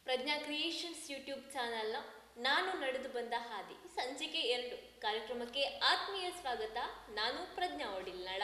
ಪ್ರಜ್ಞಾ creations YouTube ಚಾನಲ್ನ ನಾನು ನಡೆದು ಬಂದ ಹಾದಿ ಸಂಚಿಕೆ ಎರಡು ಕಾರ್ಯಕ್ರಮಕ್ಕೆ ಆತ್ಮೀಯ ಸ್ವಾಗತ ನಾನು ಪ್ರಜ್ಞಾ ಒಡಿಲ್ನಾಳ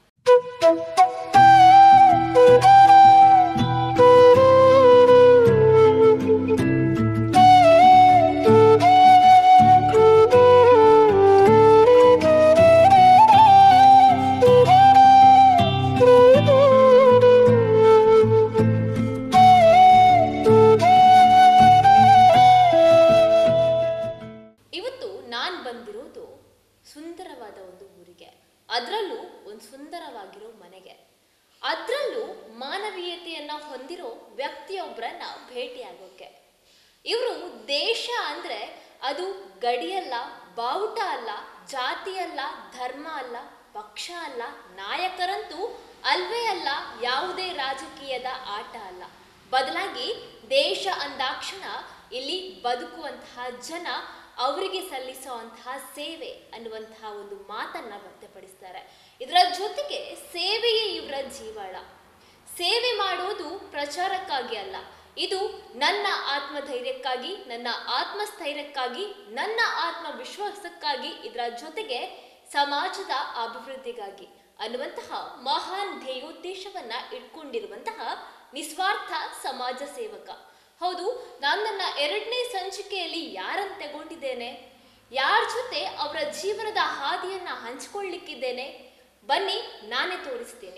ಇವತ್ತು ನಾನು ಬಂದಿರೋದು ಸುಂದರವಾದ ಒಂದು ಊರಿಗೆ ಅದರಲ್ಲೂ ಒಂದು ಸುಂದರವಾಗಿರೋ ಮನೆಗೆ ಅದರಲ್ಲೂ ಮಾನವೀಯತೆಯನ್ನ ಹೊಂದಿರೋ ವ್ಯಕ್ತಿಯೊಬ್ಬರನ್ನ ಭೇಟಿಯಾಗೋಕೆ ಇವರು ದೇಶ ಅಂದ್ರೆ ಅದು ಗಡಿಯಲ್ಲ ಬಾವುಟ ಅಲ್ಲ ಜಾತಿ ಅಲ್ಲ ಧರ್ಮ ಅಲ್ಲ ಪಕ್ಷ ಅಲ್ಲ ನಾಯಕರಂತೂ ಅಲ್ವೇ ಅಲ್ಲ ಯಾವುದೇ ರಾಜಕೀಯದ ಆಟ ಅಲ್ಲ ಬದಲಾಗಿ ದೇಶ ಅಂದಾಕ್ಷಣ ಇಲ್ಲಿ ಬದುಕುವಂತಹ ಜನ ಅವರಿಗೆ ಸಲ್ಲಿಸುವಂತಹ ಸೇವೆ ಅನ್ನುವಂತಹ ಒಂದು ಮಾತನ್ನ ವ್ಯಕ್ತಪಡಿಸ್ತಾರೆ ಇದರ ಜೊತೆಗೆ ಸೇವೆಯೇ ಇವರ ಜೀವಾಳ ಸೇವೆ ಮಾಡೋದು ಪ್ರಚಾರಕ್ಕಾಗಿ ಅಲ್ಲ ಇದು ನನ್ನ ಆತ್ಮಧೈರ್ಯಕ್ಕಾಗಿ ನನ್ನ ಆತ್ಮಸ್ಥೈರ್ಯಕ್ಕಾಗಿ ನನ್ನ ಆತ್ಮವಿಶ್ವಾಸಕ್ಕಾಗಿ ಇದರ ಜೊತೆಗೆ ಸಮಾಜದ ಅಭಿವೃದ್ಧಿಗಾಗಿ ಅನ್ನುವಂತಹ ಮಹಾನ್ ಧ್ಯೇಯೋದ್ದೇಶವನ್ನ ಇಟ್ಕೊಂಡಿರುವಂತಹ ನಿಸ್ವಾರ್ಥ ಸಮಾಜ ಸೇವಕ ಹೌದು ನಾನು ನನ್ನ ಎರಡನೇ ಸಂಚಿಕೆಯಲ್ಲಿ ಯಾರನ್ನು ತಗೊಂಡಿದ್ದೇನೆ ಯಾರ ಜೊತೆ ಅವರ ಜೀವನದ ಹಾದಿಯನ್ನ ಹಂಚಿಕೊಳ್ಳಿಕ್ಕಿದ್ದೇನೆ ಬನ್ನಿ ನಾನೇ ತೋರಿಸ್ತೇನೆ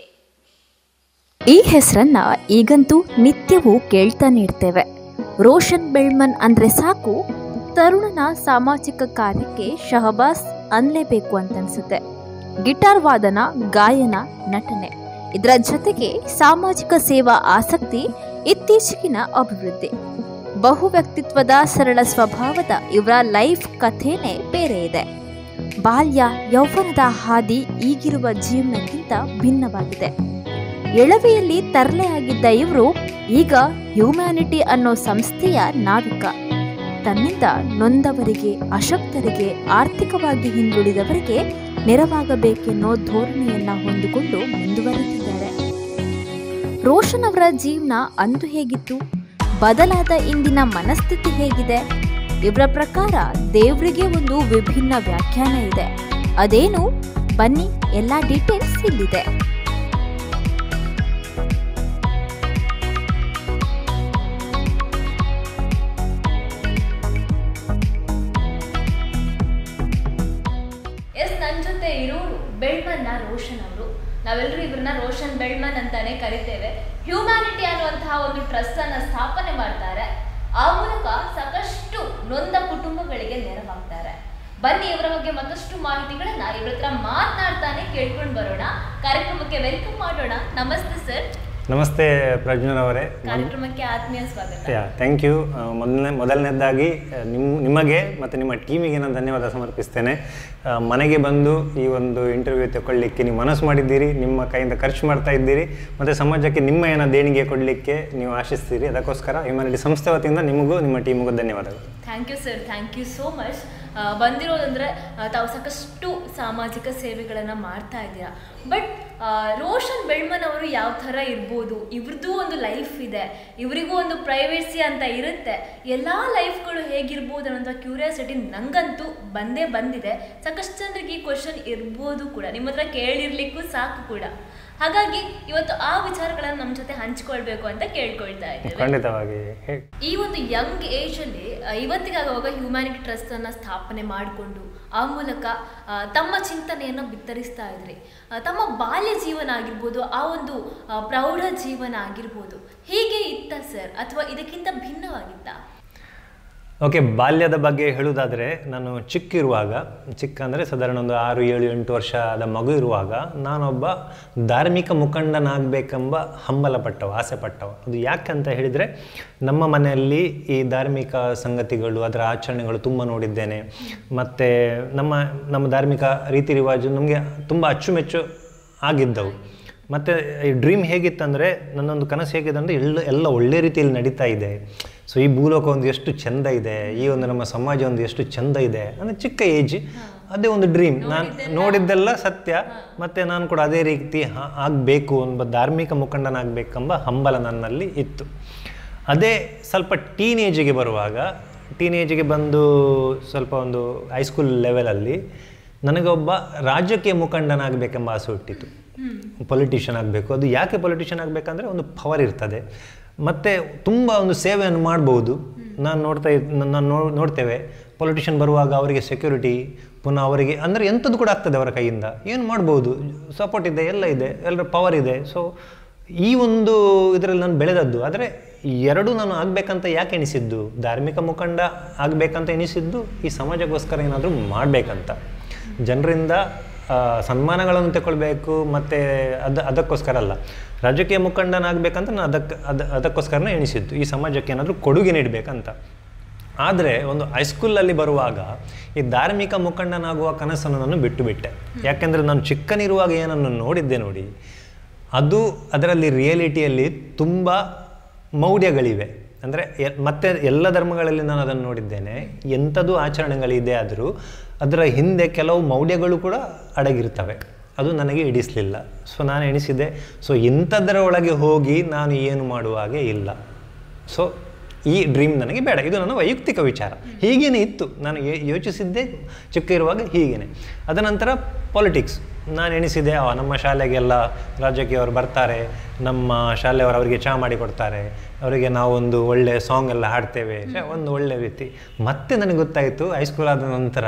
ಈ ಹೆಸರನ್ನ ಈಗಂತೂ ನಿತ್ಯವೂ ಕೇಳ್ತಾನೆ ಇರ್ತೇವೆ ರೋಷನ್ ಬೆಳ್ಮನ್ ಅಂದ್ರೆ ಸಾಕು ತರುಣನ ಸಾಮಾಜಿಕ ಕಾರ್ಯಕ್ಕೆ ಶಹಬಾಸ್ ಅನ್ಲೇಬೇಕು ಅಂತನ್ಸುತ್ತೆ ಗಿಟಾರ್ ವಾದನ ಗಾಯನ ನಟನೆ ಇದರ ಜೊತೆಗೆ ಸಾಮಾಜಿಕ ಸೇವಾ ಆಸಕ್ತಿ ಇತ್ತೀಚೆಗಿನ ಅಭಿವೃದ್ಧಿ ಬಹು ವ್ಯಕ್ತಿತ್ವದ ಸರಳ ಸ್ವಭಾವದ ಇವರ ಲೈಫ್ ಕಥೆನೇ ಬೇರೆ ಇದೆ ಬಾಲ್ಯ ಯೌವನದ ಹಾದಿ ಈಗಿರುವ ಜೀವನಕ್ಕಿಂತ ಭಿನ್ನವಾಗಿದೆ ಎಳವೆಯಲ್ಲಿ ತರಲೆಯಾಗಿದ್ದ ಇವರು ಈಗ ಹ್ಯೂಮ್ಯಾನಿಟಿ ಅನ್ನೋ ಸಂಸ್ಥೆಯ ನಾವಿಕ ತನ್ನಿಂದ ನೊಂದವರಿಗೆ ಅಶಕ್ತರಿಗೆ ಆರ್ಥಿಕವಾಗಿ ಹಿಂದುಳಿದವರಿಗೆ ನೆರವಾಗಬೇಕೆನ್ನೋ ಧೋರಣೆಯನ್ನ ಹೊಂದಿಕೊಂಡು ಮುಂದುವರೆದಿದ್ದಾರೆ ರೋಷನ್ ಅವರ ಜೀವನ ಅಂದು ಹೇಗಿತ್ತು ಬದಲಾದ ಇಂದಿನ ಮನಸ್ಥಿತಿ ಹೇಗಿದೆ ಇವರ ಪ್ರಕಾರ ದೇವರಿಗೆ ಒಂದು ವಿಭಿನ್ನ ವ್ಯಾಖ್ಯಾನ ಇದೆ ಅದೇನು ಬನ್ನಿ ಎಲ್ಲ ಡೀಟೇಲ್ಸ್ ಇಲ್ಲಿದೆ ಎಸ್ ನನ್ನ ಜೊತೆ ಇರೋರು ಬೆಳ್ಮನ್ನ ರೋಷನ್ ಅವರು ನಾವೆಲ್ಲರೂ ಇವ್ರನ್ನ ರೋಷನ್ ಬೆಳ್ಮನ್ ಅಂತಾನೆ ಕರಿತೇವೆ ಹ್ಯೂಮ್ಯಾನಿಟಿ ಅನ್ನುವಂತಹ ಒಂದು ಟ್ರಸ್ಟ್ ಅನ್ನ ಸ್ಥಾಪನೆ ಮಾಡ್ತಾರೆ ಆ ಮೂಲಕ ಸಾಕಷ್ಟು ನೊಂದ ಕುಟುಂಬಗಳಿಗೆ ನೆರವಾಗ್ತಾರೆ ಬನ್ನಿ ಇವರ ಬಗ್ಗೆ ಮತ್ತಷ್ಟು ಮಾಹಿತಿಗಳನ್ನ ಇವ್ರ ಹತ್ರ ಮಾತನಾಡ್ತಾನೆ ಕೇಳ್ಕೊಂಡು ಬರೋಣ ಕಾರ್ಯಕ್ರಮಕ್ಕೆ ವೆಲ್ಕಮ್ ಮಾಡೋಣ ನಮಸ್ತೆ ಸರ್ ನಮಸ್ತೆ ಪ್ರಜ್ಞರವರೇ ಕಾರ್ಯಕ್ರಮಕ್ಕೆ ಆತ್ಮೀಯ ಸ್ವಾಗತ ಯಾ ಥ್ಯಾಂಕ್ ಯು ಮೊದಲನೇ ಮೊದಲನೇದಾಗಿ ಆ, ನಿಮ್ಮ ನಿಮಗೆ ಮತ್ತು ನಿಮ್ಮ ಟೀಮಿಗೆ ನಾನು ಧನ್ಯವಾದ ಸಮರ್ಪಿಸ್ತೇನೆ ಆ, ಮನೆಗೆ ಬಂದು ಈ ಒಂದು ಇಂಟರ್ವ್ಯೂ ತಗೊಳ್ಳಿಕ್ಕೆ ನೀವು ಮನಸ್ಸು ಮಾಡಿದ್ದೀರಿ ನಿಮ್ಮ ಕೈಯಿಂದ ಖರ್ಚು ಮಾಡ್ತಾ ಇದ್ದೀರಿ ಮತ್ತು ಸಮಾಜಕ್ಕೆ ನಿಮ್ಮ ಏನೋ ದೇಣಿಗೆ ಕೊಡಲಿಕ್ಕೆ ನೀವು ಆಶಿಸ್ತೀರಿ ಅದಕ್ಕೋಸ್ಕರ ಹ್ಯುಮ್ಯಾನಿಟಿ ಸಂಸ್ಥೆ ವತಿಯಿಂದ ನಿಮಗೂ ನಿಮ್ಮ ಟೀಮಿಗೂ ಧನ್ಯವಾದಗಳು thank you sir thank you so much ಬಂದಿರೋದಂದ್ರೆ ಆ, ತಾವು ಸಾಕಷ್ಟು ಸಾಮಾಜಿಕ ಸೇವೆಗಳನ್ನು ಮಾಡ್ತಾ ಇದ್ದೀರಾ ಬಟ್ ರೋಷನ್ ಬೆಳ್ಮನ್ ಅವರು ಯಾವ ಥರ ಇರ್ಬೋದು ಇವ್ರದ್ದು ಒಂದು ಲೈಫ್ ಇದೆ ಇವರಿಗೂ ಒಂದು ಪ್ರೈವೇಸಿ ಅಂತ ಇರುತ್ತೆ ಎಲ್ಲ ಲೈಫ್ಗಳು ಹೇಗಿರ್ಬೋದು ಅನ್ನೋಂಥ ಕ್ಯೂರಿಯಾಸಿಟಿ ನಂಗಂತೂ ಬಂದೇ ಬಂದಿದೆ ಸಾಕಷ್ಟು ಜನರಿಗೆ ಈ ಕ್ವಶನ್ ಇರ್ಬೋದು ಕೂಡ ನಿಮ್ಮ ಹತ್ರ ಕೇಳಿರ್ಲಿಕ್ಕೂ ಸಾಕು ಕೂಡ ಹಾಗಾಗಿ ಇವತ್ತು ಆ ವಿಚಾರಗಳನ್ನು ನಮ್ಮ ಜೊತೆ ಹಂಚ್ಕೊಳ್ಬೇಕು ಅಂತ ಕೇಳ್ಕೊಳ್ತಾ ಇದ್ದೇವೆ ಖಂಡಿತವಾಗಿ ಹೇಳಿ ಈ ಒಂದು ಯಂಗ್ ಏಜ್ ಅಲ್ಲಿ ಆ, ಇವತ್ತಿಗಾಗುವಾಗ ಹ್ಯುಮ್ಯಾನಿಟಿ ಟ್ರಸ್ಟ್ ಅನ್ನ ಸ್ಥಾಪನೆ ಮಾಡಿಕೊಂಡು ಆ ಮೂಲಕ ಆ, ತಮ್ಮ ಚಿಂತನೆಯನ್ನು ಬಿತ್ತರಿಸ್ತಾ ಇದ್ರಿ ಆ, ತಮ್ಮ ಬಾಲ್ಯ ಜೀವನ ಆಗಿರ್ಬೋದು ಆ ಒಂದು ಆ, ಪ್ರೌಢ ಜೀವನ ಆಗಿರ್ಬೋದು ಹೀಗೆ ಇತ್ತ ಸರ್ ಅಥವಾ ಇದಕ್ಕಿಂತ ಭಿನ್ನವಾಗಿತ್ತ ಓಕೆ ಬಾಲ್ಯದ ಬಗ್ಗೆ ಹೇಳುವುದಾದರೆ ನಾನು ಚಿಕ್ಕ ಇರುವಾಗ ಚಿಕ್ಕ ಅಂದರೆ ಸಾಧಾರಣ ಒಂದು ಆರು ಏಳು ಎಂಟು ವರ್ಷದ ಮಗು ಇರುವಾಗ ನಾನೊಬ್ಬ ಧಾರ್ಮಿಕ ಮುಖಂಡನಾಗಬೇಕೆಂಬ ಹಂಬಲ ಪಟ್ಟವ ಆಸೆ ಪಟ್ಟವ ಅದು ಯಾಕಂತ ಹೇಳಿದರೆ ನಮ್ಮ ಮನೆಯಲ್ಲಿ ಈ ಧಾರ್ಮಿಕ ಸಂಗತಿಗಳು ಅದರ ಆಚರಣೆಗಳು ತುಂಬ ನೋಡಿದ್ದೇನೆ ಮತ್ತು ನಮ್ಮ ನಮ್ಮ ಧಾರ್ಮಿಕ ರೀತಿ ರಿವಾಜು ನಮಗೆ ತುಂಬ ಅಚ್ಚುಮೆಚ್ಚು ಆಗಿದ್ದವು ಮತ್ತು ಈ ಡ್ರೀಮ್ ಹೇಗಿತ್ತಂದರೆ ನನ್ನೊಂದು ಕನಸು ಹೇಗಿದೆ ಅಂದರೆ ಎಲ್ಲ ಎಲ್ಲ ಒಳ್ಳೆ ರೀತಿಯಲ್ಲಿ ನಡೀತಾ ಇದೆ ಸೊ ಈ ಭೂಲೋಕ ಒಂದು ಎಷ್ಟು ಚೆಂದ ಇದೆ ಈ ಒಂದು ನಮ್ಮ ಸಮಾಜ ಒಂದು ಎಷ್ಟು ಚೆಂದ ಇದೆ ಅಂದರೆ ಚಿಕ್ಕ ಏಜ್ ಅದೇ ಒಂದು ಡ್ರೀಮ್ ನಾನು ನೋಡಿದ್ದೆಲ್ಲ ಸತ್ಯ ಮತ್ತು ನಾನು ಕೂಡ ಅದೇ ರೀತಿ ಆಗಬೇಕು ಎಂಬ ಧಾರ್ಮಿಕ ಮುಖಂಡನಾಗಬೇಕೆಂಬ ಹಂಬಲ ನನ್ನಲ್ಲಿ ಇತ್ತು ಅದೇ ಸ್ವಲ್ಪ ಟೀನೇಜಿಗೆ ಬರುವಾಗ ಟೀನೇಜಿಗೆ ಬಂದು ಸ್ವಲ್ಪ ಒಂದು ಹೈಸ್ಕೂಲ್ ಲೆವೆಲಲ್ಲಿ ನನಗೊಬ್ಬ ರಾಜಕೀಯ ಮುಖಂಡನಾಗಬೇಕೆಂಬ ಆಸೆ ಹುಟ್ಟಿತು ಪೊಲಿಟಿಷಿಯನ್ ಆಗಬೇಕು ಅದು ಯಾಕೆ ಪೊಲಿಟಿಷಿಯನ್ ಆಗಬೇಕಂದ್ರೆ ಒಂದು ಪವರ್ ಇರ್ತದೆ ಮತ್ತು ತುಂಬ ಒಂದು ಸೇವೆಯನ್ನು ಮಾಡ್ಬೋದು ನಾನು ನೋಡ್ತಾ ಇದ್ ನಾನು ನೋ ನೋಡ್ತೇವೆ ಪೊಲಿಟಿಷಿಯನ್ ಬರುವಾಗ ಅವರಿಗೆ ಸೆಕ್ಯೂರಿಟಿ ಪುನಃ ಅವರಿಗೆ ಅಂದರೆ ಎಂಥದ್ದು ಕೂಡ ಆಗ್ತದೆ ಅವರ ಕೈಯಿಂದ ಏನು ಮಾಡ್ಬೋದು ಸಪೋರ್ಟ್ ಇದೆ ಎಲ್ಲ ಇದೆ ಎಲ್ಲರ ಪವರ್ ಇದೆ ಸೊ ಈ ಒಂದು ಇದರಲ್ಲಿ ನಾನು ಬೆಳೆದದ್ದು ಆದರೆ ಎರಡು ನಾನು ಆಗಬೇಕಂತ ಯಾಕೆ ಎಣಿಸಿದ್ದು ಧಾರ್ಮಿಕ ಮುಖಂಡ ಆಗಬೇಕಂತ ಎಣಿಸಿದ್ದು ಈ ಸಮಾಜಕ್ಕೋಸ್ಕರ ಏನಾದರೂ ಮಾಡಬೇಕಂತ ಜನರಿಂದ ಆ, ಸನ್ಮಾನಗಳನ್ನು ತಗೊಳ್ಬೇಕು ಮತ್ತು ಅದು ಅದಕ್ಕೋಸ್ಕರ ಅಲ್ಲ ರಾಜಕೀಯ ಮುಖಂಡನಾಗಬೇಕಂತ ನಾನು ಅದಕ್ಕೆ ಅದು ಅದಕ್ಕೋಸ್ಕರನೇ ಎಣಿಸಿದ್ದು ಈ ಸಮಾಜಕ್ಕೆ ಏನಾದರೂ ಕೊಡುಗೆ ನೀಡಬೇಕಂತ ಆದರೆ ಒಂದು ಹೈಸ್ಕೂಲಲ್ಲಿ ಬರುವಾಗ ಈ ಧಾರ್ಮಿಕ ಮುಖಂಡನಾಗುವ ಕನಸನ್ನು ನಾನು ಬಿಟ್ಟು ಬಿಟ್ಟೆ ಯಾಕೆಂದರೆ ನಾನು ಚಿಕ್ಕನಿರುವಾಗ ಏನನ್ನು ನೋಡಿದ್ದೆ ನೋಡಿ ಅದು ಅದರಲ್ಲಿ ರಿಯಾಲಿಟಿಯಲ್ಲಿ ತುಂಬ ಮೌಢ್ಯಗಳಿವೆ ಅಂದರೆ ಮತ್ತೆ ಎಲ್ಲ ಧರ್ಮಗಳಲ್ಲಿ ನಾನು ಅದನ್ನು ನೋಡಿದ್ದೇನೆ ಎಂಥದ್ದು ಆಚರಣೆಗಳಿದೆ ಆದರೂ ಅದರ ಹಿಂದೆ ಕೆಲವು ಮೌಢ್ಯಗಳು ಕೂಡ ಅಡಗಿರ್ತವೆ ಅದು ನನಗೆ ಹಿಡಿಸಲಿಲ್ಲ ಸೊ ನಾನು ಎಣಿಸಿದೆ ಸೊ ಇಂಥದ್ದರ ಒಳಗೆ ಹೋಗಿ ನಾನು ಏನು ಮಾಡುವ ಹಾಗೆ ಇಲ್ಲ ಸೊ ಈ ಡ್ರೀಮ್ ನನಗೆ ಬೇಡ ಇದು ನನ್ನ ವೈಯಕ್ತಿಕ ವಿಚಾರ ಹೀಗೇನೆ ಇತ್ತು ನಾನು ಯೋ- ಯೋಚಿಸಿದ್ದೇ ಚಿಕ್ಕ ಇರುವಾಗ ಹೀಗೇನೆ ಅದ ನಂತರ ಪಾಲಿಟಿಕ್ಸ್ ನಾನು ಎಣಿಸಿದೆ ಆ, ನಮ್ಮ ಶಾಲೆಗೆಲ್ಲ ರಾಜಕೀಯವರು ಬರ್ತಾರೆ ನಮ್ಮ ಶಾಲೆಯವರು ಅವರಿಗೆ ಚಹಾ ಮಾಡಿ ಕೊಡ್ತಾರೆ ಅವರಿಗೆ ನಾವೊಂದು ಒಳ್ಳೆ ಸಾಂಗ್ ಎಲ್ಲ ಹಾಡ್ತೇವೆ ಛೆ, ಒಂದು ಒಳ್ಳೆ ರೀತಿ ಮತ್ತೆ ನನಗೆ ಗೊತ್ತಾಯಿತು ಹೈಸ್ಕೂಲ್ ಆದ ನಂತರ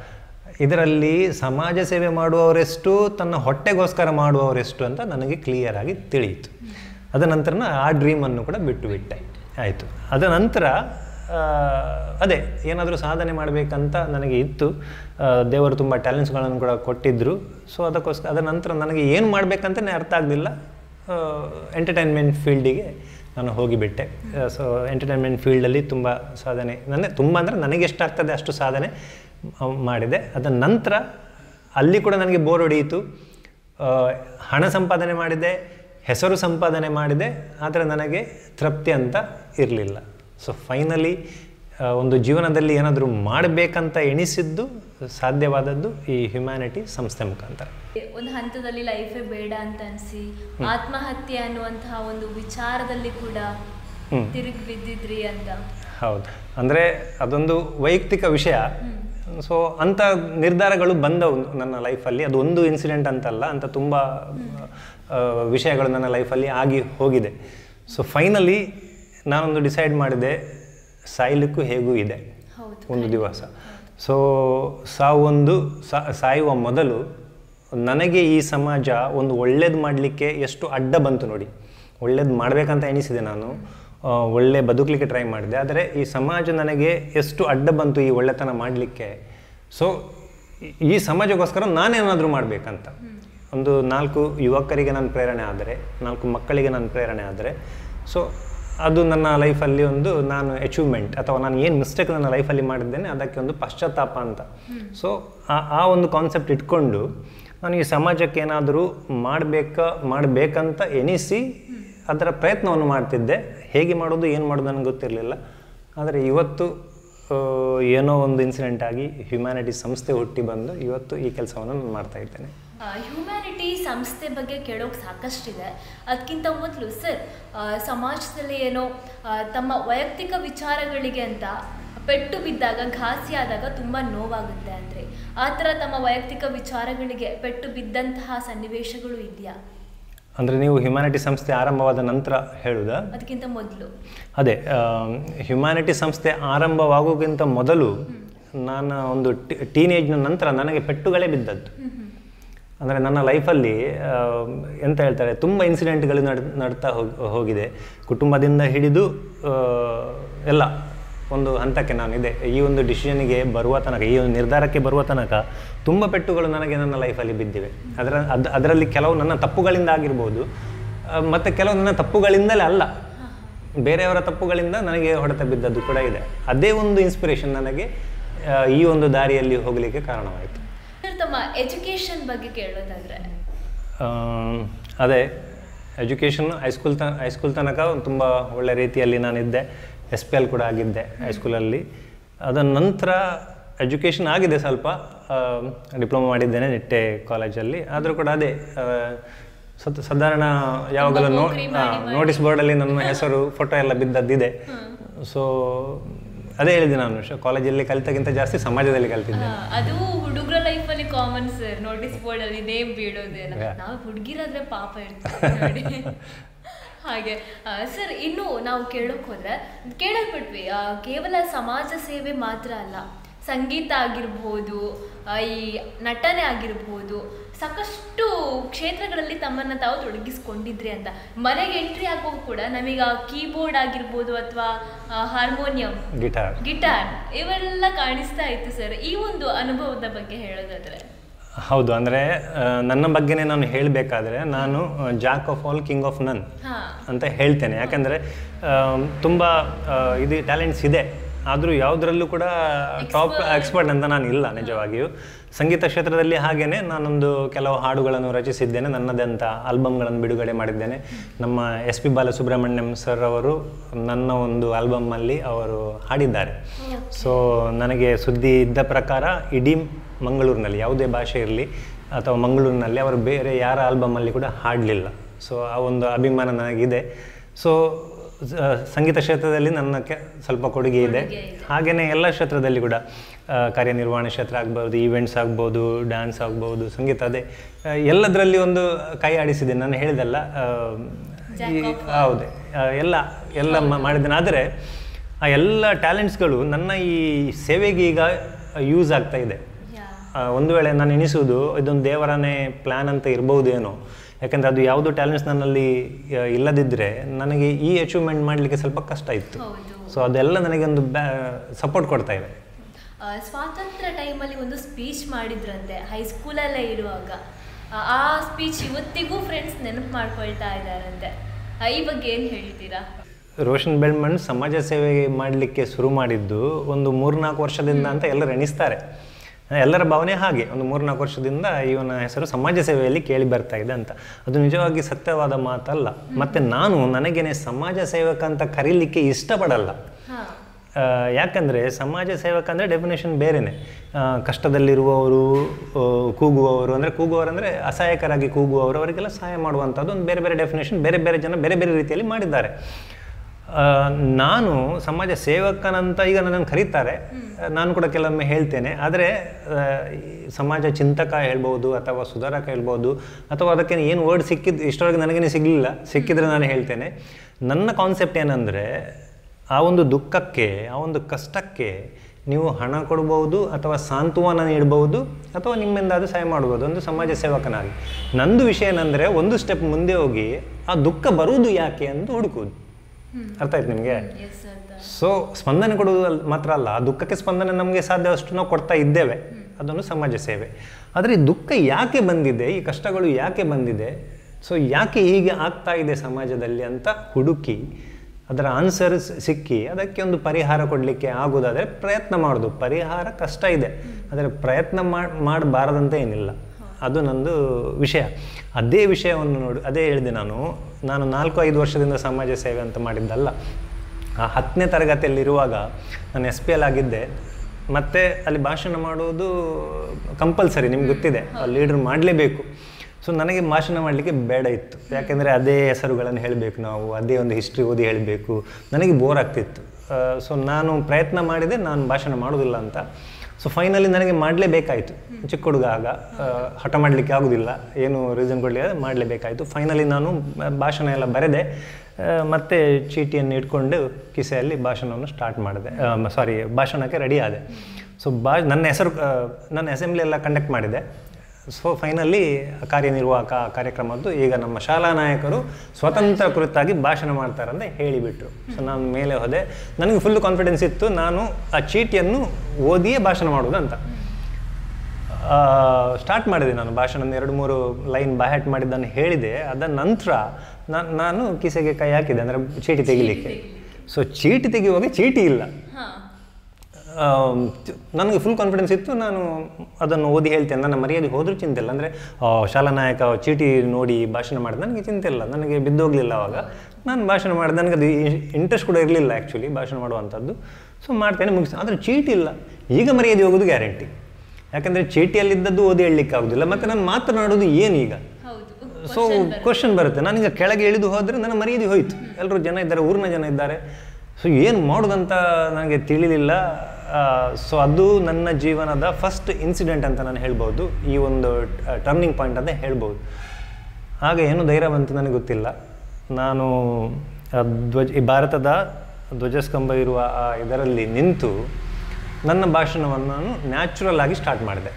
ಇದರಲ್ಲಿ ಸಮಾಜ ಸೇವೆ ಮಾಡುವವರೆಷ್ಟು ತನ್ನ ಹೊಟ್ಟೆಗೋಸ್ಕರ ಮಾಡುವವರೆಷ್ಟು ಅಂತ ನನಗೆ ಕ್ಲಿಯರ್ ಆಗಿ ತಿಳಿಯಿತು ಅದ ನಂತರ ನಾ ಆ ಡ್ರೀಮನ್ನು ಕೂಡ ಬಿಟ್ಟು ಬಿಟ್ಟೆ ಆಯಿತು ಅದ ನಂತರ ಆ, ಅದೇ ಏನಾದರೂ ಸಾಧನೆ ಮಾಡಬೇಕಂತ ನನಗೆ ಇತ್ತು ಆ, ದೇವರು ತುಂಬ ಟ್ಯಾಲೆಂಟ್ಸ್ಗಳನ್ನು ಕೂಡ ಕೊಟ್ಟಿದ್ದರು ಸೊ ಅದಕ್ಕೋಸ್ಕರ ಅದರ ನಂತರ ನನಗೆ ಏನು ಮಾಡಬೇಕಂತಲೇ ಅರ್ಥ ಆಗಲಿಲ್ಲ ಎಂಟರ್ಟೈನ್ಮೆಂಟ್ ಫೀಲ್ಡಿಗೆ ನಾನು ಹೋಗಿಬಿಟ್ಟೆ ಸೊ ಎಂಟರ್ಟೈನ್ಮೆಂಟ್ ಫೀಲ್ಡಲ್ಲಿ ತುಂಬ ಸಾಧನೆ ನನ್ನ ತುಂಬ ಅಂದರೆ ನನಗೆ ಎಷ್ಟಾಗ್ತದೆ ಅಷ್ಟು ಸಾಧನೆ ಆ, ಮಾಡಿದೆ ಅದರ ನಂತರ ಅಲ್ಲಿ ಕೂಡ ನನಗೆ ಬೋರ್ ಹೊಡೆಯಿತು ಆ, ಹಣ ಸಂಪಾದನೆ ಮಾಡಿದೆ ಹೆಸರು ಸಂಪಾದನೆ ಮಾಡಿದೆ ಆದರೆ ನನಗೆ ತೃಪ್ತಿ ಅಂತ ಇರಲಿಲ್ಲ ಸೊ ಫೈನಲಿ ಒಂದು ಜೀವನದಲ್ಲಿ ಏನಾದರೂ ಮಾಡಬೇಕಂತ ಎಣಿಸಿದ್ದು ಸಾಧ್ಯವಾದದ್ದು ಈ ಹ್ಯುಮ್ಯಾನಿಟಿ ಸಂಸ್ಥೆ ಮುಖಾಂತರ ಒಂದು ಹಂತದಲ್ಲಿ ಲೈಫೇ ಬೇಡ ಅಂತ ಅನ್ಸಿ ಆತ್ಮಹತ್ಯೆ ಅನ್ನುವಂತಹ ಒಂದು ವಿಚಾರದಲ್ಲಿ ಕೂಡ ಹ್ಮ್. ತಿರುಗಿ ಬಿದ್ದಿದ್ರಿ ಅಂತ ಹೌದು ಅಂದರೆ ಅದೊಂದು ವೈಯಕ್ತಿಕ ವಿಷಯ ಸೊ ಅಂಥ ನಿರ್ಧಾರಗಳು ಬಂದವು ನನ್ನ ಲೈಫಲ್ಲಿ ಅದು ಒಂದು ಇನ್ಸಿಡೆಂಟ್ ಅಂತಲ್ಲ ಅಂತ ತುಂಬ ಆ, ವಿಷಯಗಳು ನನ್ನ ಲೈಫಲ್ಲಿ ಆಗಿ ಹೋಗಿದೆ ಸೊ ಫೈನಲಿ ನಾನೊಂದು ಡಿಸೈಡ್ ಮಾಡಿದೆ ಸಾಯ್ಲಿಕ್ಕೂ ಹೇಗೂ ಇದೆ ಹೌದು ಒಂದು ದಿವಸ ಸೊ ಸಾವೊಂದು ಸಾ- ಸಾಯುವ ಮೊದಲು ನನಗೆ ಈ ಸಮಾಜ ಒಂದು ಒಳ್ಳೇದು ಮಾಡಲಿಕ್ಕೆ ಎಷ್ಟು ಅಡ್ಡ ಬಂತು ನೋಡಿ ಒಳ್ಳೇದು ಮಾಡಬೇಕಂತ ಎಣಿಸಿದೆ ನಾನು ಆ, ಒಳ್ಳೆ ಬದುಕಲಿಕ್ಕೆ ಟ್ರೈ ಮಾಡಿದೆ ಆದರೆ ಈ ಸಮಾಜ ನನಗೆ ಎಷ್ಟು ಅಡ್ಡ ಬಂತು ಈ ಒಳ್ಳೆತನ ಮಾಡಲಿಕ್ಕೆ ಸೊ ಈ ಸಮಾಜಕ್ಕೋಸ್ಕರ ನಾನೇನಾದರೂ ಮಾಡಬೇಕಂತ ಒಂದು ನಾಲ್ಕು ಯುವಕರಿಗೆ ನಾನು ಪ್ರೇರಣೆ ಆದರೆ ನಾಲ್ಕು ಮಕ್ಕಳಿಗೆ ನಾನು ಪ್ರೇರಣೆ ಆದರೆ ಸೊ ಅದು ನನ್ನ ಲೈಫಲ್ಲಿ ಒಂದು ನಾನು ಅಚೀವ್ಮೆಂಟ್ ಅಥವಾ ನಾನು ಏನು ಮಿಸ್ಟೇಕ್ ನನ್ನ ಲೈಫಲ್ಲಿ ಮಾಡಿದ್ದೇನೆ ಅದಕ್ಕೆ ಒಂದು ಪಶ್ಚಾತ್ತಾಪ ಅಂತ ಸೊ ಆ ಆ ಒಂದು ಕಾನ್ಸೆಪ್ಟ್ ಇಟ್ಕೊಂಡು ನಾನು ಈ ಸಮಾಜಕ್ಕೆ ಏನಾದರೂ ಮಾಡಬೇಕ ಮಾಡಬೇಕಂತ ಎನಿಸಿ ಅದರ ಪ್ರಯತ್ನವನ್ನು ಮಾಡ್ತಿದ್ದೆ ಹೇಗೆ ಮಾಡೋದು ಏನು ಮಾಡೋದು ನನಗೆ ಗೊತ್ತಿರಲಿಲ್ಲ ಆದರೆ ಇವತ್ತು ಆ, ಏನೋ ಒಂದು ಇನ್ಸಿಡೆಂಟ್ ಆಗಿ ಹ್ಯುಮ್ಯಾನಿಟಿ ಸಂಸ್ಥೆ ಹುಟ್ಟಿ ಬಂದು ಇವತ್ತು ಈ ಕೆಲಸವನ್ನು ನಾನು ಮಾಡ್ತಾ ಇದ್ದೇನೆ ಹ್ಯುಮ್ಯಾನಿಟಿ ಸಂಸ್ಥೆ ಬಗ್ಗೆ ಕೇಳೋಕೆ ಸಾಕಷ್ಟಿದೆ ಅದಕ್ಕಿಂತ ಮೊದಲು ಸರ್ ಸಮಾಜದಲ್ಲಿ ಏನೋ ಆ, ತಮ್ಮ ವೈಯಕ್ತಿಕ ವಿಚಾರಗಳಿಗೆ ಅಂತ ಪೆಟ್ಟು ಬಿದ್ದಾಗ ಘಾಸಿ ಆದಾಗ ತುಂಬ ನೋವಾಗುತ್ತೆ ಅಂದರೆ ಆ ಥರ ತಮ್ಮ ವೈಯಕ್ತಿಕ ವಿಚಾರಗಳಿಗೆ ಪೆಟ್ಟು ಬಿದ್ದಂತಹ ಸನ್ನಿವೇಶಗಳು ಇದೆಯಾ ಅಂದರೆ ನೀವು ಹ್ಯುಮ್ಯಾನಿಟಿ ಸಂಸ್ಥೆ ಆರಂಭವಾದ ನಂತರ ಹೇಳುದಾ ಅದಕ್ಕಿಂತ ಮೊದಲು ಅದೇ ಹ್ಯುಮ್ಯಾನಿಟಿ ಸಂಸ್ಥೆ ಆರಂಭವಾಗೋಕ್ಕಿಂತ ಮೊದಲು ನಾನು ಒಂದು ಟೀನೇಜ್ನ ನಂತರ ನನಗೆ ಪೆಟ್ಟುಗಳೇ ಬಿದ್ದದ್ದು ಅಂದರೆ ನನ್ನ ಲೈಫಲ್ಲಿ ಎಂತ ಹೇಳ್ತಾರೆ ತುಂಬ ಇನ್ಸಿಡೆಂಟ್ಗಳು ನಡ್ ನಡ್ತಾ ಹೋಗಿ ಹೋಗಿದೆ ಕುಟುಂಬದಿಂದ ಹಿಡಿದು ಆ, ಎಲ್ಲ ಒಂದು ಹಂತಕ್ಕೆ ನಾನಿದೆ ಈ ಒಂದು ಡಿಸಿಷನ್ಗೆ ಬರುವ ತನಕ ಈ ಒಂದು ನಿರ್ಧಾರಕ್ಕೆ ಬರುವ ತನಕ ತುಂಬ ಪೆಟ್ಟುಗಳು ನನಗೆ ನನ್ನ ಲೈಫಲ್ಲಿ ಬಿದ್ದಿವೆ ಅದರ ಅದು ಅದರಲ್ಲಿ ಕೆಲವು ನನ್ನ ತಪ್ಪುಗಳಿಂದ ಆಗಿರ್ಬೋದು ಆ, ಮತ್ತು ಕೆಲವು ನನ್ನ ತಪ್ಪುಗಳಿಂದಲೇ ಅಲ್ಲ ಬೇರೆಯವರ ತಪ್ಪುಗಳಿಂದ ನನಗೆ ಹೊಡೆತ ಬಿದ್ದದ್ದು ಕೂಡ ಇದೆ ಅದೇ ಒಂದು ಇನ್ಸ್ಪಿರೇಷನ್ ನನಗೆ ಆ, ಈ ಒಂದು ದಾರಿಯಲ್ಲಿ ಹೋಗಲಿಕ್ಕೆ ಕಾರಣವಾಯಿತು ಸರ್ ತಮ್ಮ ಎಜುಕೇಷನ್ ಬಗ್ಗೆ ಕೇಳೋದಾದ್ರೆ ಆಮ್, ಅದೇ ಎಜುಕೇಷನ್ ಹೈಸ್ಕೂಲ್ ತ ಹೈಸ್ಕೂಲ್ ತನಕ ತುಂಬ ಒಳ್ಳೆ ರೀತಿಯಲ್ಲಿ ನಾನಿದ್ದೆ ಎಸ್ ಪಿ ಎಲ್ ಕೂಡ ಆಗಿದ್ದೆ ಹೈಸ್ಕೂಲಲ್ಲಿ ಅದರ ನಂತರ ಎಜುಕೇಷನ್ ಆಗಿದೆ ಸ್ವಲ್ಪ ಡಿಪ್ಲೊಮಾ ಮಾಡಿದ್ದೇನೆ ನಿಟ್ಟೆ ಕಾಲೇಜಲ್ಲಿ ಆದರೂ ಕೂಡ ಅದೇ ಸತ್ ಸಾಧಾರಣ ಯಾವಾಗಲೂ ನೋ ಪೋಖ್ರಿ ಮಾಡಿ ಮಾಡಿ. ನೋಟಿಸ್ ಬೋರ್ಡಲ್ಲಿ ನನ್ನ ಹೆಸರು ಫೋಟೋ ಎಲ್ಲ ಬಿದ್ದದ್ದಿದೆ ಸೊ ಅದೇ ಹೇಳಿದೆ ನಾನು ಶ- ಕಾಲೇಜಲ್ಲಿ ಕಲಿತಕ್ಕಿಂತ ಜಾಸ್ತಿ ಸಮಾಜದಲ್ಲಿ ಕಲ್ತಿದ್ದೆ ಆ, ಅದು ಹುಡುಗರ ಲೈಫಲ್ಲಿ ಕಾಮನ್ ಸರ್ ನೋಟಿಸ್ ಬೋರ್ಡ್ ಅಲ್ಲಿ ನೇಮ್ ಬೀಳೋದೆಲ್ಲ Yeah. ನಾವು ಹುಡುಗಿರಾದ್ರೆ ಪಾಪ ಇರ್ತೀವಿ ನೋಡಿ ಹಾಗೆ ಸರ್ ಇನ್ನು ನಾವು ಕೇಳೋಕ್ ಹೋದ್ರೆ ಕೇಳಲ್ಪಟ್ವಿ ಆ, ಕೇವಲ ಸಮಾಜ ಸೇವೆ ಮಾತ್ರ ಅಲ್ಲ ಸಂಗೀತ ಆಗಿರ್ಬೋದು ಆ, ಈ ನಟನೆ ಆಗಿರ್ಬೋದು ಸಾಕಷ್ಟು ಕ್ಷೇತ್ರಗಳಲ್ಲಿ ತಮ್ಮನ್ನ ತಾವು ತೊಡಗಿಸ್ಕೊಂಡಿದ್ರಿ ಅಂತ ಮನೆಗೆ ಎಂಟ್ರಿ ಆಗುವಾಗ ಕೂಡ ನಮೀಗ ಕೀಬೋರ್ಡ್ ಆಗಿರ್ಬೋದು ಅಥವಾ ಹಾರ್ಮೋನಿಯಂ ಗಿಟಾರ್ ಗಿಟಾರ್ ಇವೆಲ್ಲ ಕಾಣಿಸ್ತಾ ಇತ್ತು ಸರ್ ಈ ಒಂದು ಅನುಭವದ ಬಗ್ಗೆ ಹೇಳೋದಾದ್ರೆ ಹೌದು ಅಂದರೆ ನನ್ನ ಬಗ್ಗೆನೇ ನಾನು ಹೇಳಬೇಕಾದ್ರೆ ನಾನು jack of all king of none ಹಾ ಅಂತ ಹೇಳ್ತೇನೆ ಯಾಕಂದರೆ ತುಂಬ ಇದು ಟ್ಯಾಲೆಂಟ್ಸ್ ಇದೆ ಆದರೂ ಯಾವುದರಲ್ಲೂ ಕೂಡ ಟಾಪ್ ಎಕ್ಸ್ಪರ್ಟ್ ಅಂತ ನಾನು ಇಲ್ಲ ನಿಜವಾಗಿಯೂ ಸಂಗೀತ ಕ್ಷೇತ್ರದಲ್ಲಿ ಹಾಗೇನೆ ನಾನೊಂದು ಕೆಲವು ಹಾಡುಗಳನ್ನು ರಚಿಸಿದ್ದೇನೆ ನನ್ನದೇ ಅಂತ ಆಲ್ಬಮ್ಗಳನ್ನು ಬಿಡುಗಡೆ ಮಾಡಿದ್ದೇನೆ ನಮ್ಮ ಎಸ್ ಪಿ ಬಾಲಸುಬ್ರಹ್ಮಣ್ಯಂ ಸರ್ ಅವರು ನನ್ನ ಒಂದು ಆಲ್ಬಮ್ಮಲ್ಲಿ ಅವರು ಹಾಡಿದ್ದಾರೆ ಸೊ ನನಗೆ ಸುದ್ದಿ ಇದ್ದ ಪ್ರಕಾರ ಇಡೀ ಮಂಗಳೂರಿನಲ್ಲಿ ಯಾವುದೇ ಭಾಷೆ ಇರಲಿ ಅಥವಾ ಮಂಗಳೂರಿನಲ್ಲಿ ಅವರು ಬೇರೆ ಯಾರ ಆಲ್ಬಮಲ್ಲಿ ಕೂಡ ಹಾಡಲಿಲ್ಲ ಸೊ ಆ ಒಂದು ಅಭಿಮಾನ ನನಗಿದೆ ಸೊ ಸಂಗೀತ ಕ್ಷೇತ್ರದಲ್ಲಿ ನನ್ನ ಕೆ ಸ್ವಲ್ಪ ಕೊಡುಗೆ ಇದೆ ಹಾಗೆಯೇ ಎಲ್ಲ ಕ್ಷೇತ್ರದಲ್ಲಿ ಕೂಡ ಆ, ಕಾರ್ಯನಿರ್ವಹಣೆ ಕ್ಷೇತ್ರ ಆಗ್ಬೋದು ಈವೆಂಟ್ಸ್ ಆಗ್ಬೋದು ಡ್ಯಾನ್ಸ್ ಆಗ್ಬೋದು ಸಂಗೀತ ಅದೇ ಆ, ಎಲ್ಲದರಲ್ಲಿ ಒಂದು ಕೈ ಆಡಿಸಿದೆ ನಾನು ಹೇಳಿದಲ್ಲ ಆ, ಈ ಹೌದೇ ಆ, ಎಲ್ಲ ಎಲ್ಲ ಮ- ಮಾಡಿದ್ದೇನೆ ಆದರೆ ಆ ಎಲ್ಲ ಟ್ಯಾಲೆಂಟ್ಸ್ಗಳು ನನ್ನ ಈ ಸೇವೆಗೆ ಈಗ ಯೂಸ್ ಆಗ್ತಾ ಇದೆ ಯಾ ಆ, ಒಂದು ವೇಳೆ ನಾನು ಎನಿಸುವುದು ಇದೊಂದು ದೇವರನೇ ಪ್ಲ್ಯಾನ್ ಅಂತ ಇರ್ಬೋದೇನೋ ಯಾಕಂದರೆ ಅದು ಯಾವುದು ಟ್ಯಾಲೆಂಟ್ಸ್ ನನ್ನಲ್ಲಿ ಆ, ಇಲ್ಲದಿದ್ದರೆ ನನಗೆ ಈ ಅಚೀವ್ಮೆಂಟ್ ಮಾಡಲಿಕ್ಕೆ ಸ್ವಲ್ಪ ಕಷ್ಟ ಇತ್ತು ಹೌದು ಸೊ ಅದೆಲ್ಲ ನನಗೆ ಒಂದು ಬ್ಯಾ ಸಪೋರ್ಟ್ ಕೊಡ್ತಾ ಇದೆ ಆ, ಸ್ವಾತಂತ್ರ್ಯ ಟೈಮಲ್ಲಿ ಒಂದು ಸ್ಪೀಚ್ ಮಾಡಿದ್ರಂತೆ ಹೈಸ್ಕೂಲಲ್ಲೇ ಇರುವಾಗ ಆ, ಆ ಸ್ಪೀಚ್ ಇವತ್ತಿಗೂ ಫ್ರೆಂಡ್ಸ್ ನೆನಪು ಮಾಡ್ಕೊಳ್ತಾ ಇದ್ದಾರಂತೆ ಆ, ಈ ಬಗ್ಗೆ ಏನು ಹೇಳ್ತೀರಾ ರೋಷನ್ ಬೆಳ್ಮಣ್ ಸಮಾಜ ಸೇವೆ ಮಾಡಲಿಕ್ಕೆ ಶುರು ಮಾಡಿದ್ದು ಒಂದು ಮೂರ್ನಾಲ್ಕು ವರ್ಷದಿಂದ ಅಂತ ಎಲ್ಲರೂ ಎಣಿಸ್ತಾರೆ ಎಲ್ಲರ ಭಾವನೆ ಹಾಗೆ ಒಂದು ಮೂರ್ನಾಲ್ಕು ವರ್ಷದಿಂದ ಇವನ ಹೆಸರು ಸಮಾಜ ಸೇವೆಯಲ್ಲಿ ಕೇಳಿ ಬರ್ತಾ ಇದೆ ಅಂತ ಅದು ನಿಜವಾಗಿ ಸತ್ಯವಾದ ಮಾತಲ್ಲ ಮತ್ತು ನಾನು ನನಗೇನೆ ಸಮಾಜ ಸೇವಕ ಅಂತ ಕರೀಲಿಕ್ಕೆ ಇಷ್ಟಪಡಲ್ಲ ಹಾ ಆ, ಯಾಕಂದರೆ ಸಮಾಜ ಸೇವಕ ಅಂದರೆ ಡೆಫಿನೇಷನ್ ಬೇರೆನೆ ಆ, ಕಷ್ಟದಲ್ಲಿರುವವರು ಆ, ಕೂಗುವವರು ಅಂದರೆ ಕೂಗುವವರು ಅಂದರೆ ಅಸಹಾಯಕರಾಗಿ ಕೂಗುವವರು ಅವರಿಗೆಲ್ಲ ಸಹಾಯ ಮಾಡುವಂಥದ್ದು ಒಂದು ಬೇರೆ ಬೇರೆ ಡೆಫಿನೇಷನ್ ಬೇರೆ ಬೇರೆ ಜನ ಬೇರೆ ಬೇರೆ ರೀತಿಯಲ್ಲಿ ಮಾಡಿದ್ದಾರೆ ಆ, ನಾನು ಸಮಾಜ ಸೇವಕನಂತ ಈಗ ನನ್ನನ್ನು ಕರೀತಾರೆ ನಾನು ಕೂಡ ಕೆಲವೊಮ್ಮೆ ಹೇಳ್ತೇನೆ ಆದರೆ ಆ, ಈ ಸಮಾಜ ಚಿಂತಕ ಹೇಳ್ಬೋದು ಅಥವಾ ಸುಧಾರಕ ಹೇಳ್ಬೋದು ಅಥವಾ ಅದಕ್ಕೆ ಏನು ವರ್ಡ್ ಸಿಕ್ಕಿದ್ದು ಇಷ್ಟರವರೆಗೆ ನನಗೇನೆ ಸಿಗಲಿಲ್ಲ ಸಿಕ್ಕಿದ್ರೆ ನಾನು ಹೇಳ್ತೇನೆ ನನ್ನ ಕಾನ್ಸೆಪ್ಟ್ ಏನಂದರೆ ಆ ಒಂದು ದುಃಖಕ್ಕೆ ಆ ಒಂದು ಕಷ್ಟಕ್ಕೆ ನೀವು ಹಣ ಕೊಡ್ಬೋದು ಅಥವಾ ಸಾಂತ್ವನ ನೀಡ್ಬೋದು ಅಥವಾ ನಿಮ್ಮಿಂದ ಅದು ಸಹಾಯ ಮಾಡ್ಬೋದು ಒಂದು ಸಮಾಜ ಸೇವಕನಾಗಿ ನಂದು ವಿಷಯ ಏನಂದರೆ ಒಂದು ಸ್ಟೆಪ್ ಮುಂದೆ ಹೋಗಿ ಆ ದುಃಖ ಬರುವುದು ಯಾಕೆ ಅಂತ ಹುಡುಕುವುದು ಅರ್ಥ ಆಯ್ತು ನಿಮಗೆ ಎಸ್ ಅಂತ ಸೊ ಸ್ಪಂದನೆ ಕೊಡುವುದು ಅಲ್- ಮಾತ್ರ ಅಲ್ಲ ಆ ದುಃಖಕ್ಕೆ ಸ್ಪಂದನೆ ನಮಗೆ ಸಾಧ್ಯವಷ್ಟು ನಾವು ಕೊಡ್ತಾ ಇದ್ದೇವೆ ಅದೊಂದು ಸಮಾಜ ಸೇವೆ ಆದರೆ ಈ ದುಃಖ ಯಾಕೆ ಬಂದಿದೆ ಈ ಕಷ್ಟಗಳು ಯಾಕೆ ಬಂದಿದೆ ಸೊ ಯಾಕೆ ಹೀಗೆ ಆಗ್ತಾ ಇದೆ ಸಮಾಜದಲ್ಲಿ ಅಂತ ಹುಡುಕಿ ಅದರ ಆನ್ಸರ್ ಸಿಕ್ಕಿ ಅದಕ್ಕೆ ಒಂದು ಪರಿಹಾರ ಕೊಡಲಿಕ್ಕೆ ಆಗೋದಾದರೆ ಪ್ರಯತ್ನ ಮಾಡೋದು ಪರಿಹಾರ ಕಷ್ಟ ಇದೆ ಆದರೆ ಪ್ರಯತ್ನ ಮಾಡಬಾರದಂತ ಏನಿಲ್ಲ ಅದು ನಂದು ವಿಷಯ ಅದೇ ವಿಷಯವನ್ನು ನೋಡಿ ಅದೇ ಹೇಳಿದೆ ನಾನು ನಾನು ನಾಲ್ಕು ಐದು ವರ್ಷದಿಂದ ಸಮಾಜ ಸೇವೆ ಅಂತ ಮಾಡಿದ್ದಲ್ಲ ಆ ಹತ್ತನೇ ತರಗತಿಯಲ್ಲಿರುವಾಗ ನಾನು ಎಸ್ ಪಿ ಎಲ್ ಆಗಿದ್ದೆ ಮತ್ತು ಅಲ್ಲಿ ಭಾಷಣ ಮಾಡುವುದು ಕಂಪಲ್ಸರಿ ನಿಮ್ಗೆ ಗೊತ್ತಿದೆ ಲೀಡ್ರ್ ಮಾಡಲೇಬೇಕು ಸೊ ನನಗೆ ಭಾಷಣ ಮಾಡಲಿಕ್ಕೆ ಬೇಡ ಇತ್ತು ಯಾಕೆಂದರೆ ಅದೇ ಹೆಸರುಗಳನ್ನು ಹೇಳಬೇಕು ನಾವು ಅದೇ ಒಂದು ಹಿಸ್ಟ್ರಿ ಓದಿ ಹೇಳಬೇಕು ನನಗೆ ಬೋರ್ ಆಗ್ತಿತ್ತು ಸೊ ನಾನು ಪ್ರಯತ್ನ ಮಾಡಿದೆ ನಾನು ಭಾಷಣ ಮಾಡೋದಿಲ್ಲ ಅಂತ ಸೊ ಫೈನಲಿ ನನಗೆ ಮಾಡಲೇಬೇಕಾಯಿತು ಚಿಕ್ಕ ಹುಡುಗ ಆಗ ಆ, ಹಠ ಮಾಡಲಿಕ್ಕೆ ಆಗೋದಿಲ್ಲ ಏನು ರೀಸನ್ ಕೊಡಲಿಲ್ಲ ಮಾಡಲೇಬೇಕಾಯಿತು ಫೈನಲಿ ನಾನು ಭಾಷಣ ಎಲ್ಲ ಬರೆದೆ ಆ, ಮತ್ತೆ ಚೀಟಿಯನ್ನು ಇಟ್ಕೊಂಡು ಕಿಸೆಯಲ್ಲಿ ಭಾಷಣವನ್ನು ಸ್ಟಾರ್ಟ್ ಮಾಡಿದೆ ಸಾರಿ ಭಾಷಣಕ್ಕೆ ರೆಡಿ ಆದೆ ಸೊ ಬಾ ನನ್ನ ಹೆಸರು ಆ, ನನ್ನ ಅಸೆಂಬ್ಲಿ ಎಲ್ಲ ಕಂಡಕ್ಟ್ ಮಾಡಿದೆ ಸೊ ಫೈನಲಿ ಕಾರ್ಯನಿರ್ವಾಹಕ ಕಾರ್ಯಕ್ರಮದ್ದು ಈಗ ನಮ್ಮ ಶಾಲಾ ನಾಯಕರು ಸ್ವತಂತ್ರ ಕುರಿತಾಗಿ ಭಾಷಣ ಮಾಡ್ತಾರಂತ ಹೇಳಿಬಿಟ್ರು ಸೊ ನಾನು ಮೇಲೆ ಹೋದೆ ನನಗೆ ಫುಲ್ ಕಾನ್ಫಿಡೆನ್ಸ್ ಇತ್ತು ನಾನು ಆ ಚೀಟಿಯನ್ನು ಓದಿಯೇ ಭಾಷಣ ಮಾಡೋದು ಅಂತ ಸ್ಟಾರ್ಟ್ ಮಾಡಿದೆ ನಾನು ಭಾಷಣ ಎರಡು ಮೂರು ಲೈನ್ ಬಾಹ್ಯಾಟ್ ಮಾಡಿದ್ದನ್ನು ಹೇಳಿದೆ ಅದರ ನಂತರ ನಾನು ನಾನು ಕಿಸೆಗೆ ಕೈ ಹಾಕಿದೆ ಅಂದರೆ ಚೀಟಿ ತೆಗಿಲಿಕ್ಕೆ ಸೊ ಚೀಟಿ ತೆಗೆಯುವಾಗ ಚೀಟಿ ಇಲ್ಲ ಹಾ ಆಮ್, ಚ- ನನಗೆ ಫುಲ್ ಕಾನ್ಫಿಡೆನ್ಸ್ ಇತ್ತು ನಾನು ಅದನ್ನು ಓದಿ ಹೇಳ್ತೇನೆ ನನ್ನ ಮರ್ಯಾದೆ ಹೋದರೂ ಚಿಂತೆ ಇಲ್ಲ ಅಂದರೆ ಶಾಲಾ ನಾಯಕ ಚೀಟಿ ನೋಡಿ ಭಾಷಣ ಮಾಡಿದ ನನಗೆ ಚಿಂತೆ ಇಲ್ಲ ನನಗೆ ಬಿದ್ದೋಗಲಿಲ್ಲ ಅವಾಗ ನಾನು ಭಾಷಣ ಮಾಡಿದೆ ನನಗೆ ಅದು ಇಂಟ್ರೆಸ್ಟ್ ಕೂಡ ಇರಲಿಲ್ಲ ಆ್ಯಕ್ಚುಲಿ ಭಾಷಣ ಮಾಡುವಂಥದ್ದು ಸೊ ಮಾಡ್ತೇನೆ ಮುಗಿಸ್ ಆದರೆ ಚೀಟಿ ಇಲ್ಲ ಈಗ ಮರ್ಯಾದೆ ಹೋಗೋದು ಗ್ಯಾರಂಟಿ ಯಾಕಂದರೆ ಚೀಟಿಯಲ್ಲಿದ್ದದ್ದು ಓದಿ ಹೇಳಲಿಕ್ಕೆ ಆಗೋದಿಲ್ಲ ಮತ್ತು ನಾನು ಮಾತನಾಡೋದು ಏನು ಈಗ ಹೌದು ಸೊ ಕ್ವಶನ್ ಬರುತ್ತೆ ನಾನೀಗ ಕೆಳಗೆ ಇಳಿದು ಹೋದರೆ ನನ್ನ ಮರ್ಯಾದೆ ಹೋಯಿತು ಎಲ್ಲರೂ ಜನ ಇದ್ದಾರೆ ಊರಿನ ಜನ ಇದ್ದಾರೆ ಸೊ ಏನು ಮಾಡೋದಂತ ನನಗೆ ತಿಳಿಲಿಲ್ಲ ಸೊ ಅದು ನನ್ನ ಜೀವನದ ಫಸ್ಟ್ ಇನ್ಸಿಡೆಂಟ್ ಅಂತ ನಾನು ಹೇಳ್ಬೋದು ಈ ಒಂದು ಟರ್ನಿಂಗ್ ಪಾಯಿಂಟ್ ಅಂತ ಹೇಳ್ಬೋದು ಆಗ ಏನು ಧೈರ್ಯ ಬಂತು ನನಗೆ ಗೊತ್ತಿಲ್ಲ ನಾನು ಆ ಧ್ವಜ ಈ ಭಾರತದ ಧ್ವಜಸ್ತಂಭ ಇರುವ ಆ ಇದರಲ್ಲಿ ನಿಂತು ನನ್ನ ಭಾಷಣವನ್ನು ನಾನು ನ್ಯಾಚುರಲ್ ಆಗಿ ಸ್ಟಾರ್ಟ್ ಮಾಡಿದೆ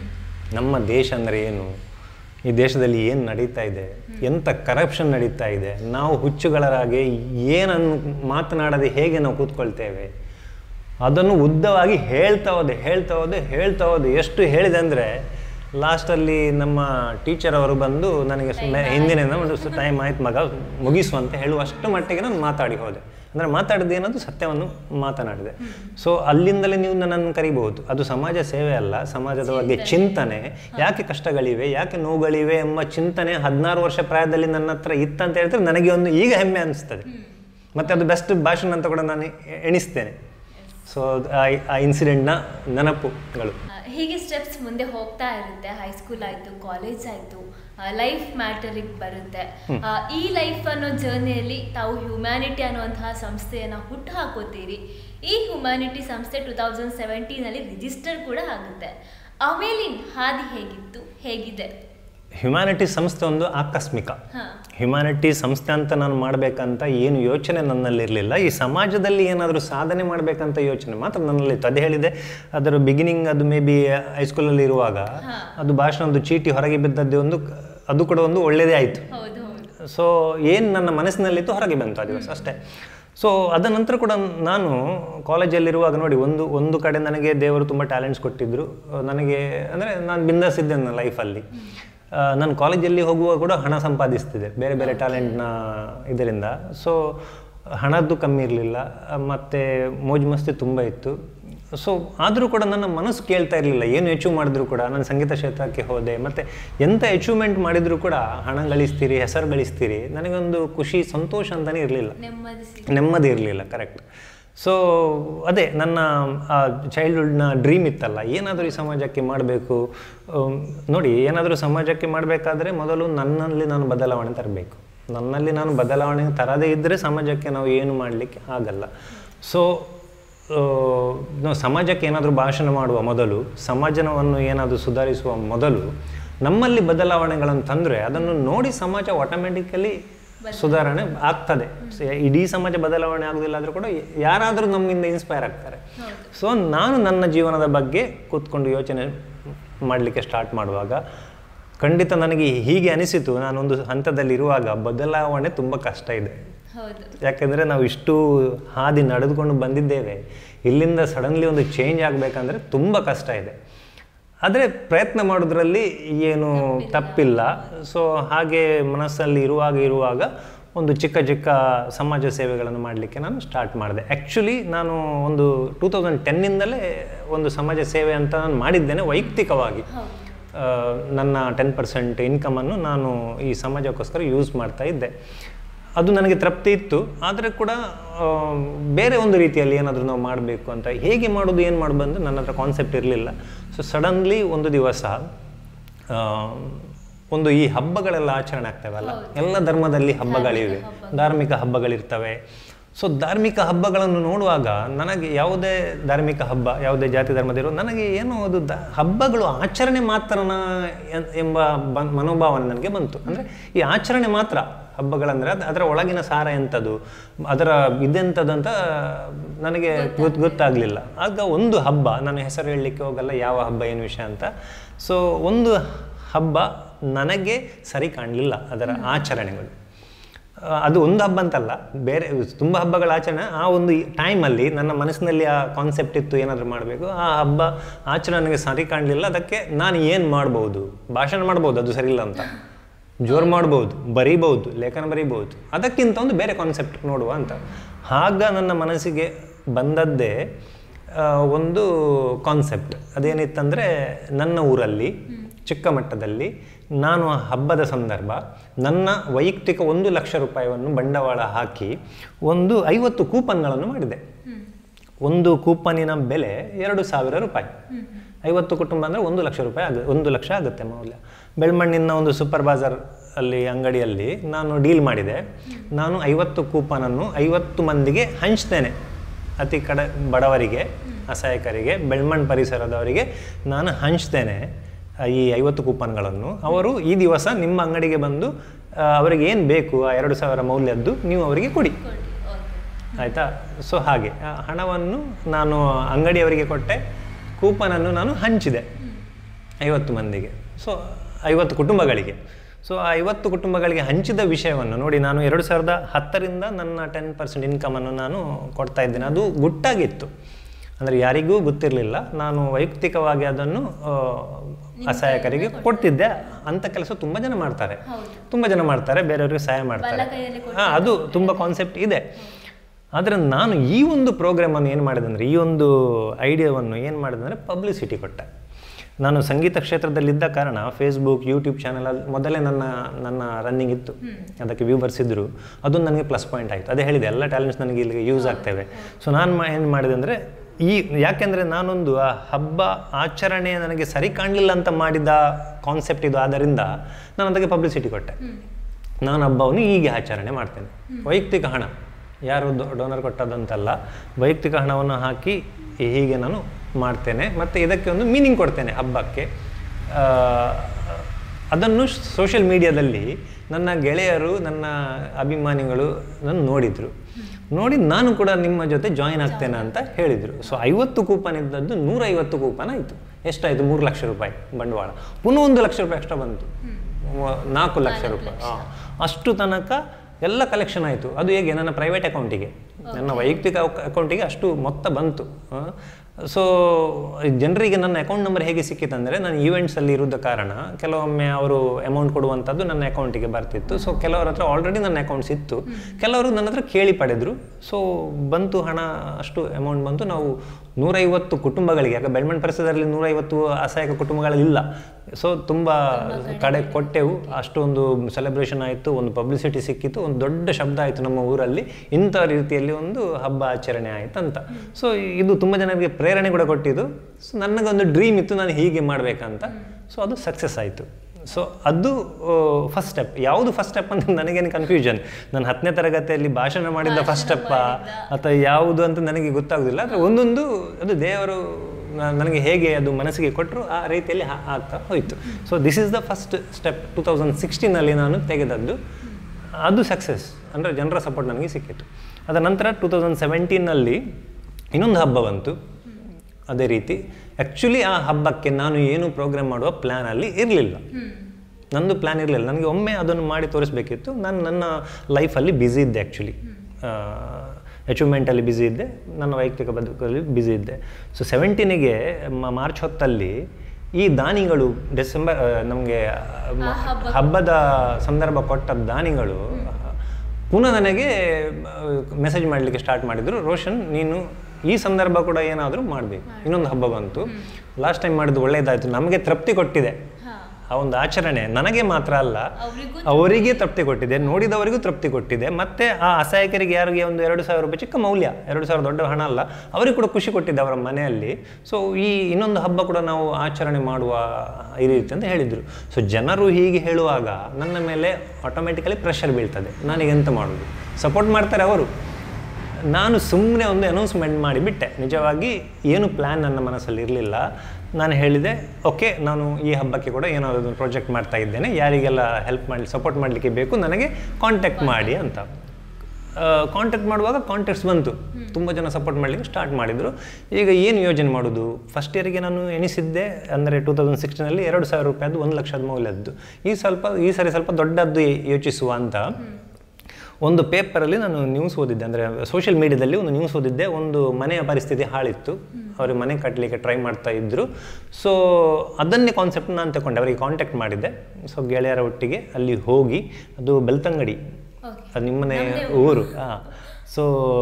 ನಮ್ಮ ದೇಶ ಅಂದರೆ ಏನು ಈ ದೇಶದಲ್ಲಿ ಏನು ನಡೀತಾ ಇದೆ ಎಂಥ ಕರಪ್ಷನ್ ನಡೀತಾ ಇದೆ ನಾವು ಹುಚ್ಚುಗಳರಾಗಿ ಏನನ್ನು ಮಾತನಾಡದೆ ಹೇಗೆ ನಾವು ಕೂತ್ಕೊಳ್ತೇವೆ ಅದನ್ನು ಉದ್ದವಾಗಿ ಹೇಳ್ತಾ ಹೋದೆ ಹೇಳ್ತಾ ಹೋದೆ ಹೇಳ್ತಾ ಹೋದೆ ಎಷ್ಟು ಹೇಳಿದೆ ಅಂದರೆ ಲಾಸ್ಟಲ್ಲಿ ನಮ್ಮ ಟೀಚರ್ ಅವರು ಬಂದು ನನಗೆ ಸುಮ್ಮನೆ ಹಿಂದಿನಿಂದ ಒಂದು ಟೈಮ್ ಆಯ್ತು ಮಗ ಮುಗಿಸು ಅಂತ ಹೇಳುವಷ್ಟು ಮಟ್ಟಿಗೆ ನಾನು ಮಾತಾಡಿ ಹೋದೆ ಅಂದರೆ ಮಾತಾಡಿದ ಏನದು ಸತ್ಯವನ್ನು ಮಾತನಾಡಿದೆ ಸೊ ಅಲ್ಲಿಂದಲೇ ನೀವು ನನ್ನನ್ನು ಕರಿಬಹುದು ಅದು ಸಮಾಜ ಸೇವೆ ಅಲ್ಲ ಸಮಾಜದ ಬಗ್ಗೆ ಚಿಂತನೆ ಯಾಕೆ ಕಷ್ಟಗಳಿವೆ ಯಾಕೆ ನೋವುಗಳಿವೆ ಎಂಬ ಚಿಂತನೆ ಹದಿನಾರು ವರ್ಷ ಪ್ರಾಯದಲ್ಲಿ ನನ್ನ ಹತ್ರ ಇತ್ತಂತ ಹೇಳಿದ್ರೆ ನನಗೆ ಒಂದು ಈಗ ಹೆಮ್ಮೆ ಅನಿಸ್ತದೆ ಮತ್ತು ಅದು ಬೆಸ್ಟ್ ಭಾಷಣ ಅಂತ ಕೂಡ ನಾನು ಎ- ಎಣಿಸ್ತೇನೆ ಸೊ ಆ ಇನ್ಸಿಡೆಂಟ್ನ ನೆನಪುಗಳು ಆ, ಹೀಗೆ ಸ್ಟೆಪ್ಸ್ ಮುಂದೆ ಹೋಗ್ತಾ ಇರುತ್ತೆ ಹೈಸ್ಕೂಲ್ ಆಯಿತು ಕಾಲೇಜ್ ಆಯಿತು ಲೈಫ್ ಮ್ಯಾಟರಿಗೆ ಬರುತ್ತೆ ಆ, ಈ ಲೈಫ್ ಅನ್ನೋ ಜರ್ನಿಯಲ್ಲಿ ತಾವು ಹ್ಯುಮ್ಯಾನಿಟಿ ಅನ್ನುವಂತಹ ಸಂಸ್ಥೆಯನ್ನು ಹುಟ್ಟು ಹಾಕೋತೀರಿ ಈ ಹ್ಯುಮ್ಯಾನಿಟಿ ಸಂಸ್ಥೆ ಟೂ ತೌಸಂಡ್ ಸೆವೆಂಟೀನಲ್ಲಿ ರಿಜಿಸ್ಟರ್ ಕೂಡ ಆಗುತ್ತೆ ಆಮೇಲಿನ ಹಾದಿ ಹೇಗಿತ್ತು ಹೇಗಿದೆ ಹ್ಯುಮ್ಯಾನಿಟಿ ಸಂಸ್ಥೆ ಒಂದು ಆಕಸ್ಮಿಕ ಹಾಂ ಹ್ಯುಮ್ಯಾನಿಟಿ ಸಂಸ್ಥೆ ಅಂತ ನಾನು ಮಾಡಬೇಕಂತ ಏನು ಯೋಚನೆ ನನ್ನಲ್ಲಿರಲಿಲ್ಲ ಈ ಸಮಾಜದಲ್ಲಿ ಏನಾದರೂ ಸಾಧನೆ ಮಾಡಬೇಕಂತ ಯೋಚನೆ ಮಾತ್ರ ನನ್ನಲ್ಲಿತ್ತು ಅದೇ ಹೇಳಿದೆ ಅದರ ಬಿಗಿನಿಂಗ್ ಅದು ಮೇ ಬಿ ಹೈಸ್ಕೂಲಲ್ಲಿ ಇರುವಾಗ ಅದು ಭಾಷಣದ್ದು ಚೀಟಿ ಹೊರಗೆ ಬಿದ್ದದ್ದೇ ಒಂದು ಅದು ಕೂಡ ಒಂದು ಒಳ್ಳೆಯದೇ ಆಯಿತು ಹೌದು ಹೌದು ಸೊ ಏನು ನನ್ನ ಮನಸ್ಸಿನಲ್ಲಿತ್ತು ಹೊರಗೆ ಬಂತು ಆ ದಿವಸ ಅಷ್ಟೇ ಸೊ ಅದ ನಂತರ ಕೂಡ ನಾನು ಕಾಲೇಜಲ್ಲಿರುವಾಗ ನೋಡಿ ಒಂದು ಒಂದು ಕಡೆ ನನಗೆ ದೇವರು ತುಂಬ ಟ್ಯಾಲೆಂಟ್ಸ್ ಕೊಟ್ಟಿದ್ದರು ನನಗೆ ಅಂದರೆ ನಾನು ಬಿಂದಾಸ್ ಇದ್ದೆ ನನ್ನ ಲೈಫಲ್ಲಿ ನಾನು ಕಾಲೇಜಲ್ಲಿ ಹೋಗುವಾಗ ಕೂಡ ಹಣ ಸಂಪಾದಿಸ್ತಿದ್ದೆ ಬೇರೆ ಬೇರೆ ಟ್ಯಾಲೆಂಟ್ನ ಇದರಿಂದ ಸೊ ಹಣದ್ದು ಕಮ್ಮಿ ಇರಲಿಲ್ಲ ಮತ್ತು ಮೋಜು ಮಸ್ತಿ ತುಂಬ ಇತ್ತು ಸೊ ಆದರೂ ಕೂಡ ನನ್ನ ಮನಸ್ಸು ಕೇಳ್ತಾ ಇರಲಿಲ್ಲ ಏನು ಅಚೀವ್ ಮಾಡಿದ್ರು ಕೂಡ ನಾನು ಸಂಗೀತ ಕ್ಷೇತ್ರಕ್ಕೆ ಹೋದೆ ಮತ್ತು ಎಂಥ ಅಚೀವ್ಮೆಂಟ್ ಮಾಡಿದರೂ ಕೂಡ ಹಣ ಗಳಿಸ್ತೀರಿ ಹೆಸರು ಗಳಿಸ್ತೀರಿ ನನಗೊಂದು ಖುಷಿ ಸಂತೋಷ ಅಂತಲೇ ಇರಲಿಲ್ಲ ನೆಮ್ಮದಿ ಸಿಗ್ ನೆಮ್ಮದಿ ಇರಲಿಲ್ಲ ಕರೆಕ್ಟ್ ಸೊ ಅದೇ ನನ್ನ ಚೈಲ್ಡ್ಹುಡ್ನ ಡ್ರೀಮ್ ಇತ್ತಲ್ಲ ಏನಾದರೂ ಈ ಸಮಾಜಕ್ಕೆ ಮಾಡಬೇಕು ನೋಡಿ ಏನಾದರೂ ಸಮಾಜಕ್ಕೆ ಮಾಡಬೇಕಾದ್ರೆ ಮೊದಲು ನನ್ನಲ್ಲಿ ನಾನು ಬದಲಾವಣೆ ತರಬೇಕು ನನ್ನಲ್ಲಿ ನಾನು ಬದಲಾವಣೆ ತರದೇ ಇದ್ದರೆ ಸಮಾಜಕ್ಕೆ ನಾವು ಏನು ಮಾಡಲಿಕ್ಕೆ ಆಗಲ್ಲ ಸೊ ನಾವು ಸಮಾಜಕ್ಕೆ ಏನಾದರೂ ಭಾಷಣ ಮಾಡುವ ಮೊದಲು ಸಮಾಜವನ್ನು ಏನಾದರೂ ಸುಧಾರಿಸುವ ಮೊದಲು ನಮ್ಮಲ್ಲಿ ಬದಲಾವಣೆಗಳನ್ನು ತಂದರೆ ಅದನ್ನು ನೋಡಿ ಸಮಾಜ ಆಟೋಮೆಟಿಕಲಿ ಸುಧಾರಣೆ ಆಗ್ತದೆ ಸೊ ಇಡೀ ಸಮಾಜ ಬದಲಾವಣೆ ಆಗೋದಿಲ್ಲ ಆದರೂ ಕೂಡ ಯಾರಾದರೂ ನಮ್ಮಿಂದ ಇನ್ಸ್ಪೈರ್ ಆಗ್ತಾರೆ ಸೊ ನಾನು ನನ್ನ ಜೀವನದ ಬಗ್ಗೆ ಕೂತ್ಕೊಂಡು ಯೋಚನೆ ಮಾಡಲಿಕ್ಕೆ ಸ್ಟಾರ್ಟ್ ಮಾಡುವಾಗ ಖಂಡಿತ ನನಗೆ ಹೀಗೆ ಅನಿಸಿತು ನಾನೊಂದು ಹಂತದಲ್ಲಿ ಇರುವಾಗ ಬದಲಾವಣೆ ತುಂಬ ಕಷ್ಟ ಇದೆ ಹೌದು ಯಾಕೆಂದರೆ ನಾವು ಇಷ್ಟು ಹಾದಿ ನಡೆದುಕೊಂಡು ಬಂದಿದ್ದೇವೆ ಇಲ್ಲಿಂದ ಸಡನ್ಲಿ ಒಂದು ಚೇಂಜ್ ಆಗಬೇಕಂದ್ರೆ ತುಂಬ ಕಷ್ಟ ಇದೆ ಆದರೆ ಪ್ರಯತ್ನ ಮಾಡೋದ್ರಲ್ಲಿ ಏನು ತಪ್ಪಿಲ್ಲ ಸೊ ಹಾಗೆ ಮನಸ್ಸಲ್ಲಿ ಇರುವಾಗ ಇರುವಾಗ ಒಂದು ಚಿಕ್ಕ ಚಿಕ್ಕ ಸಮಾಜ ಸೇವೆಗಳನ್ನು ಮಾಡಲಿಕ್ಕೆ ನಾನು ಸ್ಟಾರ್ಟ್ ಮಾಡಿದೆ ಆ್ಯಕ್ಚುಲಿ ನಾನು ಒಂದು ಟೂ ತೌಸಂಡ್ ಟೆನ್ನಿಂದಲೇ ಒಂದು ಸಮಾಜ ಸೇವೆ ಅಂತ ನಾನು ಮಾಡಿದ್ದೇನೆ ವೈಯಕ್ತಿಕವಾಗಿ ಆ, ನನ್ನ ಟೆನ್ ಪರ್ಸೆಂಟ್ ಇನ್ಕಮನ್ನು ನಾನು ಈ ಸಮಾಜಕ್ಕೋಸ್ಕರ ಯೂಸ್ ಮಾಡ್ತಾ ಇದ್ದೆ ಅದು ನನಗೆ ತೃಪ್ತಿ ಇತ್ತು ಆದರೆ ಕೂಡ ಆ, ಬೇರೆ ಒಂದು ರೀತಿಯಲ್ಲಿ ಏನಾದರೂ ನಾವು ಮಾಡಬೇಕು ಅಂತ ಹೇಗೆ ಮಾಡೋದು ಏನು ಮಾಡೋದು ಅಂದರೆ ನನ್ನ ಹತ್ರ ಕಾನ್ಸೆಪ್ಟ್ ಇರಲಿಲ್ಲ ಸೊ ಸಡನ್ಲಿ ಒಂದು ದಿವಸ ಆ, ಒಂದು ಈ ಹಬ್ಬಗಳೆಲ್ಲ ಆಚರಣೆ ಆಗ್ತವಲ್ಲ ಎಲ್ಲ ಧರ್ಮದಲ್ಲಿ ಹಬ್ಬಗಳಿವೆ ಧಾರ್ಮಿಕ ಹಬ್ಬಗಳಿರ್ತವೆ ಸೊ ಧಾರ್ಮಿಕ ಹಬ್ಬಗಳನ್ನು ನೋಡುವಾಗ ನನಗೆ ಯಾವುದೇ ಧಾರ್ಮಿಕ ಹಬ್ಬ ಯಾವುದೇ ಜಾತಿ ಧರ್ಮದಿರೋ ನನಗೆ ಏನೋ ಅದು ದ ಹಬ್ಬಗಳು ಆಚರಣೆ ಮಾತ್ರನ ಎನ್- ಎಂಬ ಬ ಮನೋಭಾವನೆ ನನಗೆ ಬಂತು ಅಂದರೆ ಈ ಆಚರಣೆ ಮಾತ್ರ ಹಬ್ಬಗಳಂದರೆ ಅದು ಅದರ ಒಳಗಿನ ಸಾರ ಎಂಥದ್ದು ಅದರ ಇದೆಂಥದ್ದು ಅಂತ ನನಗೆ ಗೊತ್ತು ಗೊತ್ತಾಗಲಿಲ್ಲ ಆಗ ಒಂದು ಹಬ್ಬ ನಾನು ಹೆಸರು ಹೇಳಲಿಕ್ಕೆ ಹೋಗಲ್ಲ ಯಾವ ಹಬ್ಬ ಏನು ವಿಷಯ ಅಂತ ಸೊ ಒಂದು ಹಬ್ಬ ನನಗೆ ಸರಿ ಕಾಣಲಿಲ್ಲ ಅದರ ಆಚರಣೆಗಳು ಆ, ಅದು ಒಂದು ಹಬ್ಬ ಅಂತಲ್ಲ ಬೇರೆ ತುಂಬ ಹಬ್ಬಗಳ ಆಚರಣೆ ಆ ಒಂದು ಟೈಮಲ್ಲಿ ನನ್ನ ಮನಸ್ಸಿನಲ್ಲಿ ಆ ಕಾನ್ಸೆಪ್ಟ್ ಇತ್ತು ಏನಾದರೂ ಮಾಡಬೇಕು ಆ ಹಬ್ಬ ಆಚರಣೆ ನನಗೆ ಸರಿ ಕಾಣಲಿಲ್ಲ ಅದಕ್ಕೆ ನಾನು ಏನು ಮಾಡ್ಬೋದು ಭಾಷಣ ಮಾಡ್ಬೋದು ಅದು ಸರಿ ಇಲ್ಲ ಅಂತ ಜೋರು ಮಾಡ್ಬೋದು ಬರೀಬಹುದು ಲೇಖನ ಬರೀಬಹುದು ಅದಕ್ಕಿಂತ ಒಂದು ಬೇರೆ ಕಾನ್ಸೆಪ್ಟ್ ನೋಡುವ ಅಂತ ಆಗ ನನ್ನ ಮನಸ್ಸಿಗೆ ಬಂದದ್ದೇ ಆ, ಒಂದು ಕಾನ್ಸೆಪ್ಟ್ ಅದೇನಿತ್ತಂದರೆ ನನ್ನ ಊರಲ್ಲಿ ಚಿಕ್ಕ ಮಟ್ಟದಲ್ಲಿ ನಾನು ಆ ಹಬ್ಬದ ಸಂದರ್ಭ ನನ್ನ ವೈಯಕ್ತಿಕ ಒಂದು ಲಕ್ಷ ರೂಪಾಯಿಯನ್ನು ಬಂಡವಾಳ ಹಾಕಿ ಒಂದು ಐವತ್ತು ಕೂಪನ್ಗಳನ್ನು ಮಾಡಿದೆ ಒಂದು ಕೂಪನಿನ ಬೆಲೆ ಎರಡು ಸಾವಿರ ರೂಪಾಯಿ ಐವತ್ತು ಕುಟುಂಬ ಅಂದರೆ ಒಂದು ಲಕ್ಷ ರೂಪಾಯಿ ಆಗ ಒಂದು ಲಕ್ಷ ಆಗುತ್ತೆ ಮೌಲ್ಯ ಬೆಳ್ಮಣ್ಣಿನ ಒಂದು ಸೂಪರ್ ಬಾಜಾರ್ ಅಲ್ಲಿ ಅಂಗಡಿಯಲ್ಲಿ ನಾನು ಡೀಲ್ ಮಾಡಿದೆ ನಾನು ಐವತ್ತು ಕೂಪನನ್ನು ಐವತ್ತು ಮಂದಿಗೆ ಹಂಚ್ತೇನೆ ಅತಿ ಕಡ ಬಡವರಿಗೆ ಅಸಹಾಯಕರಿಗೆ ಬೆಳ್ಮಣ್ ಪರಿಸರದವರಿಗೆ ನಾನು ಹಂಚ್ತೇನೆ ಆ, ಈ ಐವತ್ತು ಕೂಪನ್ಗಳನ್ನು ಅವರು ಈ ದಿವಸ ನಿಮ್ಮ ಅಂಗಡಿಗೆ ಬಂದು ಆ, ಅವರಿಗೆ ಏನು ಬೇಕು ಆ ಎರಡು ಸಾವಿರ ಮೌಲ್ಯದ್ದು ನೀವು ಅವರಿಗೆ ಕೊಡಿ ಕೊಡಿ ಓಕೆ ಆಯಿತಾ ಸೊ ಹಾಗೆ ಆ ಹಣವನ್ನು ನಾನು ಅಂಗಡಿಯವರಿಗೆ ಕೊಟ್ಟೆ ಕೂಪನನ್ನು ನಾನು ಹಂಚಿದೆ ಐವತ್ತು ಮಂದಿಗೆ ಸೊ ಐವತ್ತು ಕುಟುಂಬಗಳಿಗೆ ಸೊ ಆ ಐವತ್ತು ಕುಟುಂಬಗಳಿಗೆ ಹಂಚಿದ ವಿಷಯವನ್ನು ನೋಡಿ ನಾನು ಎರಡು ಸಾವಿರದ ಹತ್ತರಿಂದ ನನ್ನ ಟೆನ್ ಪರ್ಸೆಂಟ್ ಇನ್ಕಮನ್ನು ನಾನು ಕೊಡ್ತಾ ಇದ್ದೇನೆ ಅದು ಗುಟ್ಟಾಗಿತ್ತು ಅಂದರೆ ಯಾರಿಗೂ ಗೊತ್ತಿರಲಿಲ್ಲ ನಾನು ವೈಯಕ್ತಿಕವಾಗಿ ಅದನ್ನು ಆ, ಅಸಹಾಯಕರಿಗೆ ಕೊಡ್ತಿದ್ದೆ ಅಂಥ ಕೆಲಸ ತುಂಬ ಜನ ಮಾಡ್ತಾರೆ ಹೌದು. ತುಂಬ ಜನ ಮಾಡ್ತಾರೆ ಬೇರೆಯವ್ರಿಗೆ ಸಹಾಯ ಮಾಡ್ತಾರೆ ಬಲ ಕೈಯಲ್ಲಿ ಕೊಟ್ಟು ಹಾಂ ಅದು ತುಂಬ ಕಾನ್ಸೆಪ್ಟ್ ಇದೆ ಆದರೆ ನಾನು ಈ ಒಂದು ಪ್ರೋಗ್ರಾಮನ್ನು ಏನು ಮಾಡಿದೆ ಅಂದರೆ ಈ ಒಂದು ಐಡಿಯಾವನ್ನು ಏನು ಮಾಡಿದೆ ಅಂದರೆ ಪಬ್ಲಿಸಿಟಿ ಕೊಟ್ಟೆ ನಾನು ಸಂಗೀತ ಕ್ಷೇತ್ರದಲ್ಲಿದ್ದ ಕಾರಣ ಫೇಸ್ಬುಕ್ ಯೂಟ್ಯೂಬ್ ಚಾನಲ್ ಮೊದಲೇ ನನ್ನ ನನ್ನ ರನ್ನಿಂಗ್ ಇತ್ತು ಅದಕ್ಕೆ ವ್ಯೂವರ್ಸ್ ಇದ್ದರು ಅದೊಂದು ನನಗೆ ಪ್ಲಸ್ ಪಾಯಿಂಟ್ ಆಯಿತು ಅದೇ ಹೇಳಿದೆ ಎಲ್ಲ ಟ್ಯಾಲೆಂಟ್ಸ್ ನನಗೆ ಇಲ್ಲಿ ಯೂಸ್ ಆಗ್ತವೆ ಸೊ ನಾನು ಏನು ಮಾಡಿದೆ ಅಂದರೆ ಈ ಯಾಕೆಂದರೆ ನಾನೊಂದು ಆ ಹಬ್ಬ ಆಚರಣೆ ನನಗೆ ಸರಿ ಕಾಣಲಿಲ್ಲ ಅಂತ ಮಾಡಿದ ಕಾನ್ಸೆಪ್ಟ್ ಇದು ಆದ್ದರಿಂದ ನಾನು ಅದಕ್ಕೆ ಪಬ್ಲಿಸಿಟಿ ಕೊಟ್ಟೆ ನಾನು ಹಬ್ಬವನ್ನು ಹೀಗೆ ಆಚರಣೆ ಮಾಡ್ತೇನೆ ವೈಯಕ್ತಿಕ ಹಣ ಯಾರು ಡೋನರ್ ಕೊಟ್ಟದಂತಲ್ಲ ವೈಯಕ್ತಿಕ ಹಣವನ್ನು ಹಾಕಿ ಹೀಗೆ ನಾನು ಮಾಡ್ತೇನೆ ಮತ್ತು ಇದಕ್ಕೆ ಒಂದು ಮೀನಿಂಗ್ ಕೊಡ್ತೇನೆ ಹಬ್ಬಕ್ಕೆ ಆ, ಅದನ್ನು ಸೋಷಿಯಲ್ ಮೀಡಿಯಾದಲ್ಲಿ ನನ್ನ ಗೆಳೆಯರು ನನ್ನ ಅಭಿಮಾನಿಗಳು ನನ್ನ ನೋಡಿದರು ನೋಡಿ ನಾನು ಕೂಡ ನಿಮ್ಮ ಜೊತೆ ಜಾಯಿನ್ ಆಗ್ತೇನೆ ಅಂತ ಹೇಳಿದರು ಸೊ ಐವತ್ತು ಕೂಪನ್ ಇದ್ದದ್ದು ನೂರೈವತ್ತು ಕೂಪನ್ ಆಯಿತು ಎಷ್ಟಾಯಿತು ಮೂರು ಲಕ್ಷ ರೂಪಾಯಿ ಬಂಡವಾಳ ಪುನಃ ಒಂದು ಲಕ್ಷ ರೂಪಾಯಿ ಎಕ್ಸ್ಟ್ರಾ ಬಂತು ಮ- ನಾಲ್ಕು ಲಕ್ಷ ರೂಪಾಯಿ ಹಾಂ ಅಷ್ಟು ತನಕ ಎಲ್ಲ ಕಲೆಕ್ಷನ್ ಆಯಿತು ಅದು ಹೇಗೆ ನನ್ನ ಪ್ರೈವೇಟ್ ಅಕೌಂಟಿಗೆ ನನ್ನ ವೈಯಕ್ತಿಕ ಅಕೌಂಟಿಗೆ ಅಷ್ಟು ಮೊತ್ತ ಬಂತು ಸೊ ಜನರಿಗೆ ನನ್ನ ಅಕೌಂಟ್ ನಂಬರ್ ಹೇಗೆ ಸಿಕ್ಕಿತ್ತಂದರೆ ನಾನು ಈವೆಂಟ್ಸಲ್ಲಿ ಇರೋದ ಕಾರಣ ಕೆಲವೊಮ್ಮೆ ಅವರು ಅಮೌಂಟ್ ಕೊಡುವಂಥದ್ದು ನನ್ನ ಅಕೌಂಟಿಗೆ ಬರ್ತಿತ್ತು ಸೊ ಕೆಲವರ ಹತ್ರ ಆಲ್ರೆಡಿ ನನ್ನ ಅಕೌಂಟ್ಸ್ ಇತ್ತು ಕೆಲವರು ನನ್ನ ಹತ್ರ ಕೇಳಿ ಪಡೆದರು ಸೊ ಬಂತು ಹಣ ಅಷ್ಟು ಅಮೌಂಟ್ ಬಂತು ನಾವು ನೂರೈವತ್ತು ಕುಟುಂಬಗಳಿಗೆ ಯಾಕೆ ಬೆಳ್ಮಣ್ ಪರಿಸರದಲ್ಲಿ ನೂರೈವತ್ತು ಅಸಹಾಯಕ ಕುಟುಂಬಗಳಿಲ್ಲ ಸೊ ತುಂಬ ಕಡೆ ಕೊಟ್ಟೆವು ಅಷ್ಟೊಂದು ಸೆಲೆಬ್ರೇಷನ್ ಆಯಿತು ಒಂದು ಪಬ್ಲಿಸಿಟಿ ಸಿಕ್ಕಿತು ಒಂದು ದೊಡ್ಡ ಶಬ್ದ ಆಯಿತು ನಮ್ಮ ಊರಲ್ಲಿ ಇಂಥ ರೀತಿಯಲ್ಲಿ ಒಂದು ಹಬ್ಬ ಆಚರಣೆ ಆಯ್ತು ಅಂತ ಸೊ ಇದು ತುಂಬ ಜನರಿಗೆ ಪ್ರೇರಣೆ ಕೂಡ ಕೊಟ್ಟಿದ್ದು ಸೊ ನನಗೊಂದು ಡ್ರೀಮ್ ಇತ್ತು ನಾನು ಹೀಗೆ ಮಾಡಬೇಕಂತ ಸೊ ಅದು ಸಕ್ಸಸ್ ಆಯಿತು ಸೊ ಅದು ಫಸ್ಟ್ ಸ್ಟೆಪ್ ಯಾವುದು ಫಸ್ಟ್ ಸ್ಟೆಪ್ ಅಂತ ನನಗೇನು ಕನ್ಫ್ಯೂಷನ್ ನಾನು ಹತ್ತನೇ ತರಗತಿಯಲ್ಲಿ ಭಾಷಣ ಮಾಡಿದ್ದ ಫಸ್ಟ್ ಸ್ಟೆಪ್ಪಾ ಅಥವಾ ಯಾವುದು ಅಂತ ನನಗೆ ಗೊತ್ತಾಗೋದಿಲ್ಲ ಆದರೆ ಒಂದೊಂದು ಅದು ದೇವರು ನ- ನನಗೆ ಹೇಗೆ ಅದು ಮನಸ್ಸಿಗೆ ಕೊಟ್ಟರು ಆ ರೀತಿಯಲ್ಲಿ ಹಾ- ಆಗ್ತಾ ಹೋಯಿತು so this is the first step two thousand ಸಿಕ್ಸ್ಟೀನಲ್ಲಿ ನಾನು ತೆಗೆದದ್ದು ಅದು ಸಕ್ಸಸ್ ಅಂದರೆ ಜನರ ಸಪೋರ್ಟ್ ನನಗೆ ಸಿಕ್ಕಿತ್ತು ಅದರ ನಂತರ ಟೂ ತೌಸಂಡ್ ಸೆವೆಂಟೀನಲ್ಲಿ ಇನ್ನೊಂದು ಹಬ್ಬ ಬಂತು ಅದೇ ರೀತಿ ಆ್ಯಕ್ಚುಲಿ ಆ ಹಬ್ಬಕ್ಕೆ ನಾನು ಏನು ಪ್ರೋಗ್ರಾಮ್ ಮಾಡುವ ಪ್ಲ್ಯಾನಲ್ಲಿ ಇರಲಿಲ್ಲ ನಂದು ಪ್ಲ್ಯಾನ್ ಇರಲಿಲ್ಲ ನನಗೆ ಒಮ್ಮೆ ಅದನ್ನು ಮಾಡಿ ತೋರಿಸ್ಬೇಕಿತ್ತು ನಾನು ನನ್ನ ಲೈಫಲ್ಲಿ ಬ್ಯುಸಿ ಇದ್ದೆ ಆ್ಯಕ್ಚುಲಿ ಅಚೀವ್ಮೆಂಟಲ್ಲಿ ಬ್ಯುಸಿ ಇದ್ದೆ ನನ್ನ ವೈಯಕ್ತಿಕ ಬದುಕಲ್ಲಿ ಬ್ಯುಸಿ ಇದ್ದೆ ಸೊ ಸೆವೆಂಟೀನಿಗೆ ಮಾರ್ಚ್ ಹೊತ್ತಲ್ಲಿ ಈ ದಾನಿಗಳು ಡಿಸೆಂಬರ್ ನಮಗೆ ಹಬ್ಬದ ಸಂದರ್ಭ ಕೊಟ್ಟ ದಾನಿಗಳು ಪುನಃ ನನಗೆ ಮೆಸೇಜ್ ಮಾಡಲಿಕ್ಕೆ ಸ್ಟಾರ್ಟ್ ಮಾಡಿದರು ರೋಷನ್ ನೀನು ಈ ಸಂದರ್ಭ ಕೂಡ ಏನಾದರೂ ಮಾಡಬೇಕು ಇನ್ನೊಂದು ಹಬ್ಬ ಬಂತು ಲಾಸ್ಟ್ ಟೈಮ್ ಮಾಡಿದ್ದು ಒಳ್ಳೇದಾಯಿತು ನಮಗೆ ತೃಪ್ತಿ ಕೊಟ್ಟಿದೆ ಹಾ ಆ ಒಂದು ಆಚರಣೆ ನನಗೆ ಮಾತ್ರ ಅಲ್ಲ ಅವರಿಗೂ ಅವರಿಗೆ ತೃಪ್ತಿ ಕೊಟ್ಟಿದೆ ನೋಡಿದವರಿಗೂ ತೃಪ್ತಿ ಕೊಟ್ಟಿದೆ ಮತ್ತೆ ಆ ಅಸಹಾಯಕರಿಗೆ ಯಾರಿಗೆ ಒಂದು ಎರಡು ಸಾವಿರ ರೂಪಾಯಿ ಚಿಕ್ಕ ಮೌಲ್ಯ ಎರಡು ಸಾವಿರ ದೊಡ್ಡ ಹಣ ಅಲ್ಲ ಅವರಿಗೆ ಕೂಡ ಖುಷಿ ಕೊಟ್ಟಿದೆ ಅವರ ಮನೆಯಲ್ಲಿ ಸೊ ಈ ಇನ್ನೊಂದು ಹಬ್ಬ ಕೂಡ ನಾವು ಆಚರಣೆ ಮಾಡುವ ಈ ರೀತಿ ಅಂತ ಹೇಳಿದರು ಸೊ ಜನರು ಹೀಗೆ ಹೇಳುವಾಗ ನನ್ನ ಮೇಲೆ ಆಟೋಮೆಟಿಕಲಿ ಪ್ರೆಷರ್ ಬೀಳ್ತದೆ ನನಗೆ ಎಂತ ಮಾಡೋದು ಸಪೋರ್ಟ್ ಮಾಡ್ತಾರೆ ಅವರು ನಾನು ಸುಮ್ಮನೆ ಒಂದು ಅನೌನ್ಸ್ಮೆಂಟ್ ಮಾಡಿ ಬಿಟ್ಟೆ ನಿಜವಾಗಿ ಏನು ಪ್ಲ್ಯಾನ್ ನನ್ನ ಮನಸ್ಸಲ್ಲಿ ಇರಲಿಲ್ಲ ನಾನು ಹೇಳಿದೆ ಓಕೆ ನಾನು ಈ ಹಬ್ಬಕ್ಕೆ ಕೂಡ ಏನಾದರೂ ಒಂದು ಪ್ರಾಜೆಕ್ಟ್ ಮಾಡ್ತಾ ಇದ್ದೇನೆ ಯಾರಿಗೆಲ್ಲ ಹೆಲ್ಪ್ ಮಾಡಿ ಸಪೋರ್ಟ್ ಮಾಡಲಿಕ್ಕೆ ಬೇಕು ನನಗೆ ಕಾಂಟ್ಯಾಕ್ಟ್ ಮಾಡಿ ಅಂತ ಕಾಂಟ್ಯಾಕ್ಟ್ ಮಾಡುವಾಗ ಕಾಂಟ್ಯಾಕ್ಟ್ಸ್ ಬಂತು ತುಂಬ ಜನ ಸಪೋರ್ಟ್ ಮಾಡಲಿಕ್ಕೆ ಸ್ಟಾರ್ಟ್ ಮಾಡಿದರು ಈಗ ಏನು ಯೋಜನೆ ಮಾಡೋದು ಫಸ್ಟ್ ಇಯರಿಗೆ ನಾನು ಎಣಿಸಿದ್ದೆ ಅಂದರೆ ಟೂ ತೌಸಂಡ್ ಸಿಕ್ಸ್ಟೀನಲ್ಲಿ ಎರಡು ಸಾವಿರ ರೂಪಾಯಿದು ಒಂದು ಲಕ್ಷದ ಮೌಲ್ಯದ್ದು ಈ ಸ್ವಲ್ಪ ಈ ಸರಿ ಸ್ವಲ್ಪ ದೊಡ್ಡದ್ದು ಯೋಚಿಸುವ ಅಂತ ಒಂದು ಪೇಪರಲ್ಲಿ ನಾನು ನ್ಯೂಸ್ ಓದಿದ್ದೆ ಅಂದರೆ ಸೋಷಿಯಲ್ ಮೀಡಿಯಾದಲ್ಲಿ ಒಂದು ನ್ಯೂಸ್ ಓದಿದ್ದೆ ಒಂದು ಮನೆಯ ಪರಿಸ್ಥಿತಿ ಹಾಳಿತ್ತು ಅವರು ಮನೆ ಕಟ್ಟಲಿಕ್ಕೆ ಟ್ರೈ ಮಾಡ್ತಾ ಇದ್ದರು ಸೊ ಅದನ್ನೇ ಕಾನ್ಸೆಪ್ಟ್ ನಾನು ತಗೊಂಡೆ ಅವರಿಗೆ ಕಾಂಟ್ಯಾಕ್ಟ್ ಮಾಡಿದ್ದೆ ಸೊ ಗೆಳೆಯರ ಒಟ್ಟಿಗೆ ಅಲ್ಲಿ ಹೋಗಿ ಅದು ಬೆಳ್ತಂಗಡಿ ಓಕೆ ಅದು ನಿಮ್ಮನೆ ಊರು ಹಾಂ ಸೊ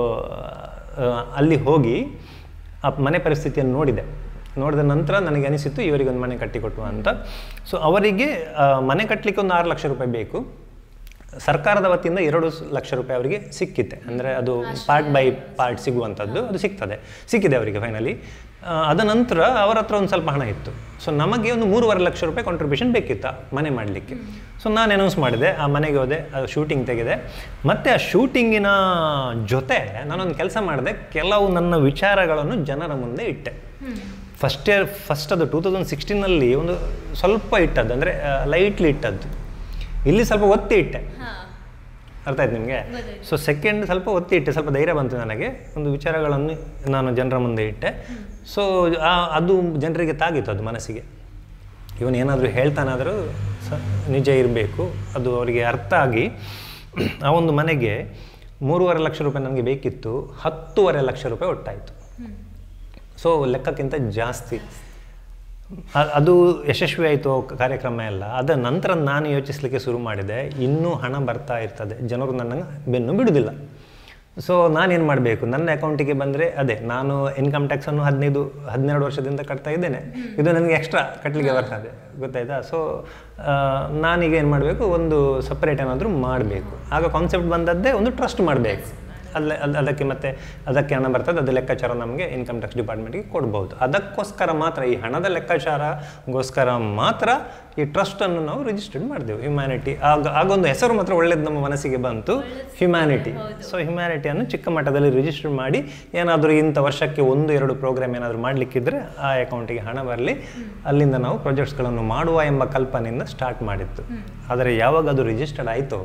ಅಲ್ಲಿ ಹೋಗಿ ಆ ಮನೆ ಪರಿಸ್ಥಿತಿಯನ್ನು ನೋಡಿದೆ ನೋಡಿದ ನಂತರ ನನಗೆ ಅನಿಸಿತ್ತು ಇವರಿಗೆ ಒಂದು ಮನೆ ಕಟ್ಟಿಕೊಟ್ಟುವ ಅಂತ ಸೊ ಅವರಿಗೆ ಆ, ಮನೆ ಕಟ್ಟಲಿಕ್ಕೆ ಒಂದು ಆರು ಲಕ್ಷ ರೂಪಾಯಿ ಬೇಕು ಸರ್ಕಾರದ ವತಿಯಿಂದ ಎರಡು ಸ್- ಲಕ್ಷ ರೂಪಾಯಿ ಅವರಿಗೆ ಸಿಕ್ಕಿತ್ತೆ ಅಂದರೆ ಅದು ಪಾರ್ಟ್ ಬೈ ಪಾರ್ಟ್ ಸಿಗುವಂಥದ್ದು ಅದು ಸಿಗ್ತದೆ ಸಿಕ್ಕಿದೆ ಅವರಿಗೆ ಫೈನಲಿ ಆ, ಅದ ನಂತರ ಅವರ ಹತ್ರ ಒಂದು ಸ್ವಲ್ಪ ಹಣ ಇತ್ತು ಸೊ ನಮಗೆ ಒಂದು ಮೂರುವರೆ ಲಕ್ಷ ರೂಪಾಯಿ ಕಾಂಟ್ರಿಬ್ಯೂಷನ್ ಬೇಕಿತ್ತು ಆ ಮನೆ ಮಾಡಲಿಕ್ಕೆ ಸೊ ನಾನು ಅನೌನ್ಸ್ ಮಾಡಿದೆ ಆ ಮನೆಗೆ ಹೋದೆ ಅದು ಶೂಟಿಂಗ್ ತೆಗೆದೆ ಮತ್ತು ಆ ಶೂಟಿಂಗಿನ ಜೊತೆ ನಾನೊಂದು ಕೆಲಸ ಮಾಡಿದೆ ಕೆಲವು ನನ್ನ ವಿಚಾರಗಳನ್ನು ಜನರ ಮುಂದೆ ಇಟ್ಟೆ ಫಸ್ಟ್ ಇಯರ್ ಫಸ್ಟ್ ಅದು ಟೂ ತೌಸಂಡ್ ಸಿಕ್ಸ್ಟೀನಲ್ಲಿ ಒಂದು ಸ್ವಲ್ಪ ಇಟ್ಟದ್ದು ಅಂದರೆ ಲೈಟ್ಲಿ ಇಟ್ಟದ್ದು ಇಲ್ಲಿ ಸ್ವಲ್ಪ ಒತ್ತಿ ಇಟ್ಟೆ ಹಾಂ ಅರ್ಥ ಆಯ್ತು ನಿಮಗೆ ಗೊತ್ತಾಯ್ತು. ಸೊ ಸೆಕೆಂಡ್ ಸ್ವಲ್ಪ ಒತ್ತಿ ಇಟ್ಟೆ ಸ್ವಲ್ಪ ಧೈರ್ಯ ಬಂತು ನನಗೆ ಒಂದು ವಿಚಾರಗಳನ್ನು ನಾನು ಜನರ ಮುಂದೆ ಇಟ್ಟೆ ಸೊ ಅದು ಜನರಿಗೆ ತಾಗಿತ್ತು ಅದು ಮನಸ್ಸಿಗೆ ಇವನು ಏನಾದರೂ ಹೇಳ್ತಾನಾದರೂ ಸ ನಿಜ ಇರಬೇಕು ಅದು ಅವರಿಗೆ ಅರ್ಥ ಆಗಿ ಆ ಒಂದು ಮನೆಗೆ ಮೂರುವರೆ ಲಕ್ಷ ರೂಪಾಯಿ ನನಗೆ ಬೇಕಿತ್ತು ಹತ್ತೂವರೆ ಲಕ್ಷ ರೂಪಾಯಿ ಒಟ್ಟಾಯಿತು ಸೊ ಲೆಕ್ಕಕ್ಕಿಂತ ಜಾಸ್ತಿ ಅ- ಅದು ಯಶಸ್ವಿ ಆಯಿತು ಕಾರ್ಯಕ್ರಮ ಎಲ್ಲ ಅದರ ನಂತರ ನಾನು ಯೋಚಿಸಲಿಕ್ಕೆ ಶುರು ಮಾಡಿದೆ ಇನ್ನೂ ಹಣ ಬರ್ತಾ ಇರ್ತದೆ ಜನರು ನನ್ನ ಬೆನ್ನು ಬಿಡುವುದಿಲ್ಲ ಸೊ ನಾನೇನು ಮಾಡಬೇಕು ನನ್ನ ಅಕೌಂಟಿಗೆ ಬಂದರೆ ಅದೇ ನಾನು ಇನ್ಕಮ್ ಟ್ಯಾಕ್ಸನ್ನು ಹದಿನೈದು ಹನ್ನೆರಡು ವರ್ಷದಿಂದ ಕಟ್ತಾ ಇದ್ದೇನೆ ಇದು ನನಗೆ ಎಕ್ಸ್ಟ್ರಾ ಕಟ್ಟಲಿಕ್ಕೆ ಬರ್ತದೆ ಗೊತ್ತಾಯ್ತಾ ಸೊ ನಾನೀಗ ಏನು ಮಾಡಬೇಕು ಒಂದು ಸಪ್ರೇಟ್ ಏನಾದರೂ ಮಾಡಬೇಕು ಆಗ ಕಾನ್ಸೆಪ್ಟ್ ಬಂದದ್ದೇ ಒಂದು ಟ್ರಸ್ಟ್ ಮಾಡಬೇಕು ಅಲ್ಲೇ ಅದ್ ಅದಕ್ಕೆ ಮತ್ತೆ ಅದಕ್ಕೆ ಹಣ ಬರ್ತದೆ ಅದು ಲೆಕ್ಕಾಚಾರ ನಮಗೆ ಇನ್ಕಮ್ ಟ್ಯಾಕ್ಸ್ ಡಿಪಾರ್ಟ್ಮೆಂಟ್ಗೆ ಕೊಡ್ಬೋದು ಅದಕ್ಕೋಸ್ಕರ ಮಾತ್ರ ಈ ಹಣದ ಲೆಕ್ಕಾಚಾರಗೋಸ್ಕರ ಮಾತ್ರ ಈ ಟ್ರಸ್ಟನ್ನು ನಾವು ರಿಜಿಸ್ಟರ್ಡ್ ಮಾಡಿದೆವು ಹ್ಯುಮ್ಯಾನಿಟಿ ಆಗ ಆಗೊಂದು ಹೆಸರು ಮಾತ್ರ ಒಳ್ಳೇದು ನಮ್ಮ ಮನಸ್ಸಿಗೆ ಬಂತು ಹ್ಯುಮ್ಯಾನಿಟಿ ಸೊ ಹ್ಯುಮ್ಯಾನಿಟಿಯನ್ನು ಚಿಕ್ಕ ಮಟ್ಟದಲ್ಲಿ ರಿಜಿಸ್ಟರ್ ಮಾಡಿ ಏನಾದರೂ ಇಂಥ ವರ್ಷಕ್ಕೆ ಒಂದು ಎರಡು ಪ್ರೋಗ್ರಾಮ್ ಏನಾದರೂ ಮಾಡಲಿಕ್ಕಿದ್ರೆ ಆ ಅಕೌಂಟಿಗೆ ಹಣ ಬರಲಿ ಅಲ್ಲಿಂದ ನಾವು ಪ್ರಾಜೆಕ್ಟ್ಸ್ಗಳನ್ನು ಮಾಡುವ ಎಂಬ ಕಲ್ಪನೆಯಿಂದ ಸ್ಟಾರ್ಟ್ ಮಾಡಿತ್ತು ಆದರೆ ಯಾವಾಗ ಅದು ರಿಜಿಸ್ಟರ್ಡ್ ಆಯಿತೋ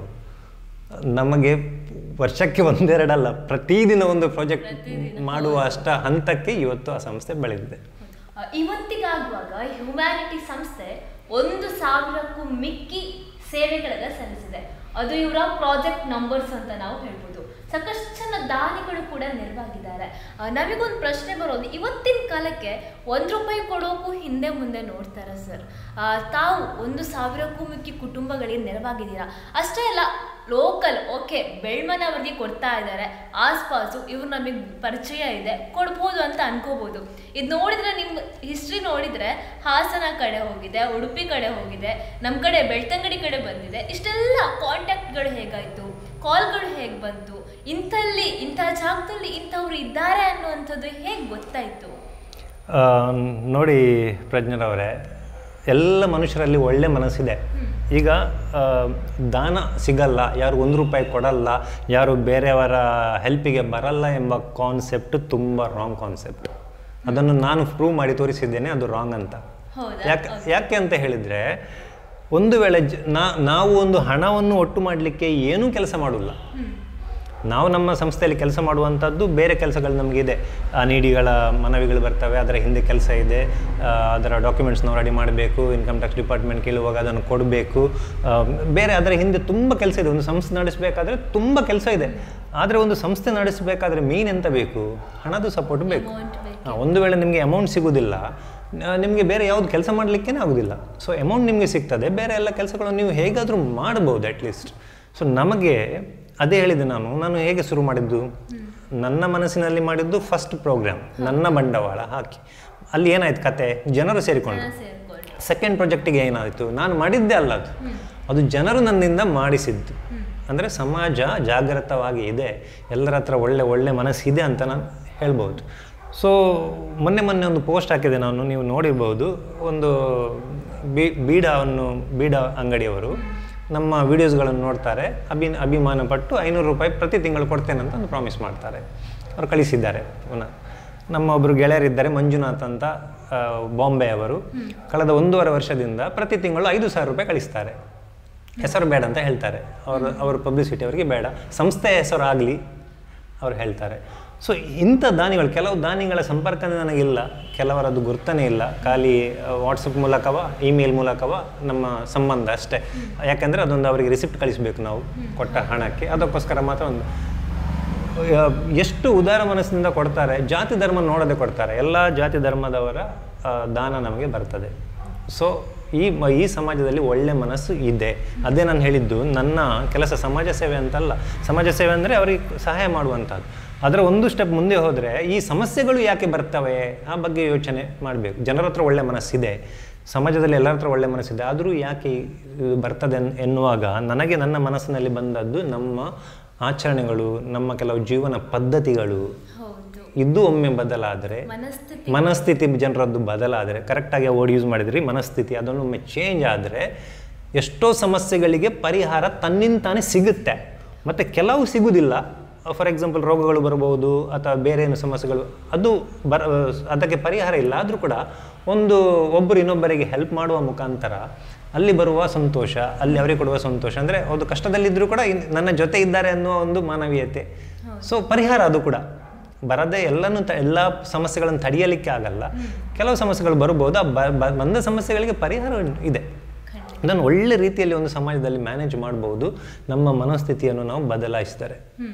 ನಮಗೆ ವರ್ಷಕ್ಕೆ ಒಂದೆರಡಲ್ಲ ಪ್ರತಿದಿನ ಒಂದು ಪ್ರಾಜೆಕ್ಟ್ ಮಾಡುವ ಅಷ್ಟ ಹಂತಕ್ಕೆ ಇವತ್ತು ಆ ಸಂಸ್ಥೆ ಬೆಳೆದಿದೆ ಆ, ಇವತ್ತಿಗಾಗುವಾಗ ಹ್ಯುಮ್ಯಾನಿಟಿ ಸಂಸ್ಥೆ ಒಂದು ಸಾವಿರಕ್ಕೂ ಮಿಕ್ಕಿ ಸೇವೆಗಳನ್ನ ಸಲ್ಲಿಸಿದೆ ಅದು ಇವರ ಪ್ರಾಜೆಕ್ಟ್ ನಂಬರ್ಸ್ ಅಂತ ನಾವು ಹೇಳ್ಬೋದು ಸಾಕಷ್ಟು ಜನ ದಾನಿಗಳು ಕೂಡ ನೆರವಾಗಿದ್ದಾರೆ ಆ, ನಮಗೊಂದು ಪ್ರಶ್ನೆ ಬರೋದು ಇವತ್ತಿನ ಕಾಲಕ್ಕೆ ಒಂದು ರೂಪಾಯಿ ಕೊಡೋಕ್ಕೂ ಹಿಂದೆ ಮುಂದೆ ನೋಡ್ತಾರೆ ಸರ್ ತಾವು ಒಂದು ಸಾವಿರಕ್ಕೂ ಮಿಕ್ಕಿ ಕುಟುಂಬಗಳಿಗೆ ನೆರವಾಗಿದ್ದೀರಾ ಅಷ್ಟೇ ಅಲ್ಲ ಲೋಕಲ್ ಓಕೆ ಬೆಳ್ಮನ ಅವರಿಗೆ ಕೊಡ್ತಾ ಇದ್ದಾರೆ ಆಸ್ಪಾಸು ಇವ್ರು ನಮಗೆ ಪರಿಚಯ ಇದೆ ಕೊಡ್ಬೋದು ಅಂತ ಅನ್ಕೋಬೋದು ಇದು ನೋಡಿದ್ರೆ ನಿಮ್ಮ ಹಿಸ್ಟ್ರಿ ನೋಡಿದ್ರೆ ಹಾಸನ ಕಡೆ ಹೋಗಿದೆ ಉಡುಪಿ ಕಡೆ ಹೋಗಿದೆ ನಮ್ಮ ಕಡೆ ಬೆಳ್ತಂಗಡಿ ಕಡೆ ಬಂದಿದೆ ಇಷ್ಟೆಲ್ಲ ಕಾಂಟ್ಯಾಕ್ಟ್ಗಳು ಹೇಗಾಯಿತು ಕಾಲ್ಗಳು ಹೇಗೆ ಬಂತು ಇಂಥಲ್ಲಿ ಇಂಥ ಜಾಗದಲ್ಲಿ ಇಂಥವ್ರು ಇದ್ದಾರೆ ಅನ್ನುವಂಥದ್ದು ಹೇಗೆ ಗೊತ್ತಾಯಿತು ಆ, ನೋಡಿ ಪ್ರಜ್ಞರವರೇ ಎಲ್ಲ ಮನುಷ್ಯರಲ್ಲಿ ಒಳ್ಳೆ ಮನಸ್ಸಿದೆ ಈಗ ಆ, ದಾನ ಸಿಗಲ್ಲ ಯಾರು ಒಂದು ರೂಪಾಯಿ ಕೊಡಲ್ಲ ಯಾರು ಬೇರೆಯವರ ಹೆಲ್ಪಿಗೆ ಬರಲ್ಲ ಎಂಬ ಕಾನ್ಸೆಪ್ಟ್ ತುಂಬ ರಾಂಗ್ ಕಾನ್ಸೆಪ್ಟ್ ಅದನ್ನು ನಾನು ಪ್ರೂವ್ ಮಾಡಿ ತೋರಿಸಿದ್ದೇನೆ ಅದು ರಾಂಗ್ ಅಂತ ಹೌದಾ? ಯಾಕೆ ಯಾಕೆ ಅಂತ ಹೇಳಿದರೆ ಒಂದು ವೇಳೆ ಜ ನಾ ನಾವು ಒಂದು ಹಣವನ್ನು ಒಟ್ಟು ಮಾಡಲಿಕ್ಕೆ ಏನೂ ಕೆಲಸ ಮಾಡೋಲ್ಲ ನಾವು ನಮ್ಮ ಸಂಸ್ಥೆಯಲ್ಲಿ ಕೆಲಸ ಮಾಡುವಂಥದ್ದು ಬೇರೆ ಕೆಲಸಗಳು ನಮಗಿದೆ ಆ ನೀಡಿಗಳ ಮನವಿಗಳು ಬರ್ತವೆ ಅದರ ಹಿಂದೆ ಕೆಲಸ ಇದೆ ಆ, ಅದರ ಡಾಕ್ಯುಮೆಂಟ್ಸ್ ನಾವು ರೆಡಿ ಮಾಡಬೇಕು ಇನ್ಕಮ್ ಟ್ಯಾಕ್ಸ್ ಡಿಪಾರ್ಟ್ಮೆಂಟ್ ಕೇಳುವಾಗ ಅದನ್ನು ಕೊಡಬೇಕು ಆ, ಬೇರೆ ಅದರ ಹಿಂದೆ ತುಂಬ ಕೆಲಸ ಇದೆ ಒಂದು ಸಂಸ್ಥೆ ನಡೆಸಬೇಕಾದ್ರೆ ತುಂಬ ಕೆಲಸ ಇದೆ ಆದರೆ ಒಂದು ಸಂಸ್ಥೆ ನಡೆಸಬೇಕಾದ್ರೆ ಮೇನ್ ಎಂತ ಬೇಕು ಹಣದ ಸಪೋರ್ಟ್ ಬೇಕು Amount ಬೇಕು. ಹಾ, ಒಂದು ವೇಳೆ ನಿಮಗೆ ಅಮೌಂಟ್ ಸಿಗೋದಿಲ್ಲ ನಿಮಗೆ ಬೇರೆ ಯಾವುದು ಕೆಲಸ ಮಾಡಲಿಕ್ಕೇ ಆಗೋದಿಲ್ಲ ಸೊ ಅಮೌಂಟ್ ನಿಮಗೆ ಸಿಗ್ತದೆ ಬೇರೆ ಎಲ್ಲ ಕೆಲಸಗಳನ್ನು ನೀವು ಹೇಗಾದರೂ ಮಾಡ್ಬೋದು ಅಟ್ಲೀಸ್ಟ್ ಸೊ ನಮಗೆ ಅದೇ ಹೇಳಿದೆ ನಾನು ನಾನು ಹೇಗೆ ಶುರು ಮಾಡಿದ್ದು ನನ್ನ ಮನಸ್ಸಿನಲ್ಲಿ ಮಾಡಿದ್ದು ಫಸ್ಟ್ ಪ್ರೋಗ್ರಾಮ್ ನನ್ನ ಬಂಡವಾಳ ಹಾಕಿ ಅಲ್ಲಿ ಏನಾಯ್ತು ಕತೆ ಜನರು ಸೇರಿಕೊಂಡು ಸೇರ್ಕೊಂಡು ಸೆಕೆಂಡ್ ಪ್ರಾಜೆಕ್ಟಿಗೆ ಏನಾಯಿತು ನಾನು ಮಾಡಿದ್ದೆ ಅಲ್ಲ ಅದು ಅದು ಜನರು ನನ್ನಿಂದ ಮಾಡಿಸಿದ್ದು ಅಂದರೆ ಸಮಾಜ ಜಾಗೃತವಾಗಿ ಇದೆ ಎಲ್ಲರ ಹತ್ರ ಒಳ್ಳೆ ಒಳ್ಳೆ ಮನಸ್ಸಿದೆ ಅಂತ ನಾನು ಹೇಳ್ಬೋದು ಸೊ ಮೊನ್ನೆ ಮೊನ್ನೆ ಒಂದು ಪೋಸ್ಟ್ ಹಾಕಿದೆ ನಾನು ನೀವು ನೋಡಿರ್ಬೋದು ಒಂದು ಬೀ ಬೀಡವನ್ನು ಬೀಡ ಅಂಗಡಿಯವರು ನಮ್ಮ ವೀಡಿಯೋಸ್ಗಳನ್ನು ನೋಡ್ತಾರೆ ಅಭಿ ಅಭಿಮಾನ ಪಟ್ಟು ಐನೂರು ರೂಪಾಯಿ ಪ್ರತಿ ತಿಂಗಳು ಕೊಡ್ತೇನೆ ಅಂತ ಒಂದು ಪ್ರಾಮಿಸ್ ಮಾಡ್ತಾರೆ ಅವರು ಕಳಿಸಿದ್ದಾರೆ ಪುನಃ ನಮ್ಮ ಒಬ್ಬರು ಗೆಳೆಯರಿದ್ದಾರೆ ಮಂಜುನಾಥ್ ಅಂತ ಆ, ಬಾಂಬೆ ಅವರು ಕಳೆದ ಒಂದೂವರೆ ವರ್ಷದಿಂದ ಪ್ರತಿ ತಿಂಗಳು ಐದು ಸಾವಿರ ರೂಪಾಯಿ ಕಳಿಸ್ತಾರೆ ಹೆಸರು ಬೇಡ ಅಂತ ಹೇಳ್ತಾರೆ ಅವರು ಅವ್ರ ಪಬ್ಲಿಸಿಟಿ ಅವರಿಗೆ ಬೇಡ ಸಂಸ್ಥೆಯ ಹೆಸರು ಆಗಲಿ ಅವ್ರು ಹೇಳ್ತಾರೆ ಸೊ ಇಂಥ ದಾನಿಗಳು ಕೆಲವು ದಾನಿಗಳ ಸಂಪರ್ಕನೇ ನನಗಿಲ್ಲ ಕೆಲವರದ್ದು ಗುರ್ತನೇ ಇಲ್ಲ ಖಾಲಿ ವಾಟ್ಸಪ್ ಮೂಲಕವ ಇಮೇಲ್ ಮೂಲಕವ ನಮ್ಮ ಸಂಬಂಧ ಅಷ್ಟೇ ಯಾಕೆಂದರೆ ಅದೊಂದು ಅವರಿಗೆ ರಿಸಿಪ್ಟ್ ಕಳಿಸಬೇಕು ನಾವು ಕೊಟ್ಟ ಹಣಕ್ಕೆ ಅದಕ್ಕೋಸ್ಕರ ಮಾತ್ರ ಒಂದು ಆ, ಎಷ್ಟು ಉದಾರ ಮನಸ್ಸಿನಿಂದ ಕೊಡ್ತಾರೆ ಜಾತಿ ಧರ್ಮ ನೋಡದೆ ಕೊಡ್ತಾರೆ ಎಲ್ಲ ಜಾತಿ ಧರ್ಮದವರ ಆ, ದಾನ ನಮಗೆ ಬರ್ತದೆ ಸೊ ಈ ಮ- ಈ ಸಮಾಜದಲ್ಲಿ ಒಳ್ಳೆ ಮನಸ್ಸು ಇದೆ ಅದೇ ನಾನು ಹೇಳಿದ್ದು ನನ್ನ ಕೆಲಸ ಸಮಾಜ ಸೇವೆ ಅಂತಲ್ಲ ಸಮಾಜ ಸೇವೆ ಅಂದರೆ ಅವರಿಗೆ ಸಹಾಯ ಮಾಡುವಂಥದ್ದು ಅದರ ಒಂದು ಸ್ಟೆಪ್ ಮುಂದೆ ಹೋದರೆ ಈ ಸಮಸ್ಯೆಗಳು ಯಾಕೆ ಬರ್ತವೆ ಆ ಬಗ್ಗೆ ಯೋಚನೆ ಮಾಡಬೇಕು ಜನರ ಹತ್ರ ಒಳ್ಳೆ ಮನಸ್ಸಿದೆ ಸಮಾಜದಲ್ಲಿ ಎಲ್ಲರ ಹತ್ರ ಒಳ್ಳೆ ಮನಸ್ಸಿದೆ ಆದರೂ ಯಾಕೆ ಇದು ಬರ್ತದೆ ಎನ್- ಎನ್ನುವಾಗ ನನಗೆ ನನ್ನ ಮನಸ್ಸಿನಲ್ಲಿ ಬಂದದ್ದು ನಮ್ಮ ಆಚರಣೆಗಳು ನಮ್ಮ ಕೆಲವು ಜೀವನ ಪದ್ಧತಿಗಳು ಹೌದು ಇದು ಒಮ್ಮೆ ಬದಲಾದರೆ ಮನಸ್ಥಿತಿ ಮನಸ್ಥಿತಿ ಜನರದ್ದು ಬದಲಾದರೆ ಕರೆಕ್ಟಾಗಿ ವರ್ಡ್ ಯೂಸ್ ಮಾಡಿದ್ರಿ ಮನಸ್ಥಿತಿ ಅದನ್ನೊಮ್ಮೆ ಚೇಂಜ್ ಆದರೆ ಎಷ್ಟೋ ಸಮಸ್ಯೆಗಳಿಗೆ ಪರಿಹಾರ ತನ್ನಿಂತಾನೇ ಸಿಗುತ್ತೆ ಮತ್ತು ಕೆಲವು ಸಿಗುವುದಿಲ್ಲ ಫಾರ್ ಎಕ್ಸಾಂಪಲ್ ರೋಗಗಳು ಬರಬಹುದು ಅಥವಾ ಬೇರೆ ಏನು ಸಮಸ್ಯೆಗಳು ಅದು ಬರ ಅದಕ್ಕೆ ಪರಿಹಾರ ಇಲ್ಲ ಆದರೂ ಕೂಡ ಒಂದು ಒಬ್ಬರು ಇನ್ನೊಬ್ಬರಿಗೆ ಹೆಲ್ಪ್ ಮಾಡುವ ಮುಖಾಂತರ ಅಲ್ಲಿ ಬರುವ ಸಂತೋಷ ಅಲ್ಲಿ ಅವರಿಗೆ ಕೊಡುವ ಸಂತೋಷ ಅಂದರೆ ಒಂದು ಕಷ್ಟದಲ್ಲಿದ್ದರೂ ಕೂಡ ಇನ್- ನನ್ನ ಜೊತೆ ಇದ್ದಾರೆ ಅನ್ನುವ ಒಂದು ಮಾನವೀಯತೆ ಸೊ ಪರಿಹಾರ ಅದು ಕೂಡ ಬರದೇ ಎಲ್ಲನೂ ತ ಎಲ್ಲ ಸಮಸ್ಯೆಗಳನ್ನು ತಡೆಯಲಿಕ್ಕೆ ಆಗಲ್ಲ ಕೆಲವು ಸಮಸ್ಯೆಗಳು ಬರ್ಬೋದು ಆ ಬ- ಬ- ಬಂದ ಸಮಸ್ಯೆಗಳಿಗೆ ಪರಿಹಾರ ಇದೆ ಅದನ್ನು ಒಳ್ಳೆ ರೀತಿಯಲ್ಲಿ ಒಂದು ಸಮಾಜದಲ್ಲಿ ಮ್ಯಾನೇಜ್ ಮಾಡ್ಬೋದು ನಮ್ಮ ಮನಸ್ಥಿತಿಯನ್ನು ನಾವು ಬದಲಾಯಿಸ್ತಾರೆ ಹ್ಮ್.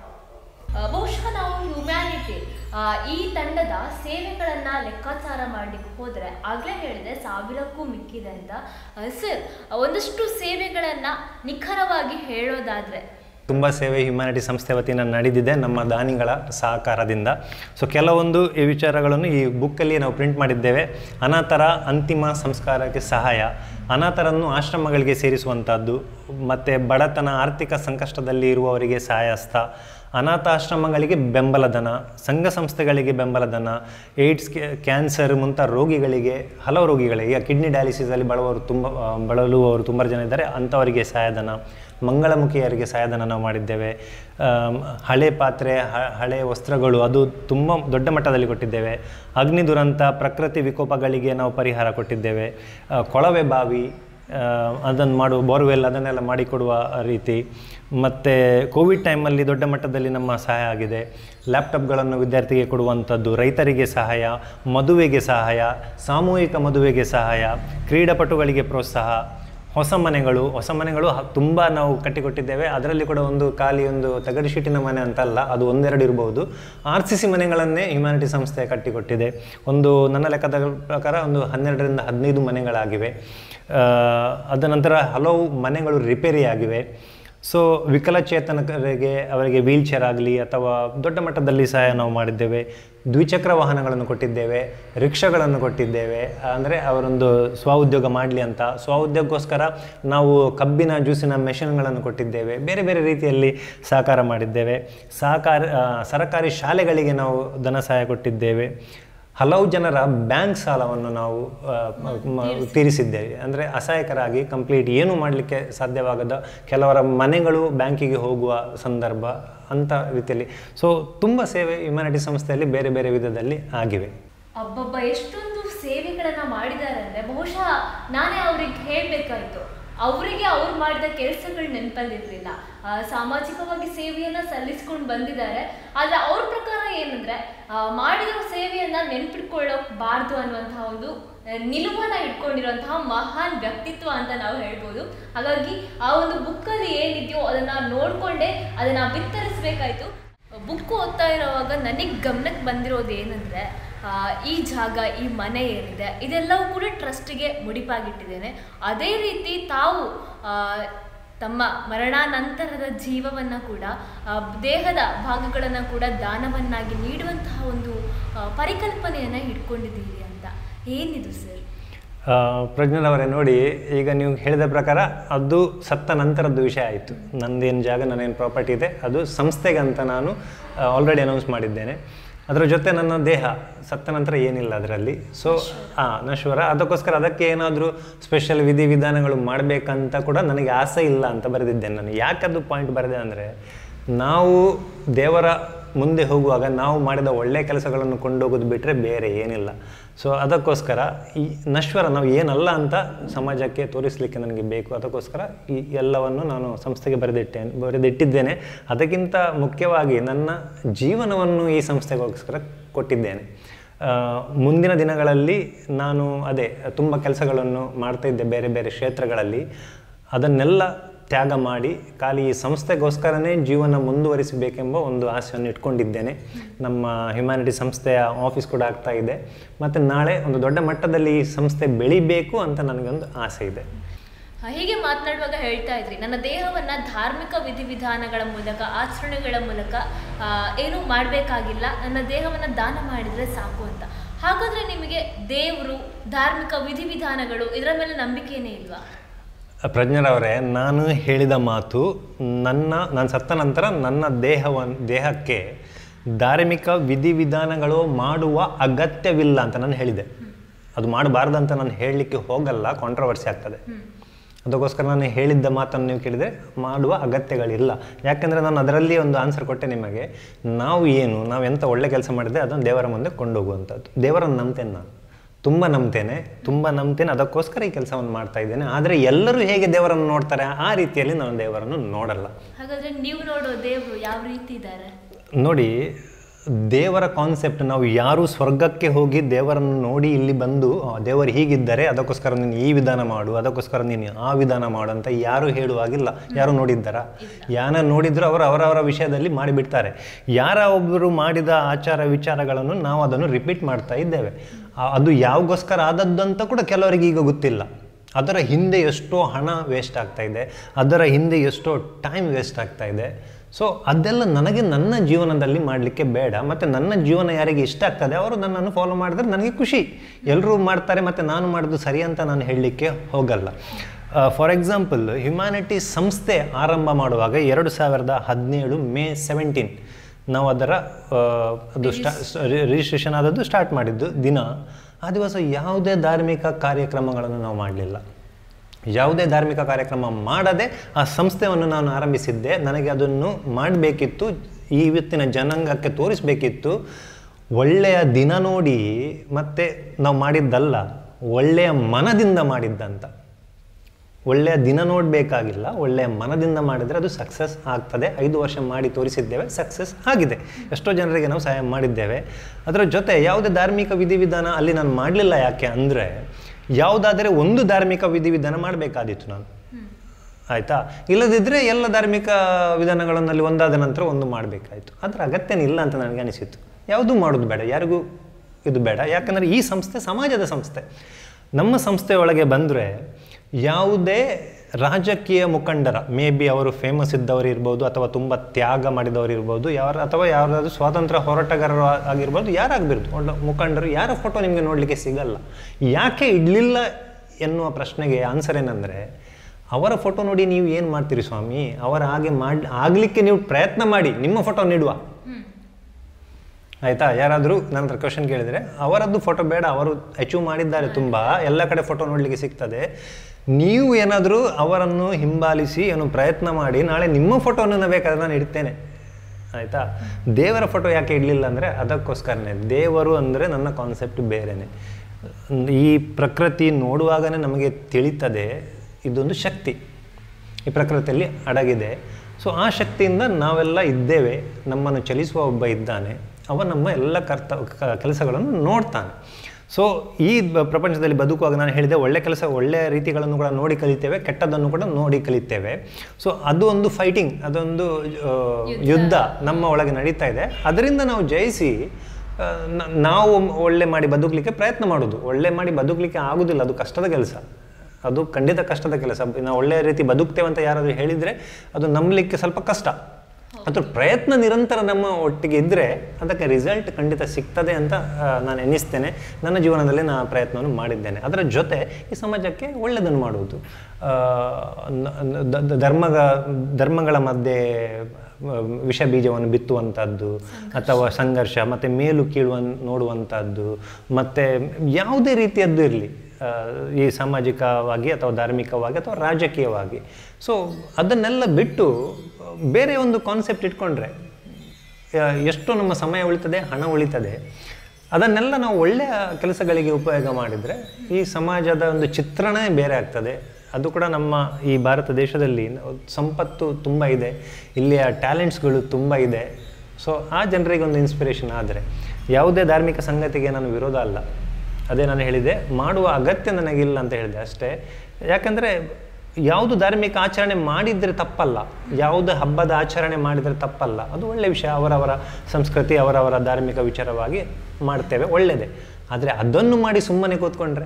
ಆ, ಬಹುಶಃ ನಾವು ಹ್ಯುಮ್ಯಾನಿಟಿ ಈ ತಂಡದ ಸೇವೆಗಳನ್ನ ಲೆಕ್ಕಾಚಾರ ಮಾಡ್ಲಿಕ್ಕೆ ಹೋದ್ರೆ ಆಗ್ಲೇ ಹೇಳಿದೆ ಸಾವಿರಕ್ಕೂ ಮಿಕ್ಕಿದೆ ಅಂತ ಸರ್ ಒಂದಷ್ಟು ಸೇವೆಗಳನ್ನ ನಿಖರವಾಗಿ ಹೇಳೋದಾದ್ರೆ ತುಂಬ ಸೇವೆ ಹ್ಯುಮ್ಯಾನಿಟಿ ಸಂಸ್ಥೆ ವತಿಯಿಂದ ನಡೆದಿದೆ ನಮ್ಮ ದಾನಿಗಳ ಸಹಕಾರದಿಂದ ಸೊ ಕೆಲವೊಂದು ಈ ವಿಚಾರಗಳನ್ನು ಈ ಬುಕ್ಕಲ್ಲಿ ನಾವು ಪ್ರಿಂಟ್ ಮಾಡಿದ್ದೇವೆ ಅನಾಥರ ಅಂತಿಮ ಸಂಸ್ಕಾರಕ್ಕೆ ಸಹಾಯ ಅನಾಥರನ್ನು ಆಶ್ರಮಗಳಿಗೆ ಸೇರಿಸುವಂಥದ್ದು ಮತ್ತು ಬಡತನ ಆರ್ಥಿಕ ಸಂಕಷ್ಟದಲ್ಲಿ ಇರುವವರಿಗೆ ಸಹಾಯಸ್ತ ಅನಾಥಾಶ್ರಮಗಳಿಗೆ ಬೆಂಬಲಧನ ಸಂಘ ಸಂಸ್ಥೆಗಳಿಗೆ ಬೆಂಬಲಧನ ಏಡ್ಸ್ ಕ್ಯಾನ್ಸರ್ ಮುಂತಾದ ರೋಗಿಗಳಿಗೆ ಹಲವು ರೋಗಿಗಳಿಗೆ ಈಗ ಕಿಡ್ನಿ ಡಯಾಲಿಸಿಸಲ್ಲಿ ಬಳವರು ತುಂಬ ಆ, ಬಳಲುವವರು ತುಂಬ ಜನ ಇದ್ದಾರೆ ಅಂಥವರಿಗೆ ಸಹಾಯಧನ ಮಂಗಳಮುಖಿಯರಿಗೆ ಸಹಾಯಧನ ನಾವು ಮಾಡಿದ್ದೇವೆ ಆಮ್, ಹಳೆ ಪಾತ್ರೆ ಹ- ಹಳೆ ವಸ್ತ್ರಗಳು ಅದು ತುಂಬ ದೊಡ್ಡ ಮಟ್ಟದಲ್ಲಿ ಕೊಟ್ಟಿದ್ದೇವೆ ಅಗ್ನಿ ದುರಂತ ಪ್ರಕೃತಿ ವಿಕೋಪಗಳಿಗೆ ನಾವು ಪರಿಹಾರ ಕೊಟ್ಟಿದ್ದೇವೆ ಆ, ಕೊಳವೆ ಬಾವಿ ಅದನ್ನು ಮಾಡುವ ಬೋರ್ವೆಲ್ ಅದನ್ನೆಲ್ಲ ಮಾಡಿಕೊಡುವ ರೀತಿ ಮತ್ತು ಕೋವಿಡ್ ಟೈಮಲ್ಲಿ ದೊಡ್ಡ ಮಟ್ಟದಲ್ಲಿ ನಮ್ಮ ಸಹಾಯ ಆಗಿದೆ ಲ್ಯಾಪ್ಟಾಪ್ಗಳನ್ನು ವಿದ್ಯಾರ್ಥಿಗೆ ಕೊಡುವಂಥದ್ದು ರೈತರಿಗೆ ಸಹಾಯ ಮದುವೆಗೆ ಸಹಾಯ ಸಾಮೂಹಿಕ ಮದುವೆಗೆ ಸಹಾಯ ಕ್ರೀಡಾಪಟುಗಳಿಗೆ ಪ್ರೋತ್ಸಾಹ ಹೊಸ ಮನೆಗಳು ಹೊಸ ಮನೆಗಳು ಹ- ತುಂಬ ನಾವು ಕಟ್ಟಿಕೊಟ್ಟಿದ್ದೇವೆ ಅದರಲ್ಲಿ ಕೂಡ ಒಂದು ಖಾಲಿ ಒಂದು ತಗಡು ಶೀಟಿನ ಮನೆ ಅಂತಲ್ಲ ಅದು ಒಂದೆರಡು ಇರಬಹುದು ಆರ್ ಸಿ ಸಿ ಮನೆಗಳನ್ನೇ ಹ್ಯುಮ್ಯಾನಿಟಿ ಸಂಸ್ಥೆ ಕಟ್ಟಿಕೊಟ್ಟಿದೆ ಒಂದು ನನ್ನ ಲೆಕ್ಕದ ಪ್ರಕಾರ ಒಂದು ಹನ್ನೆರಡರಿಂದ ಹದಿನೈದು ಮನೆಗಳಾಗಿವೆ ಆ, ಅದ ನಂತರ ಹಲವು ಮನೆಗಳು ರಿಪೇರಿ ಆಗಿವೆ ಸೊ ವಿಕಲಚೇತನರಿಗೆ ಅವರಿಗೆ ವೀಲ್ ಚೇರ್ ಆಗಲಿ ಅಥವಾ ದೊಡ್ಡ ಮಟ್ಟದಲ್ಲಿ ಸಹಾಯ ನಾವು ಮಾಡಿದ್ದೇವೆ ದ್ವಿಚಕ್ರ ವಾಹನಗಳನ್ನು ಕೊಟ್ಟಿದ್ದೇವೆ ರಿಕ್ಷಾಗಳನ್ನು ಕೊಟ್ಟಿದ್ದೇವೆ ಅಂದರೆ ಅವರೊಂದು ಸ್ವಉದ್ಯೋಗ ಮಾಡಲಿ ಅಂತ ಸ್ವಉದ್ಯೋಗಕ್ಕೋಸ್ಕರ ನಾವು ಕಬ್ಬಿನ ಜ್ಯೂಸಿನ ಮೆಷಿನ್ಗಳನ್ನು ಕೊಟ್ಟಿದ್ದೇವೆ ಬೇರೆ ಬೇರೆ ರೀತಿಯಲ್ಲಿ ಸಹಕಾರ ಮಾಡಿದ್ದೇವೆ ಸಹಕಾರ ಆ, ಸರಕಾರಿ ಶಾಲೆಗಳಿಗೆ ನಾವು ಧನ ಸಹಾಯ ಕೊಟ್ಟಿದ್ದೇವೆ ಹಲವು ಜನರ ಬ್ಯಾಂಕ್ ಸಾಲವನ್ನು ನಾವು ಆ, ಮ- ತೀರಿಸಿದ್ದೇವೆ ಅಂದರೆ ಅಸಹಾಯಕರಾಗಿ ಕಂಪ್ಲೀಟ್ ಏನು ಮಾಡಲಿಕ್ಕೆ ಸಾಧ್ಯವಾಗದ ಕೆಲವರ ಮನೆಗಳು ಬ್ಯಾಂಕಿಗೆ ಹೋಗುವ ಸಂದರ್ಭ ಅಂಥ ರೀತಿಯಲ್ಲಿ ಸೊ ತುಂಬ ಸೇವೆ ಹ್ಯುಮ್ಯಾನಿಟಿ ಸಂಸ್ಥೆಯಲ್ಲಿ ಬೇರೆ ಬೇರೆ ವಿಧದಲ್ಲಿ ಆಗಿವೆ ಅಬ್ಬಬ್ಬ ಎಷ್ಟೊಂದು ಸೇವೆಗಳನ್ನ ಮಾಡಿದ್ದಾರೆ ಅಂದ್ರೆ ಬಹುಶಃ ನಾನೇ ಅವ್ರಿಗೆ ಹೇಳ್ಬೇಕಾಯ್ತು ಅವರಿಗೆ ಅವ್ರು ಮಾಡಿದ ಕೆಲಸಗಳು ನೆನಪಲ್ಲಿರ್ಲಿಲ್ಲ ಆ, ಸಾಮಾಜಿಕವಾಗಿ ಸೇವೆಯನ್ನ ಸಲ್ಲಿಸ್ಕೊಂಡು ಬಂದಿದ್ದಾರೆ ಆದ್ರೆ ಅವ್ರ ಪ್ರಕಾರ ಏನಂದ್ರೆ ಆ, ಮಾಡಿರೋ ಸೇವೆಯನ್ನ ನೆನ್ಪಿಟ್ಕೊಳ್ಳೋಕ್ಬಾರ್ದು ಅನ್ನುವಂತಹ ಒಂದು ಆ, ನಿಲುವನ್ನ ಇಟ್ಕೊಂಡಿರುವಂತಹ ಮಹಾನ್ ವ್ಯಕ್ತಿತ್ವ ಅಂತ ನಾವು ಹೇಳ್ಬೋದು ಹಾಗಾಗಿ ಆ ಒಂದು ಬುಕ್ಕಲ್ಲಿ ಏನಿದೆಯೋ ಅದನ್ನ ನೋಡ್ಕೊಂಡೇ ಅದನ್ನ ಬಿತ್ತರಿಸ್ಬೇಕಾಯ್ತು ಬುಕ್ ಓದ್ತಾ ಇರೋವಾಗ ನನಗೆ ಗಮನಕ್ಕೆ ಬಂದಿರೋದು ಏನಂದರೆ ಈ ಜಾಗ ಈ ಮನೆ ಏನಿದೆ ಇದೆಲ್ಲವೂ ಕೂಡ ಟ್ರಸ್ಟಿಗೆ ಮುಡಿಪಾಗಿಟ್ಟಿದ್ದೇನೆ ಅದೇ ರೀತಿ ತಾವು ಆ, ತಮ್ಮ ಮರಣಾನಂತರದ ಜೀವವನ್ನು ಕೂಡ ಆ, ದೇಹದ ಭಾಗಗಳನ್ನು ಕೂಡ ದಾನವನ್ನಾಗಿ ನೀಡುವಂತಹ ಒಂದು ಆ, ಪರಿಕಲ್ಪನೆಯನ್ನು ಇಟ್ಕೊಂಡಿದ್ದೀರಿ ಅಂತ ಏನಿದು ಸರ್ ಆ, ಪ್ರಜ್ಞರವರೇ ನೋಡಿ ಈಗ ನೀವು ಹೇಳಿದ ಪ್ರಕಾರ ಅದು ಸತ್ತ ನಂತರದ್ದು ವಿಷಯ ಆಯಿತು ನಂದೇನು ಜಾಗ ನನ್ನೇನು ಪ್ರಾಪರ್ಟಿ ಇದೆ ಅದು ಸಂಸ್ಥೆಗೆ ಅಂತ ನಾನು ಆಲ್ರೆಡಿ ಅನೌನ್ಸ್ ಮಾಡಿದ್ದೇನೆ ಅದರ ಜೊತೆ ನನ್ನ ದೇಹ ಸತ್ತ ನಂತರ ಏನಿಲ್ಲ ಅದರಲ್ಲಿ ಸೊ ಹಾಂ ನಶ್ವರ ಅದಕ್ಕೋಸ್ಕರ ಅದಕ್ಕೆ ಏನಾದರೂ ಸ್ಪೆಷಲ್ ವಿಧಿವಿಧಾನಗಳು ಮಾಡಬೇಕಂತ ಕೂಡ ನನಗೆ ಆಸೆ ಇಲ್ಲ ಅಂತ ಬರೆದಿದ್ದೇನೆ ನಾನು ಯಾಕದು ಪಾಯಿಂಟ್ ಬರೆದೆ ಅಂದರೆ ನಾವು ದೇವರ ಮುಂದೆ ಹೋಗುವಾಗ ನಾವು ಮಾಡಿದ ಒಳ್ಳೆಯ ಕೆಲಸಗಳನ್ನು ಕೊಂಡೋಗೋದು ಬಿಟ್ಟರೆ ಬೇರೆ ಏನಿಲ್ಲ ಸೊ ಅದಕ್ಕೋಸ್ಕರ ಈ ನಶ್ವರ ನಾವು ಏನಲ್ಲ ಅಂತ ಸಮಾಜಕ್ಕೆ ತೋರಿಸಲಿಕ್ಕೆ ನನಗೆ ಬೇಕು ಅದಕ್ಕೋಸ್ಕರ ಈ ಎಲ್ಲವನ್ನು ನಾನು ಸಂಸ್ಥೆಗೆ ಬರೆದಿಟ್ಟೇನೆ ಬರೆದಿಟ್ಟಿದ್ದೇನೆ ಅದಕ್ಕಿಂತ ಮುಖ್ಯವಾಗಿ ನನ್ನ ಜೀವನವನ್ನು ಈ ಸಂಸ್ಥೆಗೋಸ್ಕರ ಕೊಟ್ಟಿದ್ದೇನೆ ಆ, ಮುಂದಿನ ದಿನಗಳಲ್ಲಿ ನಾನು ಅದೇ ತುಂಬ ಕೆಲಸಗಳನ್ನು ಮಾಡ್ತಾ ಇದ್ದೆ ಬೇರೆ ಬೇರೆ ಕ್ಷೇತ್ರಗಳಲ್ಲಿ ಅದನ್ನೆಲ್ಲ ತ್ಯಾಗ ಮಾಡಿ ಖಾಲಿ ಈ ಸಂಸ್ಥೆಗೋಸ್ಕರನೇ ಜೀವನ ಮುಂದುವರಿಸಬೇಕೆಂಬ ಒಂದು ಆಸೆಯನ್ನು ಇಟ್ಕೊಂಡಿದ್ದೇನೆ ನಮ್ಮ ಹ್ಯುಮ್ಯಾನಿಟಿ ಸಂಸ್ಥೆಯ ಆಫೀಸ್ ಕೂಡ ಆಗ್ತಾ ಇದೆ ಮತ್ತು ನಾಳೆ ಒಂದು ದೊಡ್ಡ ಮಟ್ಟದಲ್ಲಿ ಈ ಸಂಸ್ಥೆ ಬೆಳಿಬೇಕು ಅಂತ ನನಗೊಂದು ಆಸೆ ಇದೆ ಆ, ಹೀಗೆ ಮಾತನಾಡುವಾಗ ಹೇಳ್ತಾ ಇದ್ರಿ ನನ್ನ ದೇಹವನ್ನ ಧಾರ್ಮಿಕ ವಿಧಿವಿಧಾನಗಳ ಮೂಲಕ ಆಚರಣೆಗಳ ಮೂಲಕ ಆ, ಏನೂ ಮಾಡಬೇಕಾಗಿಲ್ಲ ನನ್ನ ದೇಹವನ್ನ ದಾನ ಮಾಡಿದ್ರೆ ಸಾಕು ಅಂತ ಹಾಗಾದ್ರೆ ನಿಮಗೆ ದೇವರು ಧಾರ್ಮಿಕ ವಿಧಿವಿಧಾನಗಳು ಇದರ ಮೇಲೆ ನಂಬಿಕೆನೇ ಇಲ್ವಾ ಪ್ರಜ್ಞರವರೇ ನಾನು ಹೇಳಿದ ಮಾತು ನನ್ನ ನಾನು ಸತ್ತ ನಂತರ ನನ್ನ ದೇಹವನ್ನು ದೇಹಕ್ಕೆ ಧಾರ್ಮಿಕ ವಿಧಿವಿಧಾನಗಳು ಮಾಡುವ ಅಗತ್ಯವಿಲ್ಲ ಅಂತ ನಾನು ಹೇಳಿದೆ ಅದು ಮಾಡಬಾರ್ದಂತ ನಾನು ಹೇಳಲಿಕ್ಕೆ ಹೋಗಲ್ಲ ಕಾಂಟ್ರವರ್ಸಿ ಆಗ್ತದೆ ಅದಕ್ಕೋಸ್ಕರ ನಾನು ಹೇಳಿದ್ದ ಮಾತನ್ನು ನೀವು ಕೇಳಿದರೆ ಮಾಡುವ ಅಗತ್ಯಗಳಿಲ್ಲ ಯಾಕೆಂದರೆ ನಾನು ಅದರಲ್ಲಿ ಒಂದು ಆನ್ಸರ್ ಕೊಟ್ಟೆ ನಿಮಗೆ ನಾವು ಏನು ನಾವು ಎಂಥ ಒಳ್ಳೆ ಕೆಲಸ ಮಾಡಿದ್ರೆ ಅದನ್ನು ದೇವರ ಮುಂದೆ ಕೊಂಡೋಗುವಂಥದ್ದು ದೇವರನ್ನು ನಂಬ್ತೇನೆ ನಾನು ತುಂಬ ನಂಬ್ತೇನೆ ತುಂಬ ನಂಬ್ತೇನೆ ಅದಕ್ಕೋಸ್ಕರ ಈ ಕೆಲಸವನ್ನು ಮಾಡ್ತಾ ಇದ್ದೇನೆ ಆದರೆ ಎಲ್ಲರೂ ಹೇಗೆ ದೇವರನ್ನು ನೋಡ್ತಾರೆ ಆ ರೀತಿಯಲ್ಲಿ ನಾನು ದೇವರನ್ನು ನೋಡಲ್ಲ ಹಾಗಾದ್ರೆ ನೀವು ನೋಡೋ ದೇವರು ಯಾವ ರೀತಿ ಇದ್ದಾರೆ ನೋಡಿ ದೇವರ ಕಾನ್ಸೆಪ್ಟ್ ನಾವು ಯಾರು ಸ್ವರ್ಗಕ್ಕೆ ಹೋಗಿ ದೇವರನ್ನು ನೋಡಿ ಇಲ್ಲಿ ಬಂದು ಆ, ದೇವರು ಹೀಗಿದ್ದರೆ ಅದಕ್ಕೋಸ್ಕರ ನೀನು ಈ ವಿಧಾನ ಮಾಡು ಅದಕ್ಕೋಸ್ಕರ ನೀನು ಆ ವಿಧಾನ ಮಾಡು ಅಂತ ಯಾರು ಹೇಳುವಾಗಿಲ್ಲ ಯಾರು ನೋಡಿದ್ದಾರಾ ಯಾರ ನೋಡಿದ್ರು ಅವರು ಅವರವರ ವಿಷಯದಲ್ಲಿ ಮಾಡಿಬಿಡ್ತಾರೆ ಯಾರ ಒಬ್ಬರು ಮಾಡಿದ ಆಚಾರ ವಿಚಾರಗಳನ್ನು ನಾವು ಅದನ್ನು ರಿಪೀಟ್ ಮಾಡ್ತಾ ಇದ್ದೇವೆ ಆ- ಅದು ಯಾವಗೋಸ್ಕರ ಆದದ್ದು ಅಂತ ಕೂಡ ಕೆಲವರಿಗೆ ಈಗ ಗೊತ್ತಿಲ್ಲ ಅದರ ಹಿಂದೆ ಎಷ್ಟೋ ಹಣ ವೇಸ್ಟ್ ಆಗ್ತಾ ಇದೆ ಅದರ ಹಿಂದೆ ಎಷ್ಟೋ ಟೈಮ್ ವೇಸ್ಟ್ ಆಗ್ತಾ ಇದೆ ಸೊ ಅದೆಲ್ಲ ನನಗೆ ನನ್ನ ಜೀವನದಲ್ಲಿ ಮಾಡಲಿಕ್ಕೆ ಬೇಡ ಮತ್ತು ನನ್ನ ಜೀವನ ಯಾರಿಗೆ ಇಷ್ಟ ಆಗ್ತದೆ ಅವರು ನನ್ನನ್ನು ಫಾಲೋ ಮಾಡಿದ್ರೆ ನನಗೆ ಖುಷಿ ಎಲ್ಲರೂ ಮಾಡ್ತಾರೆ ಮತ್ತು ನಾನು ಮಾಡೋದು ಸರಿ ಅಂತ ನಾನು ಹೇಳಲಿಕ್ಕೆ ಹೋಗಲ್ಲ ಫಾರ್ ಎಕ್ಸಾಂಪಲ್ ಹ್ಯುಮ್ಯಾನಿಟಿ ಸಂಸ್ಥೆ ಆರಂಭ ಮಾಡುವಾಗ ಎರಡು ಸಾವಿರದ ಹದಿನೇಳು ಮೇ ಸೆವೆಂಟೀನ್ ನಾವು ಅದರ ಆ, ಅದು ಸ್ಟಾ ರಿಜಿಸ್ಟ್ರೇಷನ್ ಆದದ್ದು ಸ್ಟಾರ್ಟ್ ಮಾಡಿದ್ದು ದಿನ ಆ ದಿವಸ ಯಾವುದೇ ಧಾರ್ಮಿಕ ಕಾರ್ಯಕ್ರಮಗಳನ್ನು ನಾವು ಮಾಡಲಿಲ್ಲ ಯಾವುದೇ ಧಾರ್ಮಿಕ ಕಾರ್ಯಕ್ರಮ ಮಾಡದೆ ಆ ಸಂಸ್ಥೆಯನ್ನು ನಾನು ಆರಂಭಿಸಿದ್ದೆ ನನಗೆ ಅದನ್ನು ಮಾಡಬೇಕಿತ್ತು ಈ ಇವತ್ತಿನ ಜನಾಂಗಕ್ಕೆ ತೋರಿಸಬೇಕಿತ್ತು ಒಳ್ಳೆಯ ದಿನ ನೋಡಿ ಮತ್ತೆ ನಾವು ಮಾಡಿದ್ದಲ್ಲ ಒಳ್ಳೆಯ ಮನದಿಂದ ಮಾಡಿದ್ದಂತ ಒಳ್ಳೆಯ ದಿನ ನೋಡಬೇಕಾಗಿಲ್ಲ ಒಳ್ಳೆಯ ಮನದಿಂದ ಮಾಡಿದರೆ ಅದು ಸಕ್ಸಸ್ ಆಗ್ತದೆ ಐದು ವರ್ಷ ಮಾಡಿ ತೋರಿಸಿದ್ದೇವೆ ಸಕ್ಸಸ್ ಆಗಿದೆ ಎಷ್ಟೋ ಜನರಿಗೆ ನಾವು ಸಹಾಯ ಮಾಡಿದ್ದೇವೆ ಅದರ ಜೊತೆ ಯಾವುದೇ ಧಾರ್ಮಿಕ ವಿಧಿವಿಧಾನ ಅಲ್ಲಿ ನಾನು ಮಾಡಲಿಲ್ಲ ಯಾಕೆ ಅಂದರೆ ಯಾವುದಾದರೆ ಒಂದು ಧಾರ್ಮಿಕ ವಿಧಿವಿಧಾನ ಮಾಡಬೇಕಾದಿತ್ತು ನಾನು ಆಯಿತಾ ಇಲ್ಲದಿದ್ದರೆ ಎಲ್ಲ ಧಾರ್ಮಿಕ ವಿಧಾನಗಳಲ್ಲಿ ಒಂದಾದ ನಂತರ ಒಂದು ಮಾಡಬೇಕಾಯಿತು ಅದರ ಅಗತ್ಯನೇ ಇಲ್ಲ ಅಂತ ನನಗೆ ಅನಿಸಿತ್ತು ಯಾವುದೂ ಮಾಡೋದು ಬೇಡ ಯಾರಿಗೂ ಇದು ಬೇಡ ಯಾಕಂದರೆ ಈ ಸಂಸ್ಥೆ ಸಮಾಜದ ಸಂಸ್ಥೆ ನಮ್ಮ ಸಂಸ್ಥೆಯೊಳಗೆ ಬಂದರೆ ಯಾವುದೇ ರಾಜಕೀಯ ಮುಖಂಡರ ಮೇ ಬಿ ಅವರು ಫೇಮಸ್ ಇದ್ದವರು ಇರ್ಬೋದು ಅಥವಾ ತುಂಬ ತ್ಯಾಗ ಮಾಡಿದವರು ಇರ್ಬೋದು ಯಾರು ಅಥವಾ ಯಾರಾದರೂ ಸ್ವಾತಂತ್ರ್ಯ ಹೋರಾಟಗಾರರು ಆ- ಆಗಿರ್ಬೋದು ಯಾರಾಗಬಿರ್ದು ಒಳ್ಳೆ ಮುಖಂಡರು ಯಾರ ಫೋಟೋ ನಿಮಗೆ ನೋಡಲಿಕ್ಕೆ ಸಿಗಲ್ಲ ಯಾಕೆ ಇಡಲಿಲ್ಲ ಎನ್ನುವ ಪ್ರಶ್ನೆಗೆ ಆನ್ಸರ್ ಏನಂದರೆ ಅವರ ಫೋಟೋ ನೋಡಿ ನೀವು ಏನು ಮಾಡ್ತೀರಿ ಸ್ವಾಮಿ ಅವರ ಹಾಗೆ ಮಾಡಿ ಆಗಲಿಕ್ಕೆ ನೀವು ಪ್ರಯತ್ನ ಮಾಡಿ ನಿಮ್ಮ ಫೋಟೋ ನೀಡುವ ಆಯಿತಾ ಯಾರಾದರೂ ನನ್ನ ಹತ್ರ ಕ್ವಶನ್ ಕೇಳಿದರೆ ಅವರದ್ದು ಫೋಟೋ ಬೇಡ ಅವರು ಅಚೀವ್ ಮಾಡಿದ್ದಾರೆ ತುಂಬ ಎಲ್ಲ ಕಡೆ ಫೋಟೋ ನೋಡಲಿಕ್ಕೆ ಸಿಗ್ತದೆ ನೀವು ಏನಾದರೂ ಅವರನ್ನು ಹಿಂಬಾಲಿಸಿ ಏನು ಪ್ರಯತ್ನ ಮಾಡಿ ನಾಳೆ ನಿಮ್ಮ ಫೋಟೋವನ್ನು ಬೇಕಾದ್ರೆ ನಾನು ಇಡ್ತೇನೆ ಆಯಿತಾ ದೇವರ ಫೋಟೋ ಯಾಕೆ ಇಡಲಿಲ್ಲ ಅಂದರೆ ಅದಕ್ಕೋಸ್ಕರನೇ ದೇವರು ಅಂದರೆ ನನ್ನ ಕಾನ್ಸೆಪ್ಟ್ ಬೇರೆನೆ ಈ ಪ್ರಕೃತಿ ನೋಡುವಾಗನೇ ನಮಗೆ ತಿಳಿತದೆ ಇದೊಂದು ಶಕ್ತಿ ಈ ಪ್ರಕೃತಿಯಲ್ಲಿ ಅಡಗಿದೆ ಸೊ ಆ ಶಕ್ತಿಯಿಂದ ನಾವೆಲ್ಲ ಇದ್ದೇವೆ ನಮ್ಮನ್ನು ಚಲಿಸುವ ಒಬ್ಬ ಇದ್ದಾನೆ ಅವ ನಮ್ಮ ಎಲ್ಲ ಕರ್ತ ಕ- ಕೆಲಸಗಳನ್ನು ನೋಡ್ತಾನೆ ಸೊ ಈ ಬ- ಪ್ರಪಂಚದಲ್ಲಿ ಬದುಕುವಾಗ ನಾನು ಹೇಳಿದೆ ಒಳ್ಳೆ ಕೆಲಸ ಒಳ್ಳೆಯ ರೀತಿಗಳನ್ನು ಕೂಡ ನೋಡಿ ಕಲಿತೇವೆ ಕೆಟ್ಟದ್ದನ್ನು ಕೂಡ ನೋಡಿ ಕಲಿತೇವೆ ಸೊ ಅದು ಒಂದು ಫೈಟಿಂಗ್ ಅದೊಂದು ಆ, ಯುದ್ಧ ನಮ್ಮ ಒಳಗೆ ನಡೀತಾ ಇದೆ ಅದರಿಂದ ನಾವು ಜಯಿಸಿ ಆ, ನ- ನಾವು ಒಳ್ಳೆ ಮಾಡಿ ಬದುಕಲಿಕ್ಕೆ ಪ್ರಯತ್ನ ಮಾಡೋದು ಒಳ್ಳೆ ಮಾಡಿ ಬದುಕಲಿಕ್ಕೆ ಆಗೋದಿಲ್ಲ ಅದು ಕಷ್ಟದ ಕೆಲಸ ಅದು ಖಂಡಿತ ಕಷ್ಟದ ಕೆಲಸ ನಾವು ಒಳ್ಳೆಯ ರೀತಿ ಬದುಕ್ತೇವೆ ಅಂತ ಯಾರಾದರೂ ಹೇಳಿದರೆ ಅದು ನಂಬಲಿಕ್ಕೆ ಸ್ವಲ್ಪ ಕಷ್ಟ ಅದ್ರ ಪ್ರಯತ್ನ ನಿರಂತರ ನಮ್ಮ ಒಟ್ಟಿಗೆ ಇದ್ದರೆ ಅದಕ್ಕೆ ರಿಸಲ್ಟ್ ಖಂಡಿತ ಸಿಗ್ತದೆ ಅಂತ ಆ, ನಾನು ಎನಿಸ್ತೇನೆ ನನ್ನ ಜೀವನದಲ್ಲಿ ನಾನು ಆ ಪ್ರಯತ್ನವನ್ನು ಮಾಡಿದ್ದೇನೆ ಅದರ ಜೊತೆ ಈ ಸಮಾಜಕ್ಕೆ ಒಳ್ಳೆಯದನ್ನು ಮಾಡುವುದು ಆ, ನ- ನ- ದ- ದ- ಧರ್ಮಗ ಧರ್ಮಗಳ ಮಧ್ಯೆ ಆ, ವಿಷ ಬೀಜವನ್ನು ಬಿತ್ತುವಂಥದ್ದು ಅಥವಾ ಸಂಘರ್ಷ ಮತ್ತು ಮೇಲು ಕೀಳುವ ನೋಡುವಂಥದ್ದು ಮತ್ತು ಯಾವುದೇ ರೀತಿಯದ್ದು ಇರಲಿ ಈ ಸಾಮಾಜಿಕವಾಗಿ ಅಥವಾ ಧಾರ್ಮಿಕವಾಗಿ ಅಥವಾ ರಾಜಕೀಯವಾಗಿ ಸೊ ಅದನ್ನೆಲ್ಲ ಬಿಟ್ಟು ಬೇರೆ ಒಂದು ಕಾನ್ಸೆಪ್ಟ್ ಇಟ್ಕೊಂಡ್ರೆ ಆ, ಎಷ್ಟು ನಮ್ಮ ಸಮಯ ಉಳಿತದೆ ಹಣ ಉಳಿತದೆ ಅದನ್ನೆಲ್ಲ ನಾವು ಒಳ್ಳೆಯ ಕೆಲಸಗಳಿಗೆ ಉಪಯೋಗ ಮಾಡಿದರೆ ಈ ಸಮಾಜದ ಒಂದು ಚಿತ್ರಣವೇ ಬೇರೆ ಆಗ್ತದೆ ಅದು ಕೂಡ ನಮ್ಮ ಈ ಭಾರತ ದೇಶದಲ್ಲಿ ಸಂಪತ್ತು ತುಂಬ ಇದೆ ಇಲ್ಲಿಯ ಟ್ಯಾಲೆಂಟ್ಸ್ಗಳು ತುಂಬ ಇದೆ ಸೊ ಆ ಜನರಿಗೆ ಒಂದು ಇನ್ಸ್ಪಿರೇಷನ್ ಆದರೆ ಯಾವುದೇ ಧಾರ್ಮಿಕ ಸಂಗತಿಗೆ ನಾನು ವಿರೋಧ ಅಲ್ಲ ಅದೇ ನಾನು ಹೇಳಿದೆ ಮಾಡುವ ಅಗತ್ಯ ನನಗಿಲ್ಲ ಅಂತ ಹೇಳಿದೆ ಅಷ್ಟೇ ಯಾಕಂದರೆ ಯಾವುದು ಧಾರ್ಮಿಕ ಆಚರಣೆ ಮಾಡಿದರೆ ತಪ್ಪಲ್ಲ ಯಾವುದು ಹಬ್ಬದ ಆಚರಣೆ ಮಾಡಿದರೆ ತಪ್ಪಲ್ಲ ಅದು ಒಳ್ಳೆಯ ವಿಷಯ ಅವರವರ ಸಂಸ್ಕೃತಿ ಅವರವರ ಧಾರ್ಮಿಕ ವಿಚಾರವಾಗಿ ಮಾಡ್ತೇವೆ ಒಳ್ಳೆಯದೇ ಆದರೆ ಅದನ್ನು ಮಾಡಿ ಸುಮ್ಮನೆ ಕೂತ್ಕೊಂಡ್ರೆ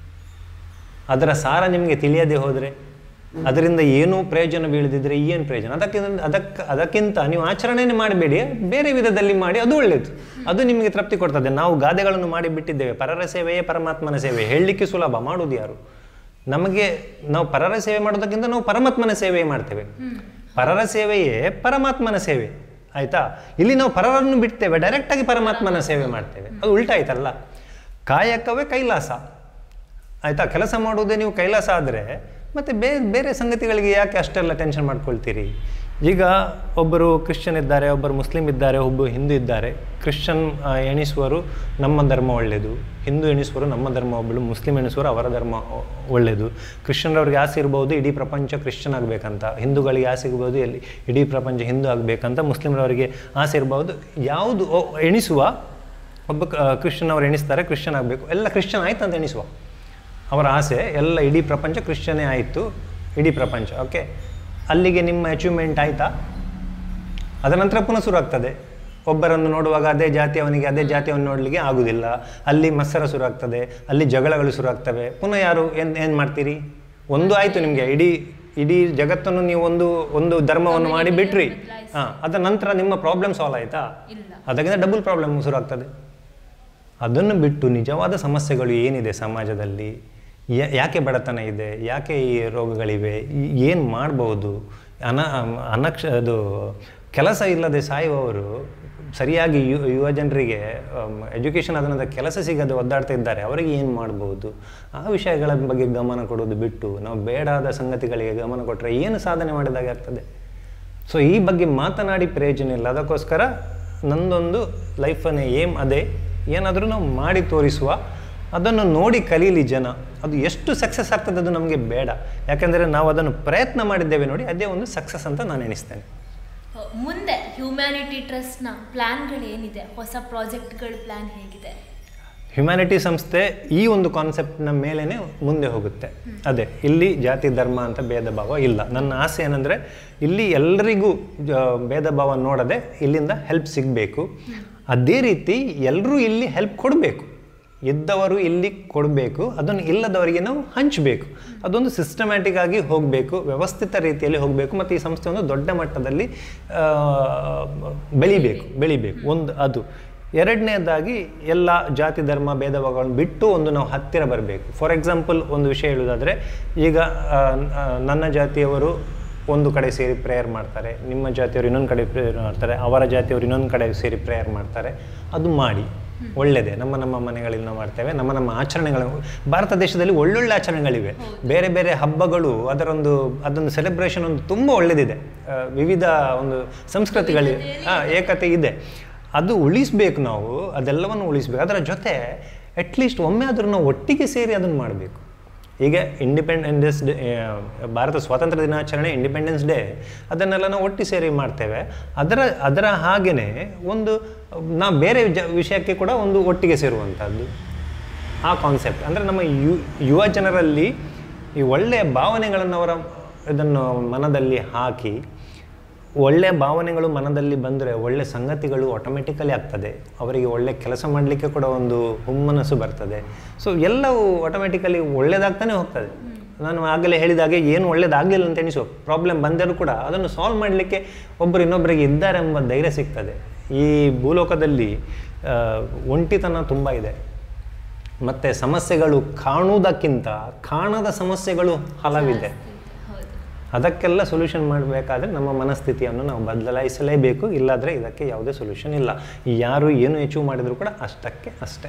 ಅದರ ಸಾರ ನಿಮಗೆ ತಿಳಿಯದೆ ಹೋದರೆ ಅದರಿಂದ ಏನೂ ಪ್ರಯೋಜನ ಬೀಳದಿದ್ರೆ ಏನು ಪ್ರಯೋಜನ ಅದಕ್ಕಿಂತ ಅದಕ್ಕೆ ಅದಕ್ಕಿಂತ ನೀವು ಆಚರಣೆನೇ ಮಾಡಬೇಡಿ ಬೇರೆ ವಿಧದಲ್ಲಿ ಮಾಡಿ ಅದು ಒಳ್ಳೆಯದು ಅದು ನಿಮಗೆ ತೃಪ್ತಿ ಕೊಡ್ತದೆ ನಾವು ಗಾದೆಗಳನ್ನು ಮಾಡಿ ಬಿಟ್ಟಿದ್ದೇವೆ ಪರರ ಸೇವೆಯೇ ಪರಮಾತ್ಮನ ಸೇವೆ ಹೇಳಲಿಕ್ಕೆ ಸುಲಭ ಮಾಡೋದು ಯಾರು ನಮಗೆ ನಾವು ಪರರ ಸೇವೆ ಮಾಡೋದಕ್ಕಿಂತ ನಾವು ಪರಮಾತ್ಮನ ಸೇವೆ ಮಾಡ್ತೇವೆ ಪರರ ಸೇವೆಯೇ ಪರಮಾತ್ಮನ ಸೇವೆ ಆಯಿತಾ ಇಲ್ಲಿ ನಾವು ಪರರನ್ನು ಬಿಡ್ತೇವೆ ಡೈರೆಕ್ಟಾಗಿ ಪರಮಾತ್ಮನ ಸೇವೆ ಮಾಡ್ತೇವೆ ಅದು ಉಲ್ಟಾ ಆಯ್ತಲ್ಲ ಕಾಯಕವೇ ಕೈಲಾಸ ಆಯಿತಾ ಕೆಲಸ ಮಾಡುವುದೇ ನೀವು ಕೈಲಾಸ ಆದರೆ ಮತ್ತು ಬೇರೆ ಬೇರೆ ಸಂಗತಿಗಳಿಗೆ ಯಾಕೆ ಅಷ್ಟೆಲ್ಲ ಟೆನ್ಷನ್ ಮಾಡ್ಕೊಳ್ತೀರಿ ಈಗ ಒಬ್ಬರು ಕ್ರಿಶ್ಚಿಯನ್ ಇದ್ದಾರೆ ಒಬ್ಬರು ಮುಸ್ಲಿಂ ಇದ್ದಾರೆ ಒಬ್ಬರು ಹಿಂದೂ ಇದ್ದಾರೆ ಕ್ರಿಶ್ಚಿಯನ್ ಆ, ಎಣಿಸುವರು ನಮ್ಮ ಧರ್ಮ ಒಳ್ಳೆಯದು ಹಿಂದೂ ಎಣಿಸುವರು ನಮ್ಮ ಧರ್ಮ ಒಬ್ಬಳು ಮುಸ್ಲಿಂ ಎಣಿಸುವರು ಅವರ ಧರ್ಮ ಒ- ಒಳ್ಳೆಯದು ಕ್ರಿಶ್ಚಿಯನ್ರವ್ರಿಗೆ ಆಸೆ ಇರ್ಬೋದು ಇಡೀ ಪ್ರಪಂಚ ಕ್ರಿಶ್ಚಿಯನ್ ಆಗಬೇಕಂತ ಹಿಂದೂಗಳಿಗೆ ಆಸೆ ಇರ್ಬೋದು ಎಲ್ಲಿ ಇಡೀ ಪ್ರಪಂಚ ಹಿಂದೂ ಆಗಬೇಕಂತ ಮುಸ್ಲಿಮ್ರವರಿಗೆ ಆಸೆ ಇರ್ಬೋದು ಯಾವುದು ಒ- ಎಣಿಸುವ ಒಬ್ಬ ಕ್ರಿಶ್ಚಿಯನ್ ಅವ್ರು ಎಣಿಸ್ತಾರೆ ಕ್ರಿಶ್ಚಿಯನ್ ಆಗಬೇಕು ಎಲ್ಲ ಕ್ರಿಶ್ಚಿಯನ್ ಆಯ್ತು ಅಂತ ಎಣಿಸುವ ಅವರ ಆಸೆ ಎಲ್ಲ ಇಡೀ ಪ್ರಪಂಚ ಕ್ರಿಶ್ಚಿಯನೇ ಆಯಿತು ಇಡೀ ಪ್ರಪಂಚ ಓಕೆ ಅಲ್ಲಿಗೆ ನಿಮ್ಮ ಅಚೀವ್ಮೆಂಟ್ ಆಯಿತಾ ಅದರ ನಂತರ ಪುನಃ ಶುರು ಆಗ್ತದೆ ಒಬ್ಬರನ್ನು ನೋಡುವಾಗ ಅದೇ ಜಾತಿ ಅವನಿಗೆ ಅದೇ ಜಾತಿಯನ್ನು ನೋಡಲಿಕ್ಕೆ ಆಗುವುದಿಲ್ಲ ಅಲ್ಲಿ ಮತ್ಸರ ಶುರು ಆಗ್ತದೆ ಅಲ್ಲಿ ಜಗಳಗಳು ಶುರು ಆಗ್ತವೆ ಪುನಃ ಯಾರು ಏನು ಏನು ಮಾಡ್ತೀರಿ ಒಂದು ಆಯಿತು ನಿಮಗೆ ಇಡೀ ಇಡೀ ಜಗತ್ತನ್ನು ನೀವು ಒಂದು ಒಂದು ಧರ್ಮವನ್ನು ಮಾಡಿ ಬಿಟ್ರಿ ಹಾಂ ಅದರ ನಂತರ ನಿಮ್ಮ ಪ್ರಾಬ್ಲಮ್ ಸಾಲ್ವ್ ಆಯಿತಾ ಇಲ್ಲ ಅದಕ್ಕಿಂತ ಡಬಲ್ ಪ್ರಾಬ್ಲಮ್ ಶುರು ಆಗ್ತದೆ ಅದನ್ನು ಬಿಟ್ಟು ನಿಜವಾದ ಸಮಸ್ಯೆಗಳು ಏನಿದೆ ಸಮಾಜದಲ್ಲಿ ಯಾ- ಯಾಕೆ ಬಡತನ ಇದೆ ಯಾಕೆ ಈ ರೋಗಗಳಿವೆ ಏನು ಮಾಡ್ಬೋದು ಅನ ಅನಕ್ಷ ಅದು ಕೆಲಸ ಇಲ್ಲದೆ ಸಾಯುವವರು ಸರಿಯಾಗಿ ಯು ಯುವ ಜನರಿಗೆ ಎಜುಕೇಷನ್ ಆದ ನಂತರ ಕೆಲಸ ಸಿಗದೆ ಒದ್ದಾಡ್ತಾ ಇದ್ದಾರೆ ಅವರಿಗೆ ಏನು ಮಾಡ್ಬೋದು ಆ ವಿಷಯಗಳ ಬಗ್ಗೆ ಗಮನ ಕೊಡೋದು ಬಿಟ್ಟು ನಾವು ಬೇಡಾದ ಸಂಗತಿಗಳಿಗೆ ಗಮನ ಕೊಟ್ಟರೆ ಏನು ಸಾಧನೆ ಮಾಡಿದಾಗೆ ಆಗ್ತದೆ ಸೊ ಈ ಬಗ್ಗೆ ಮಾತನಾಡಿ ಪ್ರಯೋಜನ ಇಲ್ಲ ಅದಕ್ಕೋಸ್ಕರ ನಂದೊಂದು ಲೈಫನ್ನೇ ಏಮ್ ಅದೇ ಏನಾದರೂ ನಾವು ಮಾಡಿ ತೋರಿಸುವ ಅದನ್ನು ನೋಡಿ ಕಲೀಲಿ ಜನ ಅದು ಎಷ್ಟು ಸಕ್ಸಸ್ ಆಗ್ತದೆ ಅದು ನಮಗೆ ಬೇಡ ಯಾಕೆಂದರೆ ನಾವು ಅದನ್ನು ಪ್ರಯತ್ನ ಮಾಡಿದ್ದೇವೆ ನೋಡಿ ಅದೇ ಒಂದು ಸಕ್ಸಸ್ ಅಂತ ನಾನು ಎಣಿಸ್ತೇನೆ ಹ, ಮುಂದೆ ಹ್ಯುಮ್ಯಾನಿಟಿ ಟ್ರಸ್ಟ್ನ ಪ್ಲ್ಯಾನ್ಗಳೇನಿದೆ ಹೊಸ ಪ್ರಾಜೆಕ್ಟ್ಗಳ ಪ್ಲ್ಯಾನ್ ಹೇಗಿದೆ ಹ್ಯುಮ್ಯಾನಿಟಿ ಸಂಸ್ಥೆ ಈ ಒಂದು ಕಾನ್ಸೆಪ್ಟ್ನ ಮೇಲೇ ಮುಂದೆ ಹೋಗುತ್ತೆ ಅದೇ ಇಲ್ಲಿ ಜಾತಿ ಧರ್ಮ ಅಂತ ಭೇದ ಭಾವ ಇಲ್ಲ ನನ್ನ ಆಸೆ ಏನಂದರೆ ಇಲ್ಲಿ ಎಲ್ಲರಿಗೂ ಜ- ಭೇದ ಭಾವ ನೋಡದೆ ಇಲ್ಲಿಂದ ಹೆಲ್ಪ್ ಸಿಗಬೇಕು ಅದೇ ರೀತಿ ಎಲ್ಲರೂ ಇಲ್ಲಿ ಹೆಲ್ಪ್ ಕೊಡಬೇಕು ಇದ್ದವರು ಇಲ್ಲಿ ಕೊಡಬೇಕು ಅದನ್ನು ಇಲ್ಲದವರಿಗೆ ನಾವು ಹಂಚಬೇಕು ಅದೊಂದು ಸಿಸ್ಟಮ್ಯಾಟಿಕ್ ಆಗಿ ಹೋಗಬೇಕು ವ್ಯವಸ್ಥಿತ ರೀತಿಯಲ್ಲಿ ಹೋಗಬೇಕು ಮತ್ತು ಈ ಸಂಸ್ಥೆ ಒಂದು ದೊಡ್ಡ ಮಟ್ಟದಲ್ಲಿ ಆ, ಬೆಳಿಬೇಕು ಬೆಳಿಬೇಕು ಒಂದು ಅದು ಎರಡನೇದಾಗಿ ಎಲ್ಲ ಜಾತಿ ಧರ್ಮ ಭೇದ ಭಾವಗಳನ್ನು ಬಿಟ್ಟು ಒಂದು ನಾವು ಹತ್ತಿರ ಬರಬೇಕು ಫಾರ್ ಎಕ್ಸಾಂಪಲ್ ಒಂದು ವಿಷಯ ಹೇಳುವುದಾದರೆ ಈಗ ಆ, ಆ, ನನ್ನ ಜಾತಿಯವರು ಒಂದು ಕಡೆ ಸೇರಿ ಪ್ರೇಯರ್ ಮಾಡ್ತಾರೆ ನಿಮ್ಮ ಜಾತಿಯವರು ಇನ್ನೊಂದು ಕಡೆ ಪ್ರೇಯರ್ ಮಾಡ್ತಾರೆ ಅವರ ಜಾತಿಯವರು ಇನ್ನೊಂದು ಕಡೆ ಸೇರಿ ಪ್ರೇಯರ್ ಮಾಡ್ತಾರೆ ಅದು ಮಾಡಿ ಒಳ್ಳೆಯದೇ ನಮ್ಮ ನಮ್ಮ ಮನೆಗಳಲ್ಲಿ ನಾವು ಮಾಡ್ತೇವೆ ನಮ್ಮ ನಮ್ಮ ಆಚರಣೆಗಳು ಭಾರತ ದೇಶದಲ್ಲಿ ಒಳ್ಳೊಳ್ಳೆ ಆಚರಣೆಗಳಿವೆ ಬೇರೆ ಬೇರೆ ಹಬ್ಬಗಳು ಅದರೊಂದು ಅದೊಂದು ಸೆಲೆಬ್ರೇಷನ್ ಒಂದು ತುಂಬ ಒಳ್ಳೆಯದಿದೆ ಆ, ವಿವಿಧ ಒಂದು ಸಂಸ್ಕೃತಿಗಳಿವೆ ಹಾಂ ಏಕತೆ ಇದೆ ಅದು ಉಳಿಸ್ಬೇಕು ನಾವು ಅದೆಲ್ಲವನ್ನು ಉಳಿಸ್ಬೇಕು ಅದರ ಜೊತೆ ಅಟ್ಲೀಸ್ಟ್ ಒಮ್ಮೆ ಆದರೂ ನಾವು ಒಟ್ಟಿಗೆ ಸೇರಿ ಅದನ್ನು ಮಾಡಬೇಕು ಈಗ ಇಂಡಿಪೆಂಡೆನ್ಸ್ ಡೇ ಭಾರತ ಸ್ವಾತಂತ್ರ್ಯ ದಿನಾಚರಣೆ ಇಂಡಿಪೆಂಡೆನ್ಸ್ ಡೇ ಅದನ್ನೆಲ್ಲ ನಾವು ಒಟ್ಟಿ ಸೇರಿ ಮಾಡ್ತೇವೆ ಅದರ ಅದರ ಹಾಗೆಯೇ ಒಂದು ನಾವು ಬೇರೆ ಜ ವಿಷಯಕ್ಕೆ ಕೂಡ ಒಂದು ಒಟ್ಟಿಗೆ ಸೇರುವಂಥದ್ದು ಆ ಕಾನ್ಸೆಪ್ಟ್ ಅಂದರೆ ನಮ್ಮ ಯು ಯುವ ಜನರಲ್ಲಿ ಈ ಒಳ್ಳೆಯ ಭಾವನೆಗಳನ್ನು ಅವರ ಇದನ್ನು ಮನದಲ್ಲಿ ಹಾಕಿ ಒಳ್ಳೆಯ ಭಾವನೆಗಳು ಮನದಲ್ಲಿ ಬಂದರೆ ಒಳ್ಳೆ ಸಂಗತಿಗಳು ಆಟೋಮೆಟಿಕಲಿ ಆಗ್ತದೆ ಅವರಿಗೆ ಒಳ್ಳೆ ಕೆಲಸ ಮಾಡಲಿಕ್ಕೆ ಕೂಡ ಒಂದು ಹುಮ್ಮನಸ್ಸು ಬರ್ತದೆ ಸೊ ಎಲ್ಲವೂ ಆಟೋಮೆಟಿಕಲಿ ಒಳ್ಳೆಯದಾಗ್ತಾನೆ ಹೋಗ್ತದೆ ನಾನು ಆಗಲೇ ಹೇಳಿದಾಗೆ ಏನು ಒಳ್ಳೇದಾಗಲಿಲ್ಲ ಅಂತ ಎಣಿಸೋ ಪ್ರಾಬ್ಲಮ್ ಬಂದರೂ ಕೂಡ ಅದನ್ನು ಸಾಲ್ವ್ ಮಾಡಲಿಕ್ಕೆ ಒಬ್ಬರು ಇನ್ನೊಬ್ಬರಿಗೆ ಇದ್ದಾರೆ ಎಂಬ ಧೈರ್ಯ ಸಿಗ್ತದೆ ಈ ಭೂಲೋಕದಲ್ಲಿ ಆ, ಒಂಟಿತನ ತುಂಬ ಇದೆ ಮತ್ತು ಸಮಸ್ಯೆಗಳು ಕಾಣುವುದಕ್ಕಿಂತ ಕಾಣದ ಸಮಸ್ಯೆಗಳು ಹಲವಿದೆ ಹೌದು ಅದಕ್ಕೆಲ್ಲ ಸೊಲ್ಯೂಷನ್ ಮಾಡಬೇಕಾದ್ರೆ ನಮ್ಮ ಮನಸ್ಥಿತಿಯನ್ನು ನಾವು ಬದಲಾಯಿಸಲೇಬೇಕು ಇಲ್ಲಾದರೆ ಇದಕ್ಕೆ ಯಾವುದೇ ಸೊಲ್ಯೂಷನ್ ಇಲ್ಲ ಯಾರು ಏನು ಅಚೀವ್ ಮಾಡಿದರೂ ಕೂಡ ಅಷ್ಟಕ್ಕೆ ಅಷ್ಟೇ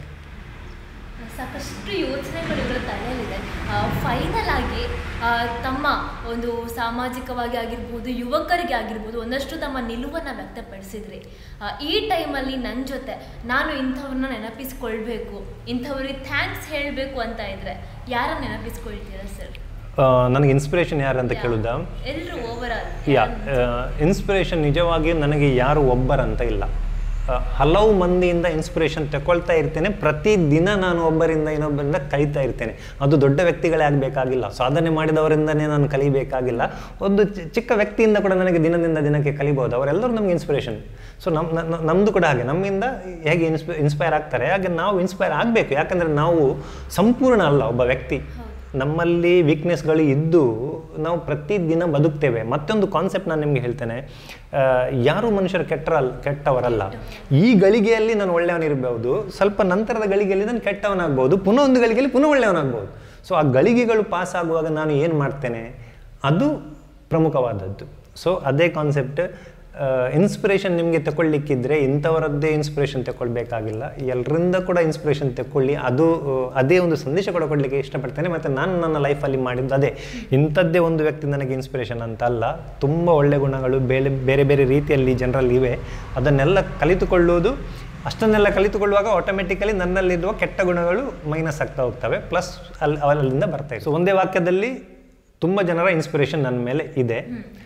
ಸಾಕಷ್ಟು ಯೋಚನೆಗಳು ಇವರ ತಲೆಯಲ್ಲಿದೆ ಫೈನಲ್ ಆಗಿ ಆ, ತಮ್ಮ ಒಂದು ಸಾಮಾಜಿಕವಾಗಿ ಆಗಿರ್ಬೋದು ಯುವಕರಿಗೆ ಆಗಿರ್ಬೋದು ಒಂದಷ್ಟು ತಮ್ಮ ನಿಲುವನ್ನು ವ್ಯಕ್ತಪಡಿಸಿದ್ರಿ ಆ, ಈ ಟೈಮಲ್ಲಿ ನನ್ನ ಜೊತೆ ನಾನು ಇಂಥವ್ರನ್ನ ನೆನಪಿಸ್ಕೊಳ್ಬೇಕು ಇಂಥವ್ರಿಗೆ ಥ್ಯಾಂಕ್ಸ್ ಹೇಳಬೇಕು ಅಂತ ಇದ್ರೆ ಯಾರನ್ನ ನೆನಪಿಸ್ಕೊಳ್ತೀರಾ ಸರ್ ಆ, ನನಗೆ ಇನ್ಸ್ಪಿರೇಷನ್ ಯಾರು ಅಂತ ಕೇಳುದಾ ಎಲ್ಲರೂ ಓವರ್ ಆಲ್ ಯಾ ಇನ್ಸ್ಪಿರೇಷನ್ ನಿಜವಾಗಿಯೂ ನನಗೆ ಯಾರು ಒಬ್ಬರಂತ ಇಲ್ಲ ಆ, ಹಲವು ಮಂದಿಯಿಂದ ಇನ್ಸ್ಪಿರೇಷನ್ ತಗೊಳ್ತಾ ಇರ್ತೇನೆ ಪ್ರತಿದಿನ ನಾನು ಒಬ್ಬರಿಂದ ಇನ್ನೊಬ್ಬರಿಂದ ಕಲಿತಾ ಇರ್ತೇನೆ ಅದು ದೊಡ್ಡ ವ್ಯಕ್ತಿಗಳೇ ಆಗಬೇಕಾಗಿಲ್ಲ ಸಾಧನೆ ಮಾಡಿದವರಿಂದನೇ ನಾನು ಕಲಿಬೇಕಾಗಿಲ್ಲ ಒಂದು ಚಿ- ಚಿಕ್ಕ ವ್ಯಕ್ತಿಯಿಂದ ಕೂಡ ನನಗೆ ದಿನದಿಂದ ದಿನಕ್ಕೆ ಕಲಿಬೋದು ಅವರೆಲ್ಲರೂ ನಮಗೆ ಇನ್ಸ್ಪಿರೇಷನ್ ಸೊ ನಮ್ಮ ನಮ್ಮದು ಕೂಡ ಹಾಗೆ ನಮ್ಮಿಂದ ಹೇಗೆ ಇನ್ಸ್ಪೈ ಇನ್ಸ್ಪೈರ್ ಆಗ್ತಾರೆ ಹಾಗೆ ನಾವು ಇನ್ಸ್ಪೈರ್ ಆಗಬೇಕು ಯಾಕಂದರೆ ನಾವು ಸಂಪೂರ್ಣ ಅಲ್ಲ ಒಬ್ಬ ವ್ಯಕ್ತಿ ನಮ್ಮಲ್ಲಿ ವೀಕ್ನೆಸ್ಗಳು ಇದ್ದು ನಾವು ಪ್ರತಿದಿನ ಬದುಕ್ತೇವೆ ಮತ್ತೊಂದು ಕಾನ್ಸೆಪ್ಟ್ ನಾನು ನಿಮಗೆ ಹೇಳ್ತೇನೆ ಆ, ಯಾರು ಮನುಷ್ಯರು ಕೆಟ್ಟರಲ್ಲ ಕೆಟ್ಟವರಲ್ಲ ಈ ಗಳಿಗೆಯಲ್ಲಿ ನಾನು ಒಳ್ಳೆಯವನಿರಬಹುದು ಸ್ವಲ್ಪ ನಂತರದ ಗಳಿಗೆಯಲ್ಲಿ ನಾನು ಕೆಟ್ಟವನಾಗ್ಬೋದು ಪುನಃ ಒಂದು ಗಳಿಗೆಯಲ್ಲಿ ಪುನಃ ಒಳ್ಳೆಯವನಾಗ್ಬೋದು ಸೊ ಆ ಗಳಿಗೆಗಳು ಪಾಸ್ ಆಗುವಾಗ ನಾನು ಏನು ಮಾಡ್ತೇನೆ ಅದು ಪ್ರಮುಖವಾದದ್ದು ಸೊ ಅದೇ ಕಾನ್ಸೆಪ್ಟ್ ಇನ್ಸ್ಪಿರೇಷನ್ ನಿಮಗೆ ತಗೊಳ್ಲಿಕ್ಕಿದ್ರೆ ಇಂಥವರದ್ದೇ ಇನ್ಸ್ಪಿರೇಷನ್ ತಗೊಳ್ಬೇಕಾಗಿಲ್ಲ ಎಲ್ಲರಿಂದ ಕೂಡ ಇನ್ಸ್ಪಿರೇಷನ್ ತಗೊಳ್ಳಿ ಅದು ಆ, ಅದೇ ಒಂದು ಸಂದೇಶ ಕೂಡ ಕೊಡಲಿಕ್ಕೆ ಇಷ್ಟಪಡ್ತೇನೆ ಮತ್ತು ನಾನು ನನ್ನ ಲೈಫಲ್ಲಿ ಮಾಡಿದ್ದು ಅದೇ ಇಂಥದ್ದೇ ಒಂದು ವ್ಯಕ್ತಿ ನನಗೆ ಇನ್ಸ್ಪಿರೇಷನ್ ಅಂತ ಅಲ್ಲ ತುಂಬ ಒಳ್ಳೆ ಗುಣಗಳು ಬೇರೆ ಬೇರೆ ಬೇರೆ ರೀತಿಯಲ್ಲಿ ಜನರಲ್ಲಿ ಇವೆ ಅದನ್ನೆಲ್ಲ ಕಲಿತುಕೊಳ್ಳುವುದು ಅಷ್ಟನ್ನೆಲ್ಲ ಕಲಿತುಕೊಳ್ಳುವಾಗ ಆಟೋಮೆಟಿಕಲಿ ನನ್ನಲ್ಲಿರುವ ಕೆಟ್ಟ ಗುಣಗಳು ಮೈನಸ್ ಆಗ್ತಾ ಹೋಗ್ತವೆ ಪ್ಲಸ್ ಅಲ್ಲಿ ಅಲ್ಲಿಂದ ಬರ್ತಾ ಇದೆ ಸೊ ಒಂದೇ ವಾಕ್ಯದಲ್ಲಿ ತುಂಬ ಜನರ ಇನ್ಸ್ಪಿರೇಷನ್ ನನ್ನ ಮೇಲೆ ಇದೆ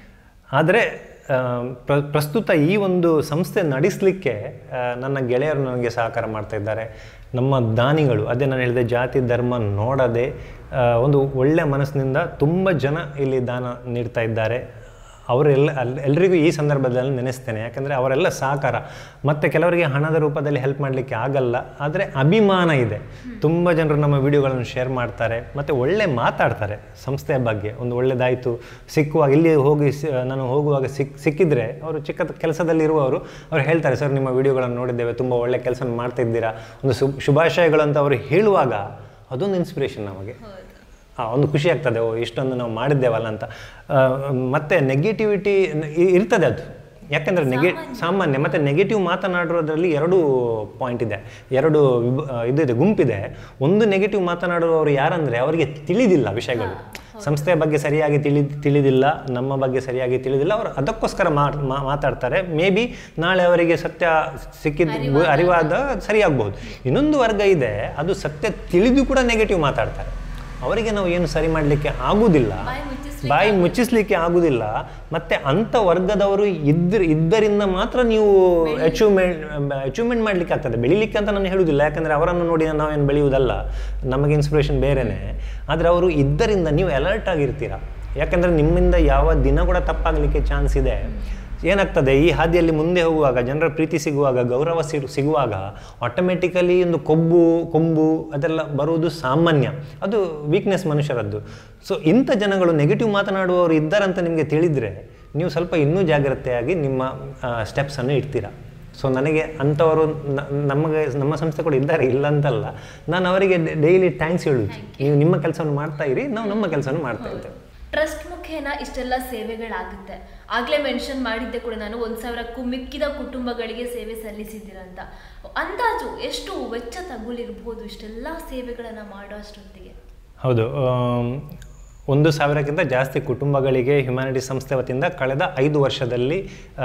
ಆದರೆ ಆ, ಪ್ರ ಪ್ರಸ್ತುತ ಈ ಒಂದು ಸಂಸ್ಥೆ ನಡೆಸಲಿಕ್ಕೆ ನನ್ನ ಗೆಳೆಯರು ನನಗೆ ಸಹಕಾರ ಮಾಡ್ತಾ ಇದ್ದಾರೆ ನಮ್ಮ ದಾನಿಗಳು ಅದೇ ನಾನು ಹೇಳಿದೆ ಜಾತಿ ಧರ್ಮ ನೋಡದೆ ಆ, ಒಂದು ಒಳ್ಳೆ ಮನಸ್ಸಿನಿಂದ ತುಂಬ ಜನ ಇಲ್ಲಿ ದಾನ ನೀಡ್ತಾ ಇದ್ದಾರೆ ಅವರೆಲ್ಲ ಅಲ್ ಎಲ್ರಿಗೂ ಈ ಸಂದರ್ಭದಲ್ಲಿ ನೆನೆಸ್ತೇನೆ ಯಾಕಂದರೆ ಅವರೆಲ್ಲ ಸಹಕಾರ ಮತ್ತು ಕೆಲವರಿಗೆ ಹಣದ ರೂಪದಲ್ಲಿ ಹೆಲ್ಪ್ ಮಾಡಲಿಕ್ಕೆ ಆಗಲ್ಲ ಆದರೆ ಅಭಿಮಾನ ಇದೆ ತುಂಬ ಜನರು ನಮ್ಮ ವಿಡಿಯೋಗಳನ್ನು ಶೇರ್ ಮಾಡ್ತಾರೆ ಮತ್ತು ಒಳ್ಳೆ ಮಾತಾಡ್ತಾರೆ ಸಂಸ್ಥೆಯ ಬಗ್ಗೆ ಒಂದು ಒಳ್ಳೆದಾಯಿತು ಸಿಕ್ಕುವಾಗ ಇಲ್ಲಿ ಹೋಗಿ ಸಿ- ನಾನು ಹೋಗುವಾಗ ಸಿಕ್ ಸಿಕ್ಕಿದ್ರೆ ಅವರು ಚಿಕ್ಕ ಕೆಲಸದಲ್ಲಿರುವವರು ಅವ್ರು ಹೇಳ್ತಾರೆ ಸರ್ ನಿಮ್ಮ ವಿಡಿಯೋಗಳನ್ನು ನೋಡಿದ್ದೇವೆ ತುಂಬ ಒಳ್ಳೆ ಕೆಲಸ ಮಾಡ್ತಾ ಇದ್ದೀರಾ ಒಂದು ಶುಭ ಶುಭಾಶಯಗಳು ಅಂತ ಅವರು ಹೇಳುವಾಗ ಅದೊಂದು ಇನ್ಸ್ಪಿರೇಷನ್ ನಮಗೆ ಆ, ಒಂದು ಖುಷಿ ಆಗ್ತದೆ ಓ ಇಷ್ಟೊಂದು ನಾವು ಮಾಡಿದ್ದೇವಲ್ಲ ಅಂತ ಆ, ಮತ್ತೆ ನೆಗೆಟಿವಿಟಿ ಇರ್ತದೆ ಅದು ಯಾಕೆಂದರೆ ನೆಗೆ ಸಾಮಾನ್ಯ ಮತ್ತು ನೆಗೆಟಿವ್ ಮಾತನಾಡುವುದರಲ್ಲಿ ಎರಡು ಪಾಯಿಂಟ್ ಇದೆ ಎರಡು ವಿಭ- ಆ, ಇದು ಇದೆ ಗುಂಪಿದೆ ಒಂದು ನೆಗೆಟಿವ್ ಮಾತನಾಡುವವರು ಯಾರಂದರೆ ಅವರಿಗೆ ತಿಳಿದಿಲ್ಲ ವಿಷಯಗಳು ಸಂಸ್ಥೆಯ ಬಗ್ಗೆ ಸರಿಯಾಗಿ ತಿಳಿ ತಿಳಿದಿಲ್ಲ ನಮ್ಮ ಬಗ್ಗೆ ಸರಿಯಾಗಿ ತಿಳಿದಿಲ್ಲ ಅವರು ಅದಕ್ಕೋಸ್ಕರ ಮಾಡ್- ಮಾ- ಮಾತಾಡ್ತಾರೆ ಮೇ ಬಿ ನಾಳೆ ಅವರಿಗೆ ಸತ್ಯ ಸಿಕ್ಕಿದ ಅರಿವಾದ ಸರಿಯಾಗಬಹುದು ಇನ್ನೊಂದು ವರ್ಗ ಇದೆ ಅದು ಸತ್ಯ ತಿಳಿದು ಕೂಡ ನೆಗೆಟಿವ್ ಮಾತಾಡ್ತಾರೆ ಅವರಿಗೆ ನಾವು ಏನು ಸರಿ ಮಾಡಲಿಕ್ಕೆ ಆಗುವುದಿಲ್ಲ ಬಾಯಿ ಮುಚ್ಚಿಸ್ಲಿಕ್ಕೆ ಬಾಯಿ ಮುಚ್ಚಿಸ್ಲಿಕ್ಕೆ ಆಗುವುದಿಲ್ಲ ಮತ್ತೆ ಅಂಥ ವರ್ಗದವರು ಇದ್ರ ಇದ್ದರಿಂದ ಮಾತ್ರ ನೀವು ಅಚೀವ್ಮೆಂಟ್ ಅಚೀವ್ಮೆಂಟ್ ಮಾಡಲಿಕ್ಕೆ ಆಗ್ತದೆ ಬೆಳಿಲಿಕ್ಕೆ ಅಂತ ನಾನು ಹೇಳುವುದಿಲ್ಲ ಯಾಕಂದರೆ ಅವರನ್ನು ನೋಡಿ ನಾವೇನು ಬೆಳೆಯುವುದಲ್ಲ ನಮಗೆ ಇನ್ಸ್ಪಿರೇಷನ್ ಬೇರೆನೇ ಆದರೆ ಅವರು ಇದ್ದರಿಂದ ನೀವು ಅಲರ್ಟ್ ಆಗಿರ್ತೀರಾ ಯಾಕಂದರೆ ನಿಮ್ಮಿಂದ ಯಾವ ದಿನ ಕೂಡ ತಪ್ಪಾಗಲಿಕ್ಕೆ ಚಾನ್ಸ್ ಇದೆ ಏನಾಗ್ತದೆ ಈ ಹಾದಿಯಲ್ಲಿ ಮುಂದೆ ಹೋಗುವಾಗ ಜನರ ಪ್ರೀತಿ ಸಿಗುವಾಗ ಗೌರವ ಸಿಗು ಸಿಗುವಾಗ ಆಟೋಮೆಟಿಕಲಿ ಒಂದು ಕೊಬ್ಬು ಕೊಂಬು ಅದೆಲ್ಲ ಬರುವುದು ಸಾಮಾನ್ಯ ಅದು ವೀಕ್ನೆಸ್ ಮನುಷ್ಯರದ್ದು ಸೊ ಇಂಥ ಜನಗಳು ನೆಗೆಟಿವ್ ಮಾತನಾಡುವವರು ಇದ್ದಾರಂತ ನಿಮಗೆ ತಿಳಿದರೆ ನೀವು ಸ್ವಲ್ಪ ಇನ್ನೂ ಜಾಗ್ರತೆಯಾಗಿ ನಿಮ್ಮ ಸ್ಟೆಪ್ಸನ್ನು ಇಡ್ತೀರಾ ಸೊ ನನಗೆ ಅಂಥವರು ನ- ನಮಗೆ ನಮ್ಮ ಸಂಸ್ಥೆ ಕೂಡ ಇದ್ದಾರೆ ಇಲ್ಲ ಅಂತಲ್ಲ ನಾನು ಅವರಿಗೆ ಡೈಲಿ ಥ್ಯಾಂಕ್ಸ್ ಹೇಳುದು ನೀವು ನಿಮ್ಮ ಕೆಲಸವನ್ನು ಮಾಡ್ತಾ ಇರಿ ನಾವು ನಮ್ಮ ಕೆಲಸವನ್ನು ಮಾಡ್ತಾ ಇದ್ದೇವೆ ಟ್ರಸ್ಟ್ ಮುಖೇನ ಇಷ್ಟೆಲ್ಲ ಸೇವೆಗಳಾಗುತ್ತೆ ಆಗ್ಲೇ ಮೆನ್ಷನ್ ಮಾಡಿದ್ದೆ ಕೂಡ ನಾನು ಒಂದ್ ಸಾವಿರಕ್ಕೂ ಮಿಕ್ಕಿದ ಕುಟುಂಬಗಳಿಗೆ ಸೇವೆ ಸಲ್ಲಿಸಿದ್ದೀರಂತ ಅಂದಾಜು ಎಷ್ಟು ವೆಚ್ಚ ತಗುಲಿರ್ಬೋದು ಇಷ್ಟೆಲ್ಲ ಸೇವೆಗಳನ್ನ ಮಾಡೋ ಅಷ್ಟೊತ್ತಿಗೆ ಹೌದು ಆಮ್, ಒಂದು ಸಾವಿರಕ್ಕಿಂತ ಜಾಸ್ತಿ ಕುಟುಂಬಗಳಿಗೆ ಹ್ಯುಮ್ಯಾನಿಟಿ ಸಂಸ್ಥೆ ವತಿಯಿಂದ ಕಳೆದ ಐದು ವರ್ಷದಲ್ಲಿ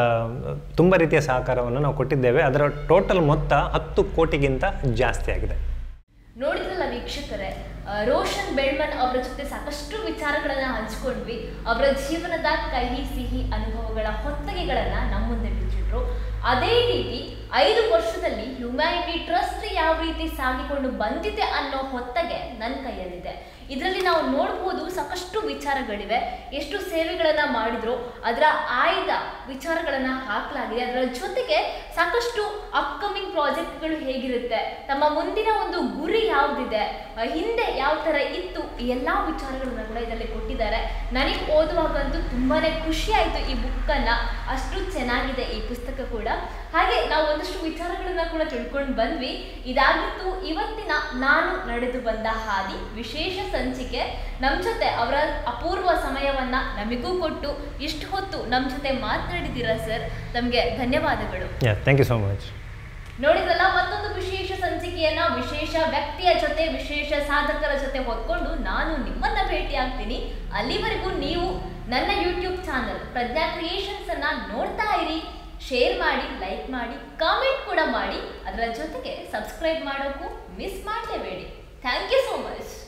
ತುಂಬ ರೀತಿಯ ಸಹಕಾರವನ್ನು ನಾವು ಕೊಟ್ಟಿದ್ದೇವೆ ಅದರ ಟೋಟಲ್ ಮೊತ್ತ ಹತ್ತು ಕೋಟಿಗಿಂತ ಜಾಸ್ತಿ ಆಗಿದೆ ನೋಡಿದ್ರಲ್ಲ ವೀಕ್ಷಕರೇ ಆ, ರೋಷನ್ ಬೆಳ್ಮನ್ ಅವರ ಜೊತೆ ಸಾಕಷ್ಟು ವಿಚಾರಗಳನ್ನ ಹಂಚ್ಕೊಂಡ್ವಿ ಅವರ ಜೀವನದ ಕಹಿ ಸಿಹಿ ಅನುಭವಗಳ ಹೊತ್ತಗೆಗಳನ್ನ ನಮ್ಮ ಮುಂದೆ ಬಿಚ್ಚಿಟ್ರು ಅದೇ ರೀತಿ ಐದು ವರ್ಷದಲ್ಲಿ ಹ್ಯುಮ್ಯಾನಿಟಿ ಟ್ರಸ್ಟ್ ಯಾವ ರೀತಿ ಸಾಗಿಕೊಂಡು ಬಂದಿದೆ ಅನ್ನೋ ಹೊತ್ತಗೆ ನನ್ನ ಕೈಯಲ್ಲಿದೆ ಇದರಲ್ಲಿ ನಾವು ನೋಡ್ಬೋದು ಸಾಕಷ್ಟು ವಿಚಾರಗಳಿವೆ ಎಷ್ಟು ಸೇವೆಗಳನ್ನ ಮಾಡಿದ್ರು ಅದರ ಆಯ್ದ ವಿಚಾರಗಳನ್ನ ಹಾಕಲಾಗಿದೆ ಅದರ ಜೊತೆಗೆ ಸಾಕಷ್ಟು ಅಪ್ಕಮಿಂಗ್ ಪ್ರಾಜೆಕ್ಟ್ಗಳು ಹೇಗಿರುತ್ತೆ ತಮ್ಮ ಮುಂದಿನ ಒಂದು ಗುರಿ ಯಾವುದಿದೆ ಅಹ್, ಹಿಂದೆ ಯಾವ ಥರ ಇತ್ತು ಈ ಎಲ್ಲ ವಿಚಾರಗಳನ್ನ ಕೂಡ ಇದರಲ್ಲಿ ಕೊಟ್ಟಿದ್ದಾರೆ ನನಗೆ ಓದುವಾಗಂತೂ ತುಂಬಾನೇ ಖುಷಿ ಆಯಿತು ಈ ಬುಕ್ಕನ್ನು ಅಷ್ಟು ಚೆನ್ನಾಗಿದೆ ಈ ಪುಸ್ತಕ ಕೂಡ ಹಾಗೆ ನಾವು ಒಂದಷ್ಟು ವಿಚಾರಗಳನ್ನ ಕೂಡ ತಿಳ್ಕೊಂಡು ಬಂದ್ವಿ ಇದಾಗಿತ್ತು ಇವತ್ತಿನ ನಾನು ನಡೆದು ಬಂದ ಹಾದಿ ವಿಶೇಷ ಸಂಚಿಕೆ ನಮ್ಮ ಜೊತೆ ಅವರ ಅಪೂರ್ವ ಸಮಯವನ್ನ ನಮಗೂ ಕೊಟ್ಟು ಇಷ್ಟು ಹೊತ್ತು ನಮ್ಮ ಜೊತೆ ಮಾತನಾಡಿದ್ದೀರಾ ಸರ್ ತಮಗೆ ಧನ್ಯವಾದಗಳು yeah thank you so much ನೋಡಿದ್ರಲ್ಲ ಮತ್ತೊಂದು ವಿಶೇಷ ಸಂಚಿಕೆಯನ್ನ ವಿಶೇಷ ವ್ಯಕ್ತಿಯ ಜೊತೆ ವಿಶೇಷ ಸಾಧಕರ ಜೊತೆ ಹೊತ್ಕೊಂಡು ನಾನು ನಿಮ್ಮನ್ನ ಭೇಟಿ ಆಗ್ತೀನಿ ಅಲ್ಲಿವರೆಗೂ ನೀವು ನನ್ನ ಯೂಟ್ಯೂಬ್ ಚಾನಲ್ ಪ್ರಜ್ಞಾ ಕ್ರಿಯೇಷನ್ಸ್ ಅನ್ನ ನೋಡ್ತಾ ಇರಿ ಶೇರ್ ಮಾಡಿ ಲೈಕ್ ಮಾಡಿ ಕಾಮೆಂಟ್ ಕೂಡ ಮಾಡಿ ಅದರ ಜೊತೆಗೆ ಸಬ್ಸ್ಕ್ರೈಬ್ ಮಾಡೋಕ್ಕೂ ಮಿಸ್ ಮಾಡಲೇಬೇಡಿ ಥ್ಯಾಂಕ್ ಯು ಸೋ ಮಚ್